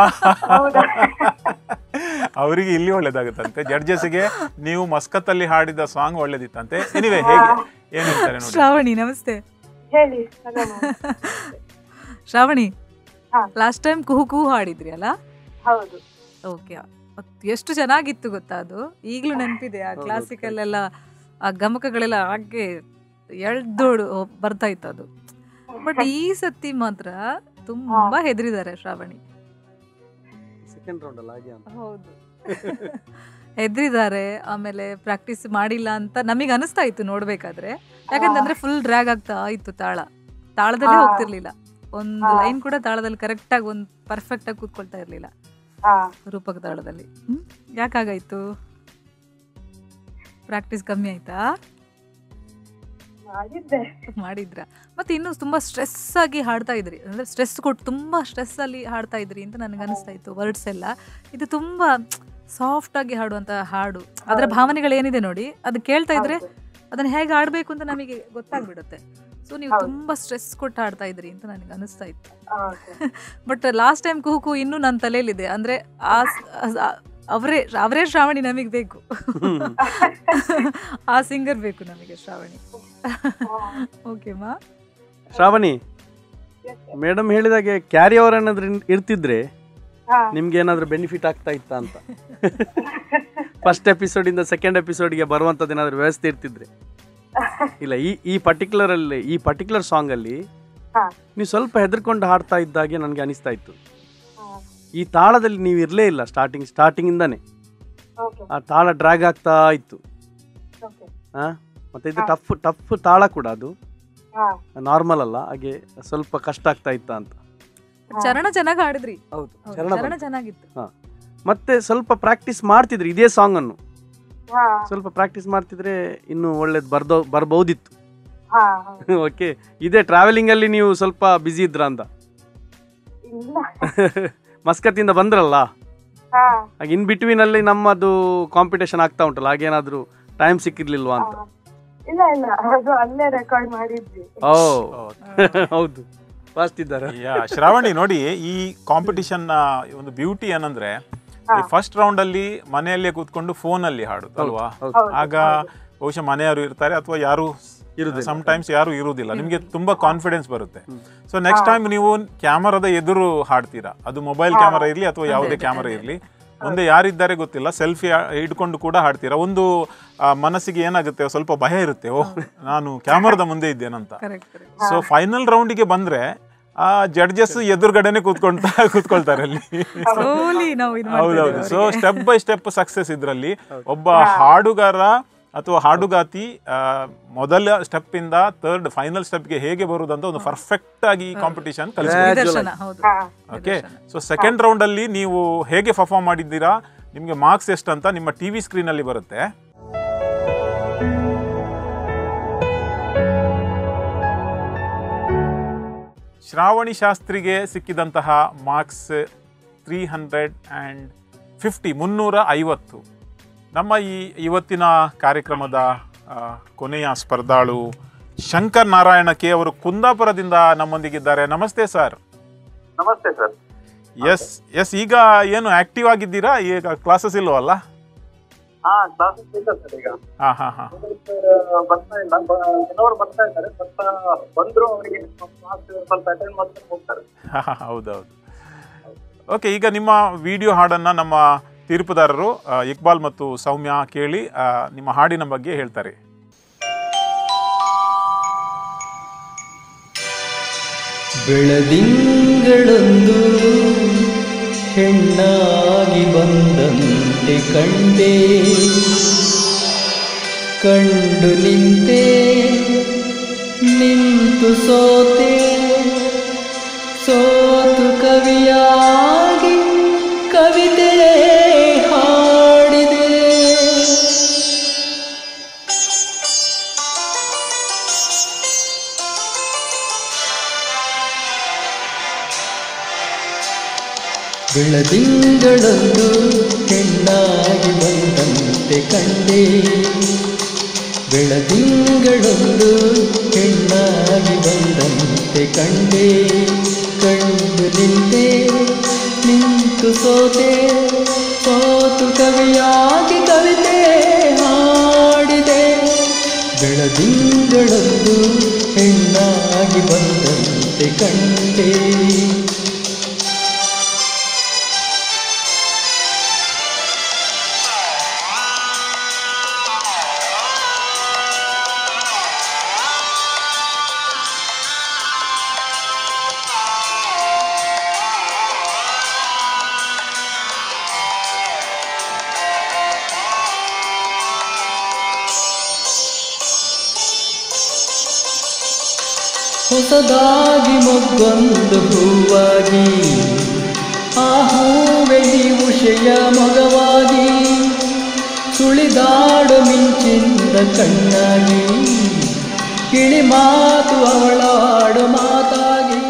[SPEAKER 1] ಅವರಿಗೆ ಇಲ್ಲಿ ಒಳ್ಳೇದಾಗುತ್ತಂತೆ ಜಡ್ಜಸ್ಗೆ ನೀವು ಮಸ್ಕತ್ತಲ್ಲಿ ಹಾಡಿದ ಸಾಂಗ್ ಒಳ್ಳೇದಿತ್ತಂತೆ ಎನಿವೆ ಹೇಗೆ ಏನ್ ಹೇಳ್ತಾರೆ ನೋಡಿ
[SPEAKER 4] ಶ್ರಾವಣಿ ನಮಸ್ತೆ
[SPEAKER 2] ಹೇಳಿ ಸಗಮ.
[SPEAKER 4] ಶ್ರಾವಣಿ
[SPEAKER 2] ಹಾ.
[SPEAKER 4] ಲಾಸ್ಟ್ ಟೈಮ್ ಕುಹು ಕುಹು ಹಾಡಿದ್ರಿ ಅಲ್ಲ
[SPEAKER 2] ಹೌದು
[SPEAKER 4] ಓಕೆ ಎಷ್ಟು ಚೆನ್ನಾಗಿತ್ತು ಗೊತ್ತಾ ಅದು ಈಗಲೂ ನೆನಪಿದೆ ಆ ಕ್ಲಾಸಿಕಲ್ ಎಲ್ಲ ಆ ಗಮಕಗಳೆಲ್ಲ ಹಾಗೆ ಎಳ್ದೋಡು ಬರ್ತಾ ಇತ್ತು ಅದು ಬಟ್ ಈ ಸತಿ ಮಾತ್ರ ತುಂಬಾ ಹೆದರಿದ್ದಾರೆ ಶ್ರಾವಣಿ
[SPEAKER 5] ಸೆಕೆಂಡ್ ರೌಂಡ್ ಅಲ್ಲ ಹಾಗೆ ಅಂತ
[SPEAKER 4] ಹೌದು ಹೆದರಿದ್ದಾರೆ ಆಮೇಲೆ ಪ್ರಾಕ್ಟೀಸ್ ಮಾಡಿಲ್ಲ ಅಂತ ನಮಗೆ ಅನಿಸ್ತಾ ಇತ್ತು ನೋಡ್ಬೇಕಾದ್ರೆ ಯಾಕಂತಂದ್ರೆ ಫುಲ್ ಡ್ರ್ಯಾಗ್ ಆಗ್ತಾ ಇತ್ತು ತಾಳ ತಾಳದಲ್ಲೇ
[SPEAKER 2] ಹಾ.
[SPEAKER 4] ಹೋಗ್ತಿರ್ಲಿಲ್ಲ ಒಂದು
[SPEAKER 2] ಹಾ.
[SPEAKER 4] ಲೈನ್ ಕೂಡ ತಾಳದಲ್ಲಿ ಕರೆಕ್ಟ್ ಆಗಿ ಒಂದು ಪರ್ಫೆಕ್ಟ್ ಆಗಿ ಕೂತ್ಕೊಳ್ತಾ ಇರ್ಲಿಲ್ಲ
[SPEAKER 2] ಹಾ
[SPEAKER 4] ರೂಪಕ ತಾಳದಲ್ಲಿ ಹ್ಮ್? ಯಾಕಾಗಾಯ್ತು ಪ್ರಾಕ್ಟೀಸ್ ಕಮ್ಮಿ ಆಯ್ತಾ
[SPEAKER 2] ಮಾಡಿದ್ದೆ
[SPEAKER 4] ಮಾಡಿದ್ರ ಮತ್ತೆ ಇನ್ನು ತುಂಬಾ ಸ್ಟ್ರೆಸ್ ಆಗಿ ಹಾಡ್ತಾ ಇದ್ರಿ ಅಂದ್ರೆ ಸ್ಟ್ರೆಸ್ ಕೊಟ್ಟು ತುಂಬಾ ಸ್ಟ್ರೆಸ್ ಅಲ್ಲಿ ಹಾಡ್ತಾ ಇದ್ರಿ ಅಂತ ನನಗೆ ಅನಿಸ್ತಾ ಇತ್ತು ವರ್ಡ್ಸ್ ಎಲ್ಲ ಇದು ತುಂಬಾ ಸಾಫ್ಟ್ ಆಗಿ ಹಾಡುವಂತ ಹಾಡು ಅದರ ಭಾವನೆಗಳೇನಿದೆ ನೋಡಿ ಅದು ಕೇಳ್ತಾ ಇದ್ರೆ
[SPEAKER 2] ಹೌದು.
[SPEAKER 4] ಅದನ್ನ ಹೇಗೆ ಆಡ್ಬೇಕು ಅಂತ ನಮಗೆ ಗೊತ್ತಾಗ್ಬಿಡುತ್ತೆ ಸೊ ನೀವು
[SPEAKER 2] ಹೌದು.
[SPEAKER 4] ತುಂಬಾ ಸ್ಟ್ರೆಸ್ ಕೊಟ್ಟು ಹಾಡ್ತಾ ಇದ್ರಿ ಅಂತ ನನಗೆ ಅನಿಸ್ತಾ ಇತ್ತು
[SPEAKER 2] ಹೌದು.
[SPEAKER 4] ಬಟ್ ಲಾಸ್ಟ್ ಟೈಮ್ ಕುಹು ಇನ್ನೂ ನನ್ನ ತಲೆಯಲ್ಲಿದೆ ಅಂದ್ರೆ ಆ ಸ್- ಆ- ಅವರೇ ಅವರೇ ಶ್ರಾವಣಿ ನಮಗೆ ಬೇಕು ಆ ಸಿಂಗರ್ ಬೇಕು ನಮಗೆ ಶ್ರಾವಣಿ ಓಕೆ ಮಾ
[SPEAKER 5] ಶ್ರಾವಣಿ ಮೇಡಮ್ ಹೇಳಿದಾಗೆ ಕ್ಯಾರಿ ಓವರ್ ಏನಾದ್ರು ಇನ್- ಇರ್ತಿದ್ರೆ
[SPEAKER 2] ಹಾ.
[SPEAKER 5] ನಿಮ್ಗೆ ಏನಾದ್ರು ಬೆನಿಫಿಟ್ ಆಗ್ತಾ ಇತ್ತಾ ಅಂತ ಫಸ್ಟ್ ಎಪಿಸೋಡಿಂದ ಸೆಕೆಂಡ್ ಎಪಿಸೋಡ್ಗೆ ಬರುವಂಥದ್ದು ಏನಾದ್ರು ವ್ಯವಸ್ಥೆ ಇರ್ತಿದ್ರೆ ಇಲ್ಲ ಈ ಈ ಪರ್ಟಿಕ್ಯುಲರ್ ಅಲ್ಲಿ ಈ ಪರ್ಟಿಕ್ಯುಲರ್ ಸಾಂಗ್ ಅಲ್ಲಿ
[SPEAKER 2] ಹಾ.
[SPEAKER 5] ನೀವು ಸ್ವಲ್ಪ ಹೆದರ್ಕೊಂಡು ಹಾಡ್ತಾ ಇದ್ದಾಗೆ ನನಗೆ ಅನಿಸ್ತಾ ಇತ್ತು
[SPEAKER 2] ಹಾ.
[SPEAKER 5] ಈ ತಾಳದಲ್ಲಿ ನೀವು ಇರಲೇ ಇಲ್ಲ ಸ್ಟಾರ್ಟಿಂಗ್ ಸ್ಟಾರ್ಟಿಂಗ್ ಇಂದಾನೆ
[SPEAKER 2] Okay.
[SPEAKER 5] ಆ ತಾಳ ಡ್ರ್ಯಾಗ್ ಆಗ್ತಾ ಇತ್ತು
[SPEAKER 2] Okay.
[SPEAKER 5] ಆ ಮತ್ತೆ ಇದು
[SPEAKER 2] ಹಾ.
[SPEAKER 5] ಟಫ್ ಟಫ್ ತಾಳ ಕೂಡ ಅದು
[SPEAKER 2] ಹಾ.
[SPEAKER 5] ನಾರ್ಮಲ್ ಅಲ್ಲ ಹಾಗೆ ಸ್ವಲ್ಪ ಕಷ್ಟ ಆಗ್ತಾ ಇತ್ತ ಅಂತ
[SPEAKER 4] ಚರಣ ಚೆನ್ನಾಗಿ ಹಾಡಿದ್ರಿ
[SPEAKER 5] ಹೌದು
[SPEAKER 4] ಹೌದು,
[SPEAKER 5] ಚರಣ
[SPEAKER 4] ಚರಣ
[SPEAKER 5] ಬಂತು.
[SPEAKER 4] ಚೆನ್ನಾಗಿತ್ತು
[SPEAKER 5] ಮತ್ತೆ ಸ್ವಲ್ಪ ಪ್ರಾಕ್ಟೀಸ್ ಮಾಡ್ತಿದ್ರಿ ಇದೇ ಸಾಂಗ್ ಅನ್ನು
[SPEAKER 2] ಹಾ.
[SPEAKER 5] ಸ್ವಲ್ಪ ಪ್ರಾಕ್ಟೀಸ್ ಮಾಡ್ತಿದ್ರೆ ಇನ್ನು ಒಳ್ಳೇದು ಬರ್ದೋ ಬರ್ಬೋದಿತ್ತು
[SPEAKER 2] ಹಾ, ಹೌದು.
[SPEAKER 5] ಓಕೆ ಇದೇ ಟ್ರಾವೆಲಿಂಗ್ ಅಲ್ಲಿ ನೀವು ಸ್ವಲ್ಪ ಬ್ಯುಸಿ ಇದ್ರ ಅಂತ
[SPEAKER 2] ಇಲ್ಲ
[SPEAKER 5] ಮಸ್ಕತ್ತಿಂದ ಬಂದ್ರಲ್ಲ
[SPEAKER 2] ಹಾ.
[SPEAKER 5] ಹಾಗೆ ಇನ್ ಬಿಟ್ವೀನ್ ಅಲ್ಲಿ ನಮ್ಮದು ಕಾಂಪಿಟೇಷನ್ ಆಗ್ತಾ ಉಂಟಲ್ಲ ಹಾಗೇನಾದ್ರೂ ಟೈಮ್ ಸಿಕ್ಕಿರ್ಲಿಲ್ವಾ ಅಂತ
[SPEAKER 2] ಹಾ. ಇಲ್ಲ ಇಲ್ಲ ಅದು ಅಲ್ಲೇ ರೆಕಾರ್ಡ್ ಮಾಡಿದ್ವಿ
[SPEAKER 5] ಓ ಹೌದು ಫಾಸ್ಟ್ ಇದ್ದಾರೆ
[SPEAKER 1] ಯಾ ಶ್ರಾವಣಿ ನೋಡಿ ಈ ಕಾಂಪಿಟಿಷನ್ ಒಂದು ಬ್ಯೂಟಿ ಏನಂದ್ರೆ ಈ ಫಸ್ಟ್ ರೌಂಡ್ ಅಲ್ಲಿ ಮನೆಯಲ್ಲೇ ಕೂತ್ಕೊಂಡು ಫೋನ್ ಅಲ್ಲಿ ಹಾಡುದು ಅಲ್ವಾ
[SPEAKER 5] ಹೌದು.
[SPEAKER 1] ಆಗ ಬಹುಶಃ ಮನೆಯವರು ಇರ್ತಾರೆ ಅಥವಾ ಯಾರು
[SPEAKER 5] ಇರುದಿಲ್ಲ.
[SPEAKER 1] ಸಮ್ ಟೈಮ್ಸ್ ಯಾರು ಇರುವುದಿಲ್ಲ ನಿಮಗೆ ತುಂಬಾ ಕಾನ್ಫಿಡೆನ್ಸ್ ಬರುತ್ತೆ ಸೊ ನೆಕ್ಸ್ಟ್ ಟೈಮ್ ನೀವು ಕ್ಯಾಮರಾದ ಎದುರು ಹಾಡ್ತೀರಾ ಅದು ಮೊಬೈಲ್ ಕ್ಯಾಮರಾ ಇರಲಿ ಅಥವಾ ಯಾವುದೇ ಕ್ಯಾಮರಾ ಇರಲಿ ಮುಂದೆ ಯಾರಿದ್ದಾರೆ ಗೊತ್ತಿಲ್ಲ ಸೆಲ್ಫಿ ಹಿಡ್ಕೊಂಡು ಕೂಡ ಹಾಡ್ತೀರಾ ಒಂದು ಆ, ಮನಸ್ಸಿಗೆ ಏನಾಗುತ್ತೆ ಸ್ವಲ್ಪ ಭಯ ಇರುತ್ತೆ ಓಹ್ ನಾನು ಕ್ಯಾಮರಾದ ಮುಂದೆ ಇದ್ದೇನಂತ
[SPEAKER 4] ಕರೆಕ್ಟ್ ಕರೆಕ್ಟ್
[SPEAKER 1] ಸೊ ಫೈನಲ್ ರೌಂಡಿಗೆ ಬಂದ್ರೆ ಆ ಜಡ್ಜಸ್ ಎದುರುಗಡೆನೆ ಕೂತ್ಕೊಳ್ತಾ ಕೂತ್ಕೊಳ್ತಾರೆ ಅಲ್ಲಿ
[SPEAKER 4] ಸ್ಲೋಲಿ ನಾವು ಇದು
[SPEAKER 1] ಹೌದೌದು so step by step success ಇದ್ರಲ್ಲಿ ಒಬ್ಬ ಹಾಡುಗಾರ ಅಥವಾ ಹಾಡುಗಾತಿ ಆ, ಮೊದಲ ಸ್ಟೆಪ್ ಇಂದ ಥರ್ಡ್ ಫೈನಲ್ ಸ್ಟೆಪ್ಗೆ ಹೇಗೆ ಬರುದಂತ ಒಂದು ಪರ್ಫೆಕ್ಟ್ ಆಗಿ ಕಾಂಪಿಟಿಷನ್ ಕಲಿಸ್ತಾರೆ
[SPEAKER 4] ನಿದರ್ಶನ ಹೌದು
[SPEAKER 1] ಓಕೆ ಸೊ ಸೆಕೆಂಡ್ ರೌಂಡ್ ಅಲ್ಲಿ ನೀವು ಹೇಗೆ ಪರ್ಫಾರ್ಮ್ ಮಾಡಿದ್ದೀರಾ ನಿಮಗೆ ಮಾರ್ಕ್ಸ್ ಎಷ್ಟು ಅಂತ ನಿಮ್ಮ ಟಿವಿ ಸ್ಕ್ರೀನ್ ಅಲ್ಲಿ ಬರುತ್ತೆ ಶ್ರಾವಣಿ ಶಾಸ್ತ್ರಿಗೆ ಸಿಕ್ಕಿದಂತಹ marks three hundred and fifty ಮುನ್ನೂರ ಐವತ್ತು ನಮ್ಮ ಈ ಇವತ್ತಿನ ಕಾರ್ಯಕ್ರಮದ ಆ, ಕೊನೆಯ ಸ್ಪರ್ಧಾಳು ಶಂಕರ್ ನಾರಾಯಣ ಕೆ ಅವರು ಕುಂದಾಪುರದಿಂದ ನಮ್ಮೊಂದಿಗಿದ್ದಾರೆ ನಮಸ್ತೆ ಸರ್
[SPEAKER 6] ನಮಸ್ತೆ ಸರ್
[SPEAKER 1] ಎಸ್ ಎಸ್ ಈಗ ಏನು ಆಕ್ಟಿವ್ ಆಗಿದ್ದೀರಾ ಈಗ ಕ್ಲಾಸಸ್ ಇಲ್ವಲ್ಲ
[SPEAKER 6] ಹಾ ಕ್ಲಾಸಸ್ ಇಲ್ಲ ಸರ್ ಈಗ
[SPEAKER 1] ಹಾ ಹಾ ಹಾ
[SPEAKER 6] ಸರ್, ಬರ್ತಾ ಇಲ್ಲ ಬ- ಕೆಲವರು ಬರ್ತಾ ಇದ್ದಾರೆ ಬರ್ತಾ ಬಂದ್ರು ಅವರಿಗೆ ಕ್ಲಾಸ್ ಸ್ವಲ್ಪ ಅಟೆಂಡ್ ಮಾಡ್ಕೊಂಡು ಹೋಗ್ತಾರೆ
[SPEAKER 1] ಹೌದೌದು ಓಕೆ ಈಗ ನಿಮ್ಮ ವಿಡಿಯೋ ಹಾಡನ್ನು ನಮ್ಮ ತೀರ್ಪುದಾರರು ಆ, ಇಕ್ಬಾಲ್ ಮತ್ತು ಸೌಮ್ಯ ಕೇಳಿ ಆ, ನಿಮ್ಮ ಹಾಡಿನ ಬಗ್ಗೆ ಹೇಳ್ತಾರೆ
[SPEAKER 7] ಬೆಳದಿಂಗಳೊಂದು ಹೆಣ್ಣಾಗಿ ಬಂದಂತೆ ಕಂಡೆ ಕಂಡು ನಿಂತೆ ನಿಂತು ಸೋತೆ ಸೋತು ಕವಿಯಾಗಿ ಕವಿತೆ ಹಾಡಿದೆ ಬೆಳದಿಂಗಳೊಂದು ಹೆಣ್ಣಾಗಿ ಬಂದಂತೆ ಕಂಡೆ ಬೆಳದಿಂಗಳೊಂದು ಹೆಣ್ಣಾಗಿ ಬಂದಂತೆ ಕಂಡೆ ಕಂಡು ನಿಂತೆ ನಿಂತು ಸೋತೆ ಸೋತು ಕವಿಯಾಗಿ ಕವಿತೆ ಹಾಡಿದೆ ಬೆಳದಿಂಗಳೊಂದು ಹೆಣ್ಣಾಗಿ ಬಂದಂತೆ ಕಂಡೆ ಹೊಸದಾಗಿ ಮೊಗ್ಗೊಂದು ಹೂವಾಗಿ ಆ ಹೂವೆಲಿ ಉಷೆಯ ಮಗವಾಗಿ ಸುಳಿದಾಡು ಮಿಂಚಿಂದ ಕಣ್ಣಾಗಿ ಕಿಳಿ ಮಾತು ಅವಳಾಡು ಮಾತಾಗಿ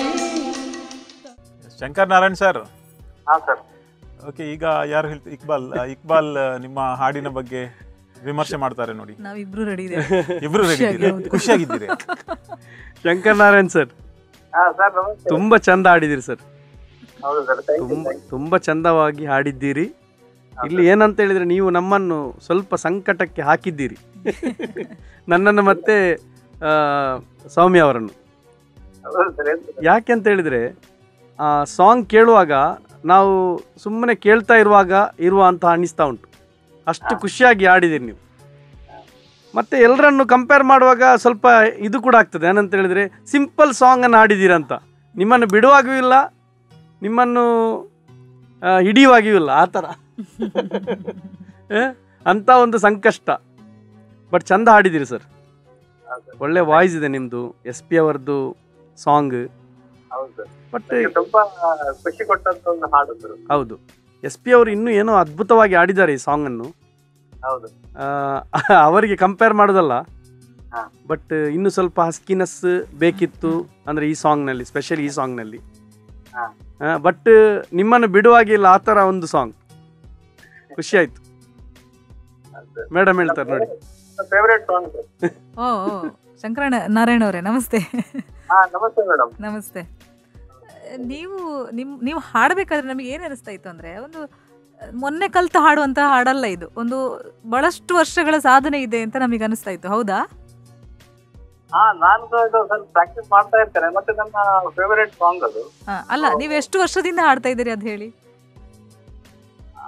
[SPEAKER 1] ಶಂಕರ್ ನಾರಾಯಣ್ ಸರ್
[SPEAKER 6] ಹಾ ಸರ್
[SPEAKER 1] ಓಕೆ ಈಗ ಯಾರು ಹೇಳ್ತಾರೆ ಇಕ್ಬಾಲ್ ಆ, ಇಕ್ಬಾಲ್ ಆ, ನಿಮ್ಮ ಹಾಡಿನ ಬಗ್ಗೆ ವಿಮರ್ಶೆ ಮಾಡ್ತಾರೆ ನೋಡಿ
[SPEAKER 4] ನಾವಿಬ್ರು ರೆಡಿ ಇದೆ
[SPEAKER 1] ಇಬ್ರು ರೆಡಿ ಖುಷಿಯಾಗಿದ್ದೀರಿ
[SPEAKER 5] ಶಂಕರ್ ನಾರಾಯಣ್ ಸರ್
[SPEAKER 6] ಹಾ ಸರ್ ನಮಸ್ತೆ
[SPEAKER 5] ತುಂಬಾ ಚಂದ ಹಾಡಿದಿರಿ ಸರ್
[SPEAKER 6] ಹೌದು ಸರ್ ಥ್ಯಾಂಕ್ ಯು
[SPEAKER 5] ತುಂಬ ತುಂಬ ಚಂದವಾಗಿ ಹಾಡಿದ್ದೀರಿ ಇಲ್ಲಿ ಏನಂತ ಹೇಳಿದ್ರೆ ನೀವು ನಮ್ಮನ್ನು ಸ್ವಲ್ಪ ಸಂಕಟಕ್ಕೆ ಹಾಕಿದ್ದೀರಿ ನನ್ನನ್ನು ಮತ್ತೆ ಆ, ಸೌಮ್ಯ ಅವರನ್ನು
[SPEAKER 6] ಹೌದು ಸರ್ ಏನು
[SPEAKER 5] ಯಾಕೆ ಅಂತ ಹೇಳಿದ್ರೆ ಆ ಸಾಂಗ್ ಕೇಳುವಾಗ ನಾವು ಸುಮ್ಮನೆ ಕೇಳ್ತಾ ಇರುವಾಗ ಇರುವ ಅಂತ ಅನಿಸ್ತಾ ಉಂಟು ಅಷ್ಟು ಖುಷಿಯಾಗಿ ಹಾಡಿದ್ದೀರಿ ನೀವು ಮತ್ತೆ ಎಲ್ಲರನ್ನು ಕಂಪೇರ್ ಮಾಡುವಾಗ ಸ್ವಲ್ಪ ಇದು ಕೂಡ ಆಗ್ತದೆ ಏನಂತ ಹೇಳಿದ್ರೆ ಸಿಂಪಲ್ ಸಾಂಗನ್ನು ಹಾಡಿದ್ದೀರಂತ ನಿಮ್ಮನ್ನು ಬಿಡುವಾಗೂ ಇಲ್ಲ ನಿಮ್ಮನ್ನು ಆ, ಹಿಡಿಯುವಾಗಿಯೂ ಇಲ್ಲ ಆ ಥರ ಏ? ಅಂತ ಒಂದು ಸಂಕಷ್ಟ ಬಟ್ ಚಂದ ಹಾಡಿದ್ದೀರಿ ಸರ್ ಒಳ್ಳೆ ವಾಯ್ಸ್ ಇದೆ ನಿಮ್ಮದು ಎಸ್ ಪಿ ಅವರದ್ದು ಸಾಂಗ್
[SPEAKER 6] ಹೌದು ಸರ್
[SPEAKER 5] ಬಟ್
[SPEAKER 6] ನನಗೆ ತುಂಬಾ ಖುಷಿ ಕೊಟ್ಟಂತ ಒಂದು ಹಾಡು ಸರ್
[SPEAKER 5] ಹೌದು ಎಸ್ ಪಿ ಅವರು ಇನ್ನೂ ಏನೋ ಅದ್ಭುತವಾಗಿ ಆಡಿದ್ದಾರೆ ಈ ಸಾಂಗನ್ನು
[SPEAKER 6] ಹೌದು
[SPEAKER 5] ಅವರಿಗೆ ಕಂಪೇರ್ ಮಾಡೋದಲ್ಲ
[SPEAKER 6] ಹಾ.
[SPEAKER 5] ಬಟ್ ಇನ್ನು ಸ್ವಲ್ಪ ಹಸ್ಕಿನೆಸ್ ಬೇಕಿತ್ತು ಅಂದರೆ ಈ ಸಾಂಗ್ನಲ್ಲಿ ಸ್ಪೆಷಲಿ ಈ ಸಾಂಗ್ನಲ್ಲಿ
[SPEAKER 6] ಹಾ.
[SPEAKER 5] ಬಟ್ ನಿಮ್ಮನ್ನು ಬಿಡುವಾಗಿಲ್ಲ ಆ ಥರ ಒಂದು ಸಾಂಗ್ ಖುಷಿ ಆಯ್ತು ಮೇಡಮ್ ಹೇಳ್ತಾರೆ ನೋಡಿ
[SPEAKER 6] ಫೇವರೇಟ್ ಸಾಂಗ್ ಸರ್
[SPEAKER 4] ಓ ಓ ಶಂಕರಣ್ಣ ನಾರಾಯಣ ಅವರೇ ನಮಸ್ತೆ
[SPEAKER 6] ಹಾ ನಮಸ್ತೆ ಮೇಡಮ್
[SPEAKER 4] ನಮಸ್ತೆ ನೀವು ನಿಮ್ ನೀವು ಹಾಡಬೇಕಾದ್ರೆ ನಮಗೆ ಏನು ಅನಿಸ್ತಾ ಇತ್ತು ಅಂದರೆ ಒಂದು ಮೊನ್ನೆ ಕಲ್ತು ಹಾಡುವಂಥ ಹಾಡಲ್ಲ ಇದು ಒಂದು ಬಹಳಷ್ಟು ವರ್ಷಗಳ ಸಾಧನೆ ಇದೆ ಅಂತ ನಮಗೆ ಅನಿಸ್ತಾ ಇತ್ತು ಹೌದಾ
[SPEAKER 6] ಹಾ ನಾನು ಸಹ ಇದು ಸ್ವಲ್ಪ ಪ್ರಾಕ್ಟೀಸ್ ಮಾಡ್ತಾ ಇರ್ತೇನೆ ಮತ್ತೆ ನನ್ನ ಫೇವರೇಟ್ ಸಾಂಗ್ ಅದು
[SPEAKER 4] ಆ, ಅಲ್ಲ ನೀವು ಎಷ್ಟು ವರ್ಷದಿಂದ ಹಾಡ್ತಾ ಇದ್ದೀರಿ ಅದು ಹೇಳಿ
[SPEAKER 6] ಆ,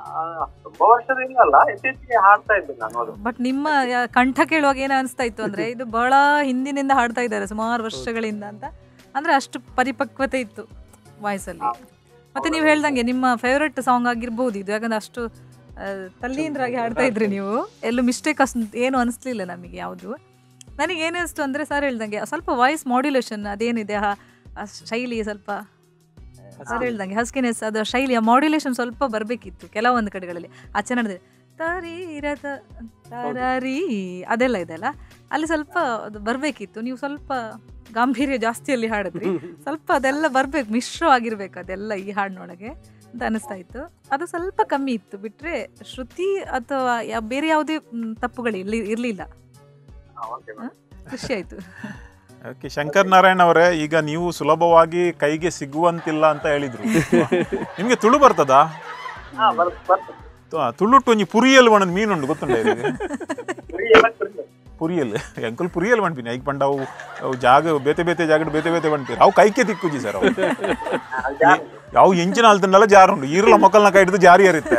[SPEAKER 6] ಆ, ತುಂಬಾ ವರ್ಷದಿಂದ ಅಲ್ಲ ಇತ್ತೀಚೆಗೆ ಹಾಡ್ತಾ ಇದ್ದೆ ನಾನು ಅದು
[SPEAKER 4] ಬಟ್ ನಿಮ್ಮ ಯ- ಕಂಠ ಕೇಳುವಾಗ ಏನು ಅನಿಸ್ತಾ ಇತ್ತು ಅಂದ್ರೆ ಇದು ಬಹಳ ಹಿಂದಿನಿಂದ ಹಾಡ್ತಾ ಇದ್ದಾರೆ ಸುಮಾರು ವರ್ಷಗಳಿಂದ ಅಂತ ಅಂದ್ರೆ ಅಷ್ಟು ಪರಿಪಕ್ವತೆ ಇತ್ತು ವಾಯ್ಸಲ್ಲಿ ಮತ್ತೆ ನೀವು ಹೇಳ್ದಂಗೆ ನಿಮ್ಮ ಫೇವ್ರೆಟ್ ಸಾಂಗ್ ಆಗಿರ್ಬೋದು ಇದು ಯಾಕಂದ್ರೆ ಅಷ್ಟು ಆ, ತಲ್ಲೀನರಾಗಿ ಹಾಡ್ತಾ ಇದ್ರಿ ನೀವು ಎಲ್ಲೂ ಮಿಸ್ಟೇಕ್ ಅಷ್ಟು ಏನು ಅನಿಸ್ಲಿಲ್ಲ ನಮಗೆ ಯಾವುದು ನನಗೆ ಏನು ಅನಿಸ್ತು ಅಂದರೆ ಸರ್ ಹೇಳ್ದಂಗೆ ಸ್ವಲ್ಪ ವಾಯ್ಸ್ ಮಾಡ್ಯುಲೇಷನ್ ಅದೇನಿದೆ ಆ ಆ ಶೈಲಿ ಸ್ವಲ್ಪ ಸರ್ ಹೇಳ್ದಂಗೆ ಹಸ್ಕಿನೆಸ್ ಅದು ಶೈಲಿಯ ಮಾಡ್ಯುಲೇಷನ್ ಸ್ವಲ್ಪ ಬರಬೇಕಿತ್ತು ಕೆಲವೊಂದು ಕಡೆಗಳಲ್ಲಿ ಆಚೆ ನಡೆದ್ರೆ ತರೀರದ ತರರಿ ಅದೆಲ್ಲ ಇದೆಲ್ಲ ಅಲ್ಲಿ ಸ್ವಲ್ಪ ಅದು ಬರಬೇಕಿತ್ತು ನೀವು ಸ್ವಲ್ಪ ಗಾಂಭೀರ್ಯ ಜಾಸ್ತಿಯಲ್ಲಿ ಹಾಡಿದ್ರಿ ಸ್ವಲ್ಪ ಅದೆಲ್ಲ ಬರ್ಬೇಕು ಮಿಶ್ರವಾಗಿರ್ಬೇಕು ಅದೆಲ್ಲ ಈ ಹಾಡಿನೊಳಗೆ ಅಂತ ಅನಿಸ್ತಾ ಇತ್ತು ಅದು ಸ್ವಲ್ಪ ಕಮ್ಮಿ ಇತ್ತು ಬಿಟ್ರೆ ಶ್ರುತಿ ಅಥವಾ ಯಾ- ಬೇರೆ ಯಾವುದೇ ಮ್, ತಪ್ಪುಗಳು ಇರ್ಲಿ ಇರಲಿಲ್ಲ
[SPEAKER 6] ಓಕೆ ಮೇಡಮ್
[SPEAKER 4] ಖುಷಿ ಆಯ್ತು
[SPEAKER 1] ಓಕೆ ಶಂಕರ್ ನಾರಾಯಣ್ ಅವರೇ ಈಗ ನೀವು ಸುಲಭವಾಗಿ ಕೈಗೆ ಸಿಗುವಂತಿಲ್ಲ ಅಂತ ಹೇಳಿದ್ರು ನಿಮಗೆ ತುಳು ಬರ್ತದಾ
[SPEAKER 6] ಹಾ ಬರ್ತ ಬರ್ತದೆ
[SPEAKER 1] ತು- ತುಳುಟ್ಟು ಒಂಜಿ ಪುರಿಯಲ್ ಒಣದ್ ಮೀನುಂಡು ಗೊತ್ತುಂಡ ಇದಕ್ಕೆ
[SPEAKER 6] ಫ್ರೀ ಎಲ್ಲ ಫ್ರೀ
[SPEAKER 1] ಪುರಿಯಲ್ ಎಂಕಲ್ ಪುರಿಯಲ್ ಬಂಡ್ಪಿನಿ ಐಕ್ ಪಂಡ ಅವು ಅವು ಜಾಗ ಬೇತೆ ಬೇತೆ ಜಾಗ ಬೇತೆ ಬೇತೆ ಬಂಡ್ಪೀರಿ ಅವು ಕೈಕೆ ತಿಕ್ಕುಜಿ ಸರ್ ಅವು ಯಾವ ಎಂಚಿನ ಅಲ್ತಂಡಲ್ಲ ಜಾರುಂಡು ಈರ್ಲ ಮೊಕ್ಕಲ್ನ ಕೈ ಹಿಡಿದು ಜಾರಿ ಏರಿತ್ತೆ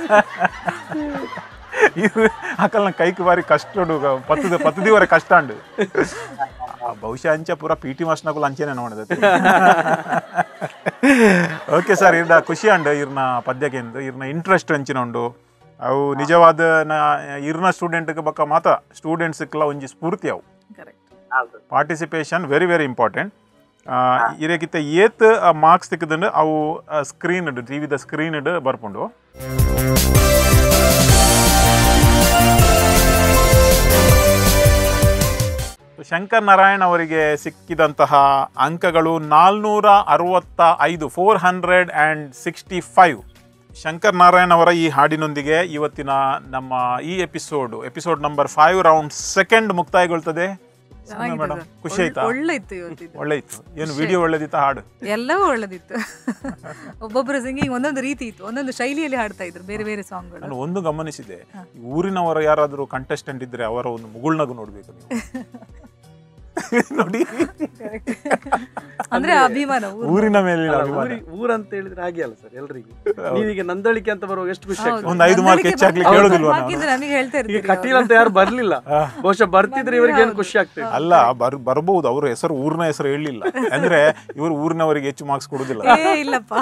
[SPEAKER 1] ಇವು ಅಕಲ್ನ ಕೈಕ್ ಬಾರಿ ಕಷ್ಟ ಉಂಡು ಪತ್ತದ ಪತ್ತದಿವರೆ ಕಷ್ಟ ಉಂಡು ಆ, ಬಹುಶಃ ಅಂಚ ಪೂರ ಪಿ ಟಿ ಮಾಸ್ಟರ್ನಕುಲು ಅಂಚೆನೆ ನೋಡಿದೆ ಓಕೆ ಸರ್ ಇರ್ನ ಖುಷಿ ಅಂಡು ಇರ್ನ ಪದ್ಯಕ್ಕೆ ಇರ್ನ ಇಂಟ್ರೆಸ್ಟ್ ಅಂಚಿನ ಉಂಡು ಅವು ನಿಜವಾದ ನ ಇರ್ನ ಸ್ಟೂಡೆಂಟ್ಗೆ ಬಕ್ಕ ಮಾತ ಸ್ಟೂಡೆಂಟ್ಸ್ಗೆಲ್ಲ ಒಂಜಿ ಸ್ಫೂರ್ತಿ ಅವು
[SPEAKER 4] ಕರೆಕ್ಟ್
[SPEAKER 6] ಹಾ sir
[SPEAKER 1] participation very very important ಇರಕ್ಕಿಂತ ಏತ್ ಮಾರ್ಕ್ಸ್ ತಿಕ್ಕದಂಡು ಅವು ಸ್ಕ್ರೀನ್ ಟಿ ವಿದ ಸ್ಕ್ರೀನ್ ಬರ್ಪುಂಡು ಶಂಕರ್ ನಾರಾಯಣ್ ಅವರಿಗೆ ಸಿಕ್ಕಿದಂತಹ ಅಂಕಗಳು ನಾಲ್ನೂರ ಅರವತ್ತ ಐದು four hundred and sixty five Shankar Narayan ಅವರ ಈ ಹಾಡಿನೊಂದಿಗೆ ಇವತ್ತಿನ ನಮ್ಮ ಈ episode episode number five round second ಮುಕ್ತಾಯಗೊಳ್ತದೆ
[SPEAKER 4] ಚೆನ್ನಾಗಿದೆ
[SPEAKER 1] ಮೇಡಮ್
[SPEAKER 4] ಸರ್.
[SPEAKER 1] ಖುಷಿ
[SPEAKER 4] ಒಳ್ಳೆ-
[SPEAKER 1] ಆಯ್ತಾ
[SPEAKER 4] ಒಳ್ಳೆ ಇತ್ತು ಇವತ್ತಿದ್ದು
[SPEAKER 1] ಒಳ್ಳೆ ಇತ್ತು ಏನು ವಿಡಿಯೋ ಒಳ್ಳೆದಿತ್ತ ಹಾಡು
[SPEAKER 4] ಎಲ್ಲವೂ ಒಳ್ಳೆದಿತ್ತು ಒಬ್ಬೊಬ್ಬರ ಸಿಂಗಿಂಗ್ ಒಂದೊಂದು ರೀತಿ ಇತ್ತು ಒಂದೊಂದು ಶೈಲಿಯಲ್ಲಿ ಹಾಡ್ತಾ ಇದ್ರು ಬೇರೆ ಬೇರೆ ಸಾಂಗ್ಗಳು
[SPEAKER 1] ನಾನು ಒಂದು ಗಮನಿಸಿದೆ ಈ ಊರಿನವರ ಯಾರಾದರೂ ಕಂಟೆಸ್ಟೆಂಟ್ ಇದ್ರೆ ಅವರ ಒಂದು ಮುಗುಳ್ನಗು ನೋಡ್ಬೇಕು ನೀವು ನೋಡಿ
[SPEAKER 4] ಅಂದ್ರೆ ಅಭಿಮಾನ ಊರು.
[SPEAKER 1] ಊರಿನ ಮೇಲಿನ
[SPEAKER 5] ಅಲ್ಲ,
[SPEAKER 1] ಅಭಿಮಾನ
[SPEAKER 5] ಊರಿ ಊರಂತ ಹೇಳಿದ್ರೆ ಹಾಗೆ ಅಲ್ಲ ಸರ್ ಎಲ್ರಿಗೂ ನೀವೀಗ ನಂದಳಿಕೆ ಅಂತ ಬರುವಾಗ ಎಷ್ಟು ಖುಷಿ
[SPEAKER 4] ಹೌದು.
[SPEAKER 5] ಆಗ್ತದೆ
[SPEAKER 1] ಒಂದು ಐದು ಮಾರ್ಕ್
[SPEAKER 4] ನಂದಳಿಕೆ
[SPEAKER 1] ಹೆಚ್ಚಾಗ್ಲಿಕ್ಕೆ
[SPEAKER 4] ಹೌದು,
[SPEAKER 1] ಹೇಳೋದಿಲ್ವಾ ನಾವು?
[SPEAKER 4] ಹಾಗಿದ್ರೆ ನಮಗೆ ಹೇಳ್ತಾ
[SPEAKER 5] ಈಗ
[SPEAKER 4] ಇರ್ತೀರಿ
[SPEAKER 5] ಕಟೀಲ್ ಅಂತ ಯಾರು ಬರ್ಲಿಲ್ಲ ಬಹುಶಃ ಬರ್ತಿದ್ರೆ ಇವರಿಗೆ ಏನು ಖುಷಿ ಆಗ್ತದೆ
[SPEAKER 1] ಅಲ್ಲ ಬರ್ ಬರ್ಬೋದು ಅವ್ರ ಹೆಸರು ಊರಿನ ಹೆಸರು ಹೇಳಲಿಲ್ಲ ಅಂದ್ರೆ ಇವರು ಊರಿನವರಿಗೆ ಹೆಚ್ಚು ಮಾರ್ಕ್ಸ್ ಕೊಡುದಿಲ್ಲ
[SPEAKER 4] ಏ ಇಲ್ಲಪ್ಪ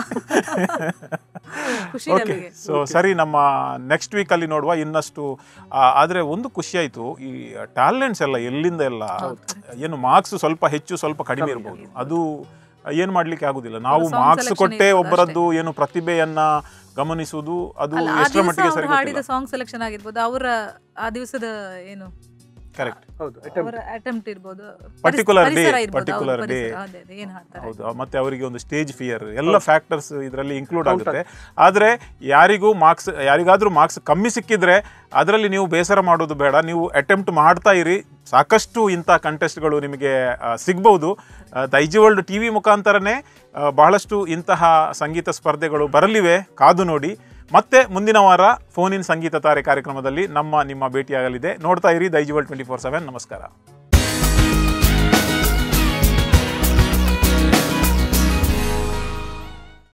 [SPEAKER 4] ಖುಷಿ
[SPEAKER 1] ಓಕೆ
[SPEAKER 4] ನಮಗೆ
[SPEAKER 1] ಸೊ ಸರಿ ನಮ್ಮ ನೆಕ್ಸ್ಟ್ ವೀಕ್ ಅಲ್ಲಿ ನೋಡುವ ಇನ್ನಷ್ಟು ಆ, ಆದ್ರೆ ಒಂದು ಖುಷಿ ಆಯ್ತು ಈ ಟ್ಯಾಲೆಂಟ್ಸ್ ಎಲ್ಲ ಎಲ್ಲಿಂದ ಎಲ್ಲ ಏನು ಮಾರ್ಕ್ಸ್ ಸ್ವಲ್ಪ ಹೆಚ್ಚು ಸ್ವಲ್ಪ ಕಡಿಮೆ ಇರಬಹುದು ಅದು ಏನು ಮಾಡ್ಲಿಕ್ಕೆ ಆಗುದಿಲ್ಲ ನಾವು
[SPEAKER 4] song
[SPEAKER 1] ಮಾರ್ಕ್ಸ್
[SPEAKER 4] selection
[SPEAKER 1] ಕೊಟ್ಟೆ
[SPEAKER 4] ಇರ್ತದೆ
[SPEAKER 1] ಒಬ್ಬರದ್ದು ಏನು ಪ್ರತಿಭೆಯನ್ನ ಗಮನಿಸುವುದು ಅದು
[SPEAKER 4] ಅಲ್ಲ ಆ
[SPEAKER 1] ಎಷ್ಟರ
[SPEAKER 4] ದಿವಸ
[SPEAKER 1] ಮಟ್ಟಿಗೆ
[SPEAKER 4] ಅವ್ರು
[SPEAKER 1] ಸರಿ
[SPEAKER 4] ಹಾಡಿದ ಸಾಂಗ್ ಸೆಲೆಕ್ಷನ್ ಆಗಿರ್ಬೋದು ಅವರ ಆ ದಿವಸದ ಏನು
[SPEAKER 1] ಕರೆಕ್ಟ್
[SPEAKER 5] ಹೌದು
[SPEAKER 4] ಅವರ ಅಟೆಂಪ್ಟ್ ಇರ್ಬೋದು
[SPEAKER 1] Particular
[SPEAKER 4] ಪರಿಸರ
[SPEAKER 1] day,
[SPEAKER 4] ಇರ್ಬೋದು, ಅವ್ರ
[SPEAKER 1] particular
[SPEAKER 4] ಪರಿಸರ,
[SPEAKER 1] day.
[SPEAKER 4] ಅದೇ ಅದೇ ಏನ್ ಹಾಡ್ತಾರೆ
[SPEAKER 1] ಹೌದು ಮತ್ತೆ ಅವರಿಗೆ ಒಂದು ಸ್ಟೇಜ್ ಫಿಯರ್ ಎಲ್ಲ ಫ್ಯಾಕ್ಟರ್ಸ್ ಇದರಲ್ಲಿ ಇನ್ಕ್ಲೂಡ್ ಆಗುತ್ತೆ ಆದರೆ ಯಾರಿಗೂ ಮಾರ್ಕ್ಸ್ ಯಾರಿಗಾದ್ರೂ ಮಾರ್ಕ್ಸ್ ಕಮ್ಮಿ ಸಿಕ್ಕಿದ್ರೆ ಅದರಲ್ಲಿ ನೀವು ಬೇಸರ ಮಾಡೋದು ಬೇಡ ನೀವು ಅಟೆಂಪ್ಟ್ ಮಾಡ್ತಾ ಇರಿ ಸಾಕಷ್ಟು ಇಂಥ ಕಂಟೆಸ್ಟ್ಗಳು ನಿಮಗೆ ಆ, ಸಿಗ್ಬೋದು ಆ, ದೈಜಿ ವರ್ಲ್ಡ್ ಟಿ ವಿ ಮುಖಾಂತರನೇ ಆ, ಬಹಳಷ್ಟು ಇಂತಹ ಸಂಗೀತ ಸ್ಪರ್ಧೆಗಳು ಬರಲಿವೆ ಕಾದು ನೋಡಿ ಮತ್ತೆ ಮುಂದಿನ ವಾರ ಫೋನ್ ಇನ್ ಸಂಗೀತ ತಾರೆ ಕಾರ್ಯಕ್ರಮದಲ್ಲಿ ನಮ್ಮ ನಿಮ್ಮ ಭೇಟಿಯಾಗಲಿದೆ ನೋಡ್ತಾ ಇರಿ Daijiworld twenty four seven ನಮಸ್ಕಾರ